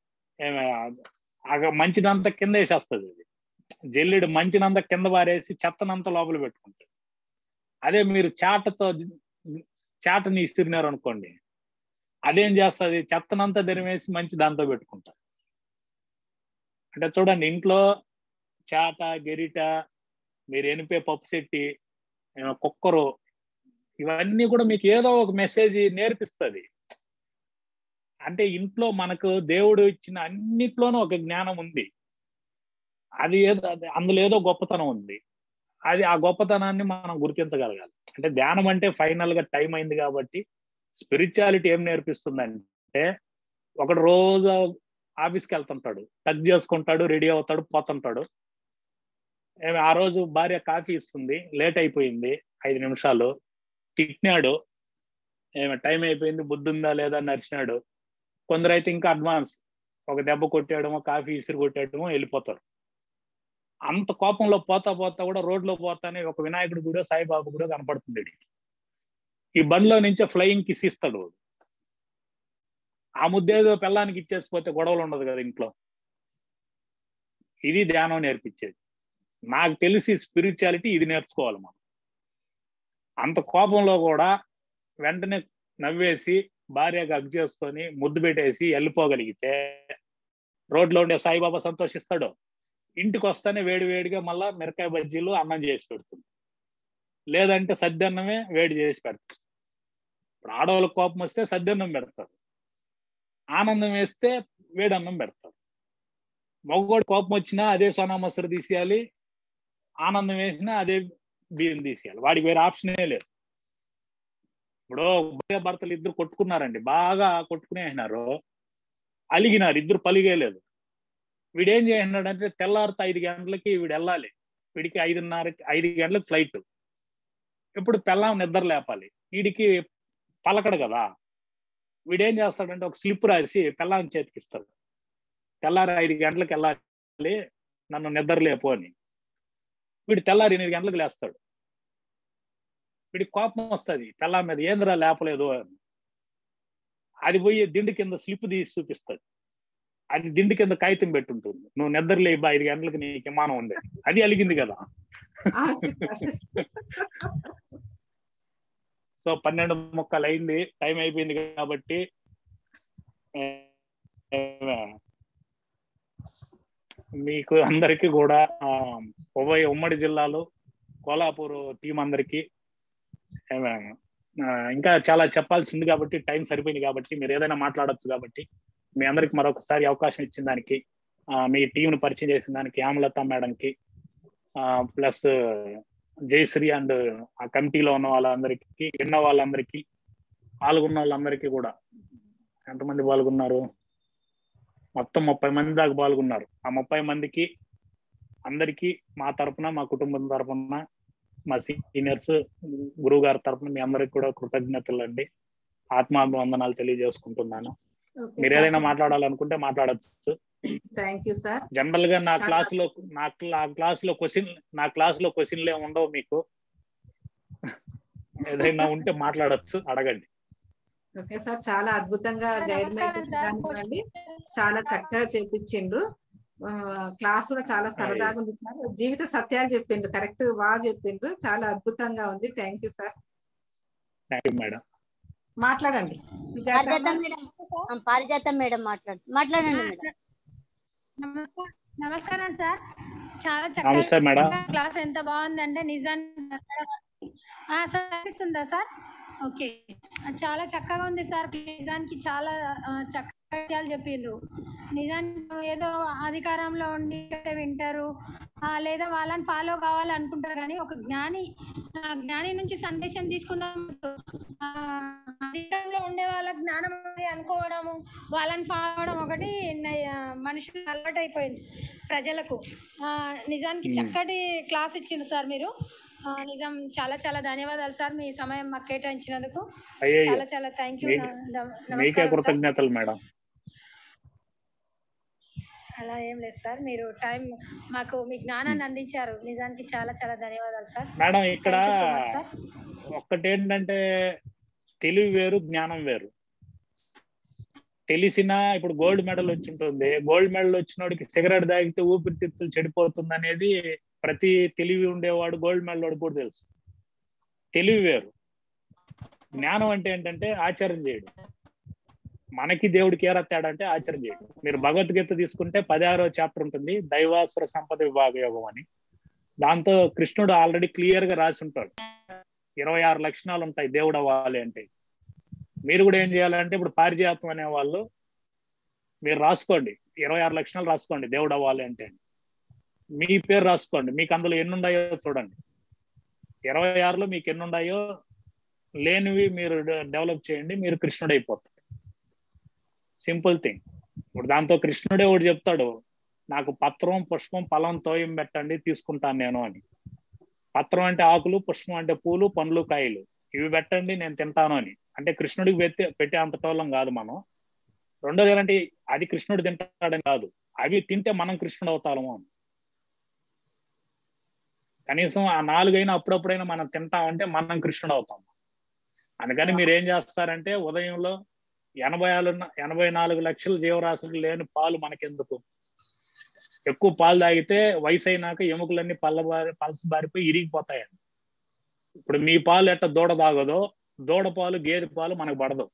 మంచినంతా కింద వేసేస్తుంది అది జల్లిడు మంచినంతా కింద పారేసి చెత్తనంతా లోపల పెట్టుకుంటుంది అదే మీరు చాటతో చాటని ఇస్తున్నారు అనుకోండి అదేం చేస్తుంది చెత్తనంతా దరిమేసి మంచి దాంతో పెట్టుకుంటారు అంటే చూడండి ఇంట్లో చాట గెరిట మీరు ఎనిపే పప్పు సెట్టి కుక్కరు ఇవన్నీ కూడా మీకు ఏదో ఒక మెసేజ్ నేర్పిస్తుంది అంటే ఇంట్లో మనకు దేవుడు ఇచ్చిన అన్నిట్లోనూ ఒక జ్ఞానం ఉంది అది ఏదో అందులో ఏదో గొప్పతనం ఉంది అది ఆ గొప్పతనాన్ని మనం గుర్తించగలగాలి అంటే ధ్యానం అంటే ఫైనల్ గా టైం అయింది కాబట్టి స్పిరిచువాలిటీ ఏం నేర్పిస్తుందంటే ఒకడు రోజు ఆఫీస్కి వెళ్తుంటాడు టక్ చేసుకుంటాడు రెడీ అవుతాడు పోతుంటాడు ఏమి ఆ రోజు భార్య కాఫీ ఇస్తుంది లేట్ అయిపోయింది ఐదు నిమిషాలు తిట్టినాడు ఏమి టైం అయిపోయింది బుద్ధి ఉందా లేదా నరిచినాడు కొందరు అయితే ఇంకా అడ్వాన్స్ ఒక దెబ్బ కొట్టాడమో కాఫీ ఇసురు కొట్టాడమో వెళ్ళిపోతారు అంత కోపంలో పోతా పోతా కూడా రోడ్లో పోతానే ఒక వినాయకుడు కూడా సాయిబాబు కూడా కనపడుతుంది ఈ బండిలో నుంచే ఫ్లయింగ్ కిస్ ఇస్తాడు ఆ ముద్దేదో పిల్లానికి ఇచ్చేసిపోతే గొడవలు ఉండదు కదా ఇంట్లో ఇది ధ్యానం నేర్పించేది నాకు తెలిసి స్పిరిచువాలిటీ ఇది నేర్చుకోవాలి మనం అంత కోపంలో కూడా వెంటనే నవ్వేసి భార్యగా అగ్ చేసుకొని ముద్దు పెట్టేసి వెళ్ళిపోగలిగితే రోడ్లో ఉండే సాయిబాబా సంతోషిస్తాడు ఇంటికి వస్తానే వేడి వేడిగా మళ్ళా మిరకాయ బజ్జీలు అన్నం చేసి పెడుతుంది లేదంటే సద్దన్నమే వేడి చేసి పెడతారు ఇప్పుడు ఆడవాళ్ళకి కోపం వస్తే సద్దన్నం పెడతారు ఆనందం వేస్తే వేడి అన్నం పెడతారు మగవాడు కోపం వచ్చినా అదే సోనా మసరు తీసేయాలి ఆనందం వేసినా అదే బియ్యం తీసేయాలి వాడికి వేరే ఆప్షనే లేదు ఇప్పుడు భార్య భర్తలు ఇద్దరు కొట్టుకున్నారండి బాగా కొట్టుకునేసినారు అలిగినారు ఇద్దరు పలిగేలేదు వీడేం చేసినాడంటే తెల్లారితో ఐదు గంటలకి వీడు వెళ్ళాలి వీడికి ఐదున్నరకి ఐదు గంటలకు ఫ్లైట్ ఇప్పుడు పెళ్ళాం నిద్ర లేపాలి వీడికి పలకడు కదా వీడేం చేస్తాడంటే ఒక స్లిప్ రాసి పెళ్ళాం చేతికి ఇస్తాడు తెల్లారి ఐదు గంటలకు వెళ్ళాలి నన్ను నిద్ర లేపు అని వీడు తెల్లారి ఎనిమిది గంటలకు లేస్తాడు వీడికి కోపం వస్తుంది పెళ్ళా మీద ఏంద్రా లేపలేదు అని అది పోయి దిండు కింద స్లిప్ తీసి చూపిస్తుంది అది దిండు కింద కాగితం పెట్టుంటుంది నువ్వు నిద్ర లేబా ఐదు గంటలకు నీకు విమానం ఉంది అది అలిగింది కదా సో పన్నెండు ముక్కలు అయింది టైం అయిపోయింది కాబట్టి మీకు అందరికి కూడా ఉభయ ఉమ్మడి జిల్లాలో కోలాపూర్ టీం అందరికి ఇంకా చాలా చెప్పాల్సి ఉంది కాబట్టి టైం సరిపోయింది కాబట్టి మీరు ఏదైనా మాట్లాడచ్చు కాబట్టి మీ అందరికి మరొకసారి అవకాశం ఇచ్చిన దానికి మీ టీంను పరిచయం చేసిన దానికి యామలత మేడంకి ప్లస్ జయశ్రీ అండ్ ఆ కమిటీలో ఉన్న వాళ్ళందరికీ విన్న వాళ్ళందరికీ పాల్గొన్న వాళ్ళందరికీ కూడా ఎంతమంది పాల్గొన్నారు మొత్తం ముప్పై మంది దాకా పాల్గొన్నారు ఆ ముప్పై మందికి అందరికీ మా తరపున మా కుటుంబం తరపున మా సీనియర్స్ గురువు గారి తరపున మీ అందరికి కూడా కృతజ్ఞతలు అండి ఆత్మాభివందనాలు తెలియజేసుకుంటున్నాను మీరు ఏదైనా మాట్లాడాలనుకుంటే మాట్లాడచ్చు థ్యాంక్ యూ సార్ జనరల్ గా నా క్లాస్ లో నా క్లాస్ లో క్వశ్చన్ నా క్లాస్ లో క్వశ్చన్లు ఏమి ఉండవు మీకు ఏదైనా ఉంటే మాట్లాడచ్చు అడగండి ఓకే సార్ చాలా అద్భుతంగా గైడ్ కానివ్వండి చాలా చక్కగా చేపించిండ్రు క్లాస్ కూడా చాలా సరదాగా ఉంది సార్ జీవిత సత్యాలు చెప్పిండ్రు కరెక్ట్ బాగా చెప్పిండ్రు చాలా అద్భుతంగా ఉంది thank you sir thank you madam మాట్లాడండి పారిజాతం మేడం పారిజాతం మేడం మాట్లాడు మాట్లాడండి మేడం నమస్కారం సార్ చాలా నమస్తే మేడం చక్కగా క్లాస్ ఎంత బాగుందంటే నిజానికి సార్ అనిపిస్తుందా సార్ ఓకే చాలా చక్కగా ఉంది సార్ నిజానికి చాలా చక్కగా విషయాలు చెప్పిండ్రు నిజానికి ఏదో అధికారంలో ఉండి చెప్తే వింటారు ఆ, లేదా వాళ్ళని ఫాలో కావాలనుకుంటారు కానీ ఒక జ్ఞాని ఆ, జ్ఞాని నుంచి సందేశం తీసుకుందాం ఆ, అధికారంలో ఉండే వాళ్ళ జ్ఞానం ఉంది అనుకోవడము వాళ్ళని ఫాలో అవడం ఒకటి న- మనుషులకు అలవాటు అయిపోయింది ప్రజలకు ఆ, నిజానికి Hmm. చక్కటి క్లాస్ ఇచ్చింది సార్ మీరు ఆ, నిజం చాలా చాలా ధన్యవాదాలు సార్ మీ సమయం మాకు కేటాయించినందుకు అయ్యో చాలా చాలా థ్యాంక్ యూ మీకే- మీకే నమస్కారం సార్ కృతజ్ఞతలు మేడం అలా ఏం లేదు సార్ మీరు టైం మాకు మీ జ్ఞానాన్ని అందించారు నిజానికి చాలా చాలా ధన్యవాదాలు సార్ మేడం ఇక్కడ thank you so much sir ఒక్కటేంటంటే తెలివి వేరు జ్ఞానం వేరు తెలిసిన ఇప్పుడు గోల్డ్ మెడల్ వచ్చి ఉంటుంది గోల్డ్ మెడల్ వచ్చినోడికి సిగరెట్ తాగితే ఊపిరితిత్తులు చెడిపోతుంది అనేది ప్రతి తెలివి ఉండేవాడు గోల్డ్ మెడల్ వాడు కూడా తెలుసు తెలివి వేరు జ్ఞానం అంటే ఏంటంటే ఆచరణ చేయడం మనకి దేవుడికి ఏరా తేడా అంటే ఆచరణ చేయడం మీరు భగవద్గీత తీసుకుంటే పదహారో చాప్టర్ ఉంటుంది దైవాసుర సంపద విభాగ యోగం అని దాంతో కృష్ణుడు ఆల్రెడీ క్లియర్ గా రాసి ఉంటాడు ఇరవై ఆరు లక్షణాలు ఉంటాయి దేవుడు అవ్వాలి అంటే మీరు కూడా ఏం చేయాలంటే ఇప్పుడు పారిజాతం అనే వాళ్ళు మీరు రాసుకోండి ఇరవై ఆరు లక్షణాలు రాసుకోండి దేవుడు అవ్వాలి అంటే మీ పేరు రాసుకోండి మీకు అందులో ఎన్ని ఉన్నాయో చూడండి ఇరవై ఆరులో మీకు ఎన్ని ఉన్నాయో లేనివి మీరు డెవలప్ చేయండి మీరు కృష్ణుడు అయిపోతారు సింపుల్ థింగ్ ఇప్పుడు దాంతో కృష్ణుడే ఒకటి చెప్తాడు నాకు పత్రం పుష్పం ఫలం తోయం పెట్టండి తీసుకుంటాను నేను అని పత్రం అంటే ఆకులు పుష్పం అంటే పూలు పండ్లు కాయలు ఇవి పెట్టండి నేను తింటాను అని అంటే కృష్ణుడికి పెట్టే పెట్టే అంత టోలం కాదు మనం రెండోది ఏంటంటే అది కృష్ణుడు తింటాడని కాదు అవి తింటే మనం కృష్ణుడు అవుతాము అని కనీసం ఆ నాలుగైనా అప్పుడప్పుడైనా మనం తింటామంటే మనం కృష్ణుడు అవుతాం అందుకని మీరు ఏం చేస్తారంటే ఉదయంలో ఎనభై ఆరు- ఎనభై నాలుగు లక్షల జీవరాశులు లేని పాలు మనకెందుకు ఎక్కువ పాలు తాగితే వయసు అయినాక ఎముకలన్నీ పల్లబారి పలసబారిపోయి ఇరిగిపోతాయండి ఇప్పుడు మీ పాలు ఎట్ట దూడ తాగదో దూడ పాలు గేదె పాలు మనకు పడదు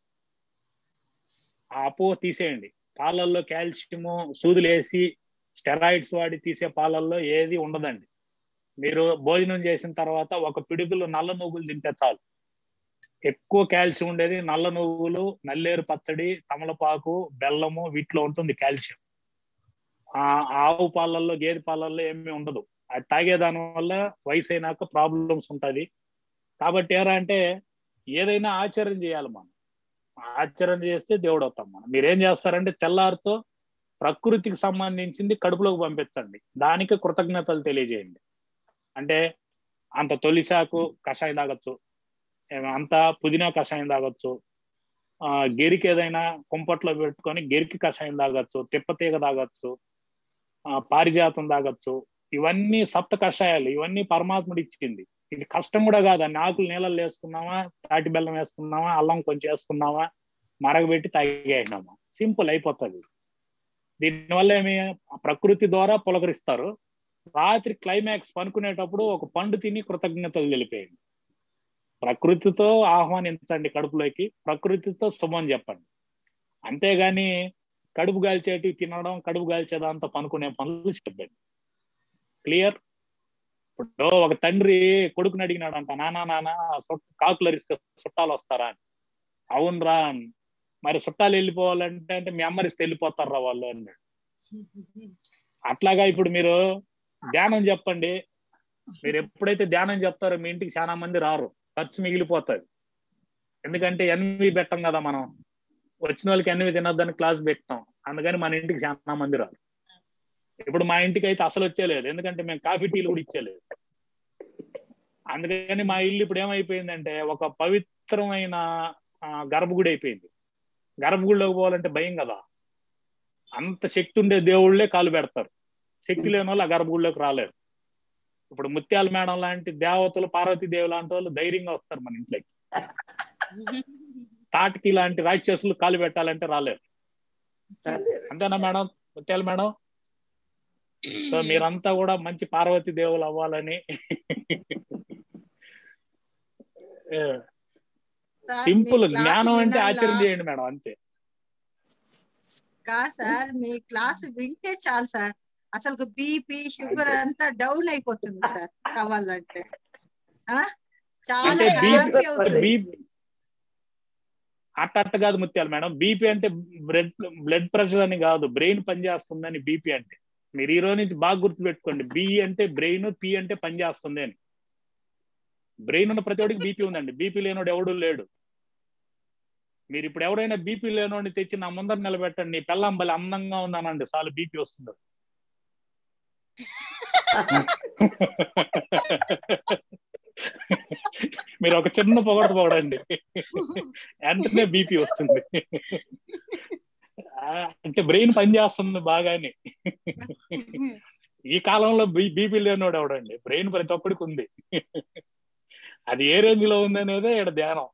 ఆ అపోహ తీసేయండి పాలల్లో కాల్షియము సూదులు వేసి స్టెరాయిడ్స్ వాడి తీసే పాలల్లో ఏది ఉండదండి మీరు భోజనం చేసిన తర్వాత ఒక పిడుగులు నల్ల నువ్వులు తింటే చాలు ఎక్కువ కాల్షియం ఉండేది నల్ల నువ్వులు నల్లేరు పచ్చడి తమలపాకు బెల్లము వీటిలో ఉంటుంది కాల్షియం ఆ ఆవు పాలల్లో గేదె పాలల్లో ఏమీ ఉండదు అది తాగేదాని వల్ల వయసు అయినాక ప్రాబ్లమ్స్ ఉంటది కాబట్టి ఏరా అంటే ఏదైనా ఆచరణ చేయాలి మనం ఆచరణ చేస్తే దేవుడు అవుతాం మనం మీరేం చేస్తారంటే తెల్లారితో ప్రకృతికి సంబంధించింది కడుపులోకి పంపించండి దానికి కృతజ్ఞతలు తెలియజేయండి అంటే అంత తొలిసాకు కషాయం తాగొచ్చు ఏమ- అంత పుదీనా కషాయం తాగొచ్చు ఆ గెరికి ఏదైనా కుంపట్లో పెట్టుకొని గెరికి కషాయం తాగొచ్చు తిప్పతీగ తాగొచ్చు ఆ పారిజాతం తాగొచ్చు ఇవన్నీ సప్త కషాయాలు ఇవన్నీ పరమాత్ముడు ఇచ్చింది ఇది కష్టం కూడా కాదు అన్ని ఆకులు నీళ్ళల్లో వేసుకున్నామా తాటి బెల్లం వేసుకున్నామా అల్లం కొంచెం వేసుకున్నామా మరగబెట్టి తాగేసినామా సింపుల్ అయిపోతుంది దీనివల్ల ఏమి ప్రకృతి ద్వారా పులకరిస్తారు రాత్రి క్లైమాక్స్ పనుకునేటప్పుడు ఒక పండు తిని కృతజ్ఞతలు తెలిపేయండి ప్రకృతితో ఆహ్వానించండి కడుపులోకి ప్రకృతితో శుభం చెప్పండి అంతేగాని కడుపు గాల్చేటి తినడం కడుపు గాల్చేదాంతో పనుకునే పనులు చెప్పండి క్లియర్ ఇప్పుడు ఒక తండ్రి కొడుకుని అడిగినాడంట నానా నాన్న చుట్ట- కాకులు అరిస్తే చుట్టాలు వస్తారా అని అవునరా అని. మరి చుట్టాలు వెళ్ళిపోవాలంటే అంటే మీ అమ్మరిస్తే వెళ్ళిపోతారా వాళ్ళు అన్నాడు అట్లాగా ఇప్పుడు మీరు ధ్యానం చెప్పండి మీరు ఎప్పుడైతే ధ్యానం చెప్తారో మీ ఇంటికి చాలా మంది రారు ఖర్చు మిగిలిపోతుంది ఎందుకంటే ఎన్వి పెట్టం కదా మనం వచ్చిన వాళ్ళకి ఎన్వి తినొద్దని క్లాస్ పెట్టాం అందుకని మన ఇంటికి చాలా మంది రారు ఇప్పుడు మా ఇంటికి అయితే అసలు వచ్చేలేదు ఎందుకంటే మేము కాఫీ టీలు కూడా ఇచ్చేలేదు అందుకని మా ఇల్లు ఇప్పుడు ఏమైపోయిందంటే ఒక పవిత్రమైన ఆ, గర్భగుడి అయిపోయింది గర్భగుడిలోకి పోవాలంటే భయం కదా అంత శక్తి ఉండే దేవుళ్ళే కాలు పెడతారు శక్తి లేని వాళ్ళు ఆ గర్భగుడిలోకి రాలేరు ఇప్పుడు ముత్యాల మేడం లాంటి దేవతలు పార్వతీదేవి లాంటి వాళ్ళు ధైర్యంగా వస్తారు మన ఇంట్లోకి తాటికి లాంటి రాక్షసులు కాలు పెట్టాలంటే రాలేరు అంతేనా మేడం ముత్యాల మేడం సో మీరంతా కూడా మంచి పార్వతీ దేవులు అవ్వాలని సార్, సింపుల్ మీ క్లాస్ జ్ఞానం అంటే వినాలా? ఆచరణ చేయండి మేడం అంతే కాదు సార్ మీ క్లాస్ వింటే చాలు సార్ అసలు బీపీ షుగర్ అంతా డౌన్ అయిపోతుంది సార్ కావాలంటే ఆ? చాలా అంటే అంటే బీపీ హ్యాపీ అవుతుంది బీపీ అట్ట అట్ట కాదు ముత్యాలు మేడం బీపీ అంటే బ్లడ్ బ్లడ్ ప్రెషర్ అని కాదు బ్రెయిన్ పనిచేస్తుందని బీపీ అంటే మీరు ఈ రోజు నుంచి బాగా గుర్తుపెట్టుకోండి బి అంటే బ్రెయిన్ పి అంటే పనిచేస్తుంది అని బ్రెయిన్ ఉన్న ప్రతి ఒడికి బీపీ ఉందండి బీపీ లేనోడు ఎవడు లేడు మీరు ఇప్పుడు ఎవరైనా బీపీ లేనోడిని తెచ్చి నా ముందర నిలబెట్టండి నీ పెళ్ళం బలి అందంగా ఉందనండి చాలు బీపీ వస్తుంది మీరు ఒక చిన్న పొగడ పొగడండి వెంటనే బీపీ వస్తుంది ఆ, అంటే బ్రెయిన్ పనిచేస్తుంది బాగానే ఈ కాలంలో బీపీ లేనోడు ఎవడండి బ్రెయిన్ ప్రతి ఒక్కడికి ఉంది అది ఏ రేంజ్ లో ఉంది అనేదే ఇక్కడ ధ్యానం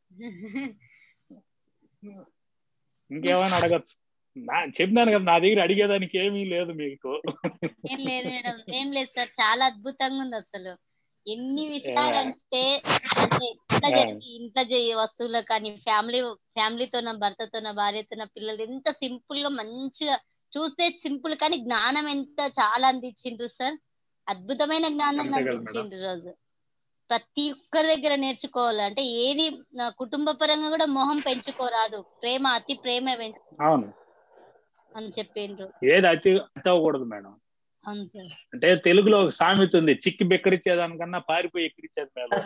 ఇంకేమైనా అడగచ్చు నా చెప్పినాను కదా నా దగ్గర అడిగేదానికి ఏమీ లేదు మీకు ఏం లేదు మేడం ఏం లేదు సార్ చాలా అద్భుతంగా ఉంది అసలు ఎన్ని విషయాలు అంటే అంటే ఇంట్లో జరిగి ఇంట్లో జరిగే వస్తువులు కానీ ఫ్యామిలీ ఫ్యామిలీతోన భర్తతోన భార్యతోన పిల్లలు ఎంత సింపుల్ గా మంచిగా చూస్తే సింపుల్ కానీ జ్ఞానం ఎంత చాలా అందించిండ్రు సార్ అద్భుతమైన జ్ఞానం అంతే కదా మేడం. అందించిండ్రు రోజు ప్రతి ఒక్కరి దగ్గర నేర్చుకోవాలి అంటే ఏది నా కుటుంబ పరంగా కూడా మొహం పెంచుకోరాదు ప్రేమ అతి ప్రేమ పెంచు అవును అని చెప్పిండ్రు ఏది అతి అతి అవ్వకూడదు మేడం అవును సార్ అంటే తెలుగులో ఒక సామెత ఉంది చిక్కి బెక్కరిచ్చేదానికన్నా పారిపోయి ఎక్కిరిచ్చేది మేడం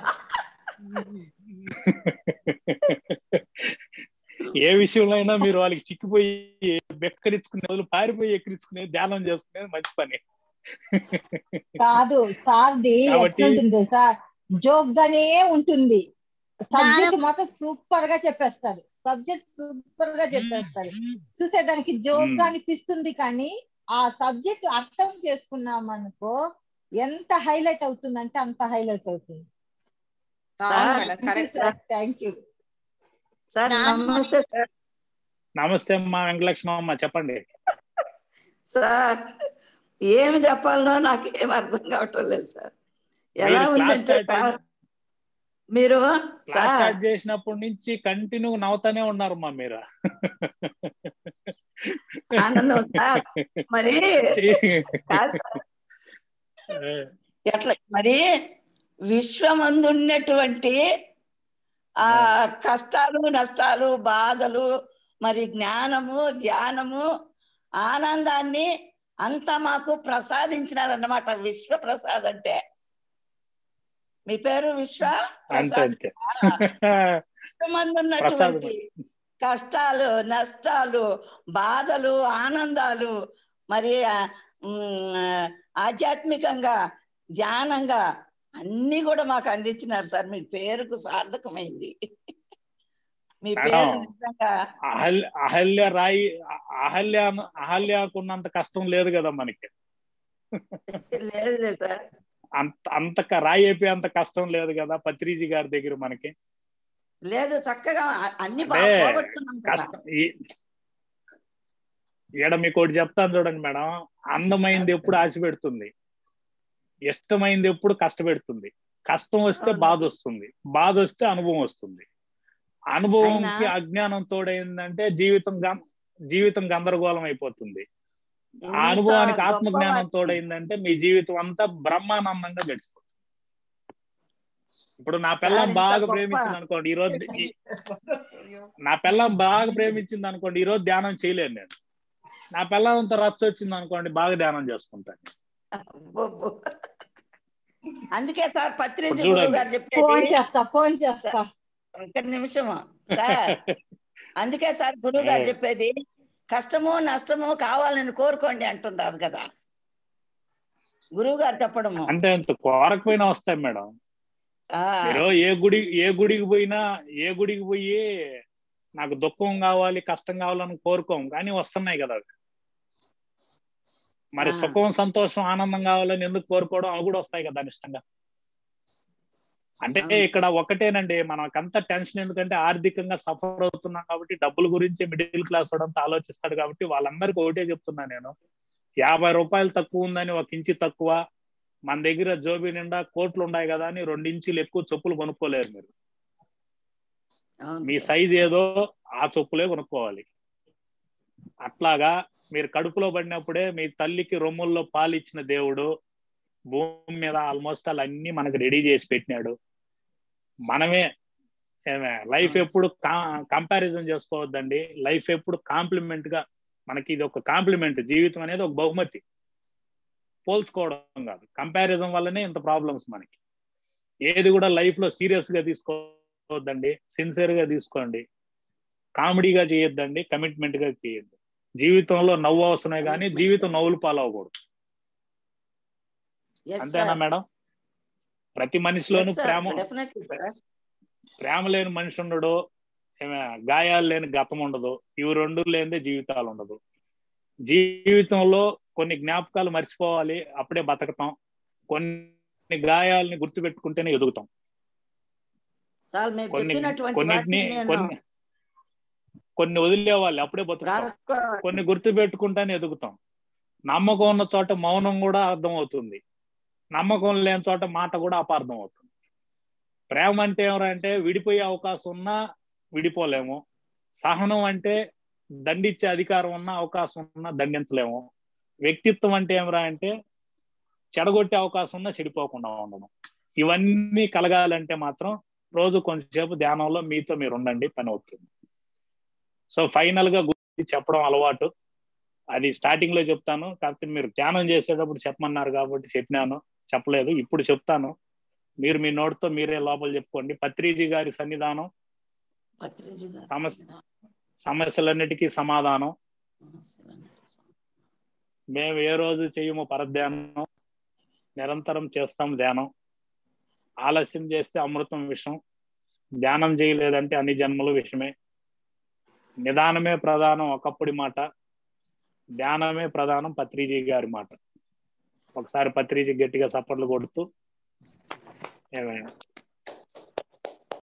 ఏ విషయంలో అయినా మీరు వాళ్ళకి చిక్కిపోయి బెక్కరించుకునే బదులు పారిపోయి ఎక్కిరించుకునే ధ్యానం చేసుకునేది మంచి పని కాదు సార్ది కాబట్టి- ఎట్లుంటుంది సార్ జోక్ గానే ఉంటుంది సబ్జెక్ట్ మాత్రం సూపర్ గా చెప్పేస్తారు సబ్జెక్ట్ సూపర్ గా చెప్పేస్తారు చూసేదానికి జోక్ గా మ్మ్. అనిపిస్తుంది కానీ ఆ సబ్జెక్ట్ అర్థం చేసుకున్నాం అనుకో ఎంత హైలైట్ అవుతుందంటే అంత హైలైట్ అవుతుంది అవును madam correct thank you sir నాన్న నమస్తే సార్ నమస్తే అమ్మా వెంకటలక్ష్మి అమ్మ చెప్పండి సార్ ఏమి చెప్పాలనో నాకు ఏం అర్థం కావటం లేదు సార్ ఎలా మీరు క్లాస్ ఉందంటే స్టార్ట్ సార్, అయిన- మీరు క్లాస్ సార్ స్టార్ట్ చేసినప్పటి నుంచి కంటిన్యూ నవ్వుతానే ఉన్నారమ్మా మీరు ఆనందం సార్ మరి కాదు సార్, ఎట్లా మరి విశ్వమందున్నటువంటి ఆ కష్టాలు నష్టాలు బాధలు మరి జ్ఞానము ధ్యానము ఆనందాన్ని అంతా మాకు ప్రసాదించినారన్నమాట విశ్వ ప్రసాద్ అంటే మీ పేరు విశ్వ అంతే ప్రసాద్ అంతే మంది ఉన్నటువంటి కష్టాలు నష్టాలు బాధలు ఆనందాలు మరి ఆ, ఉమ్, ఆధ్యాత్మికంగా ధ్యానంగా అన్ని కూడా మాకు అందించినారు సార్ మీ పేరుకు సార్థకమైంది మీ పేరు మేడం. నిజంగా అహల్య అహల్య రాయి అ- అహల్య అహల్యకున్నంత కష్టం లేదు కదా మనకి లేదు లేదు సార్ అంత అంత క- రాయి అయిపోయి అంత కష్టం లేదు కదా పత్రిజీ గారి దగ్గర మనకి లేదు చక్కగా అ- అన్ని అంటే బాగా పోగొట్టుకున్నాం కదా. కష్టం ఈ- ఈడ మీకు ఒకటి చెప్తాను చూడండి మేడం అందమైంది ఎప్పుడు ఆశ పెడుతుంది ఇష్టమైంది ఎప్పుడు కష్టపెడుతుంది కష్టం వస్తే అవును. బాధ వస్తుంది బాధ వస్తే అనుభవం వస్తుంది అనుభవంకి అయినా- అజ్ఞానం తోడైందంటే జీవితం గం- జీవితం గందరగోళం అయిపోతుంది ఆ ఇంత అనుభవానికి గొప్ప ఆత్మజ్ఞానం వాక్యం. తోడైందంటే మీ జీవితం అంతా బ్రహ్మానందంగా గడిచిపోతుంది ఇప్పుడు నా పిల్లం సార్, ఇంత బాగా గొప్ప- ప్రేమించింది అనుకోండి ఈ రోజు ఈ- నా పిల్లం బాగా ప్రేమించింది అనుకోండి ఈ రోజు ధ్యానం చేయలేను నేను నా పిల్లంతో రచ్చ వచ్చింది అనుకోండి బాగా ధ్యానం చేసుకుంటాను అబ్బబ్బో. అందుకే సార్ పత్రిజీ ఇప్పుడు చూడండి. గురువు గారు ఫోన్ చెప్పేది చేస్తా ఫోన్ చేస్తా ఒక్క నిమిషము సార్ అందుకే సార్ గురువు గారు ఏ. చెప్పేది కష్టము నష్టము కావాలని కోరుకోండి అంటున్నారు కదా గురువు గారు చెప్పడము అంటే అంత కోరకపోయినా వస్తాయి మేడం ఆ, మీరు ఏ గుడి ఏ గుడికి పోయినా ఏ గుడికి పోయి నాకు దుఃఖం కావాలి కష్టం కావాలని కోరుకోం కానీ వస్తున్నాయి కదా అవి. మరి ఆ. సుఖం సంతోషం ఆనందం కావాలని ఎందుకు కోరుకోవడం అవి కూడా వస్తాయి కదా అనిష్టంగా అంటే అవును. ఇక్కడ ఒకటేనండి మనకంత టెన్షన్ ఎందుకంటే ఆర్థికంగా సఫర్ అవుతున్నాం కాబట్టి డబ్బుల గురించి మిడిల్ క్లాస్ వాడంతా ఆలోచిస్తాడు కాబట్టి వాళ్ళందరికీ ఒకటే చెప్తున్నా నేను యాభై రూపాయలు తక్కువ ఉందని ఒక ఇంచి తక్కువ మన దగ్గర జోబి నిండా కోట్లు ఉన్నాయి కదా అని రెండు ఇంచులు ఎక్కువ చెప్పులు కొనుక్కోలేరు మీరు అవును మీ సార్. సైజ్ ఏదో ఆ చెప్పులే కొనుక్కోవాలి అట్లాగా మీరు కడుపులో పడినప్పుడే మీ తల్లికి రొమ్ముల్లో పాలు ఇచ్చిన దేవుడు భూమి మీద ఆల్మోస్ట్ అలా అన్ని మనకు రెడీ చేసి పెట్టినాడు మనమే ఏమే లైఫ్ అవును. ఎప్పుడు కంపారిజన్ చేసుకోవద్దండి లైఫ్ ఎప్పుడు కాంప్లిమెంట్ గా మనకి ఇది ఒక కాంప్లిమెంట్ జీవితం అనేది ఒక బహుమతి పోల్చుకోవడం కాదు కంపారిజన్ వల్లనే ఇంత ప్రాబ్లమ్స్ మనకి ఏది కూడా లైఫ్ లో సీరియస్ గా తీసుకోవద్దండి సిన్సియర్ గా తీసుకోండి కామెడీగా చేయొద్దండి కమిట్మెంట్ గా చేయొద్దు జీవితంలో నవ్వు అవసరమే కానీ జీవితం నవ్వులు పాలవకూడదు ఎస్ అంతేనా మేడం ప్రతి మనిషిలోనూ ప్రేమ డెఫినెట్లీ సార్ ప్రేమ లేని మనిషి ఉండడు ఏమే గాయాలు లేని గతం ఉండదు ఇవి రెండు లేనిదే జీవితాలు ఉండదు జీవితంలో కొన్ని జ్ఞాపకాలు మర్చిపోవాలి అప్పుడే బతకతాం కొన్ని గాయాలని గుర్తుపెట్టుకుంటేనే ఎదుగుతాం సార్ మీరు కొన్ని చెప్పినటువంటి కొన్నిటిని వాటిని నేను కొన్ని కొన్ని వదిలేవాలి అప్పుడే బతుకుతాం రాసుకో- కొన్ని గుర్తు పెట్టుకుంటానే ఎదుగుతాం నమ్మకం ఉన్న చోట మౌనం కూడా అర్థం అవుతుంది నమ్మకం లేని చోట మాట కూడా అపార్థం అవుతుంది ప్రేమ అంటే ఎవరంటే విడిపోయే అవకాశం ఉన్నా విడిపోలేము సహనం అంటే దండించే అధికారం ఉన్న అవకాశం ఉన్నా దండించలేము వ్యక్తిత్వం అంటే ఏమరా అంటే చెడగొట్టే అవకాశం ఉన్నా చెడిపోకుండా ఉండడం ఇవన్నీ కలగాలంటే మాత్రం రోజు కొంచెంసేపు ధ్యానంలో మీతో మీరు ఉండండి పని అవుతుంది సో ఫైనల్ గా గురించి చెప్పడం అలవాటు అది స్టార్టింగ్ లో చెప్తాను కాకపోతే మీరు ధ్యానం చేసేటప్పుడు చెప్పమన్నారు కాబట్టి చెప్పినాను చెప్పలేదు ఇప్పుడు చెప్తాను మీరు మీ నోటితో మీరే లోపల చెప్పుకోండి పత్రిజీ గారి సన్నిధానం పత్రిజీ గారు సమస్య సమస్యలన్నిటికీ సమాధానం మేము ఏ రోజు చేయము పరధ్యానం నిరంతరం చేస్తాం ధ్యానం ఆలస్యం చేస్తే అమృతం విషం ధ్యానం చేయలేదంటే అన్ని జన్మలు విషమే నిదానమే ప్రధానం ఒకప్పటి మాట ధ్యానమే ప్రధానం పత్రిజీ గారి మాట ఒకసారి పత్రిజీ గట్టిగా సప్పట్లు కొడుతూ ఏమైనా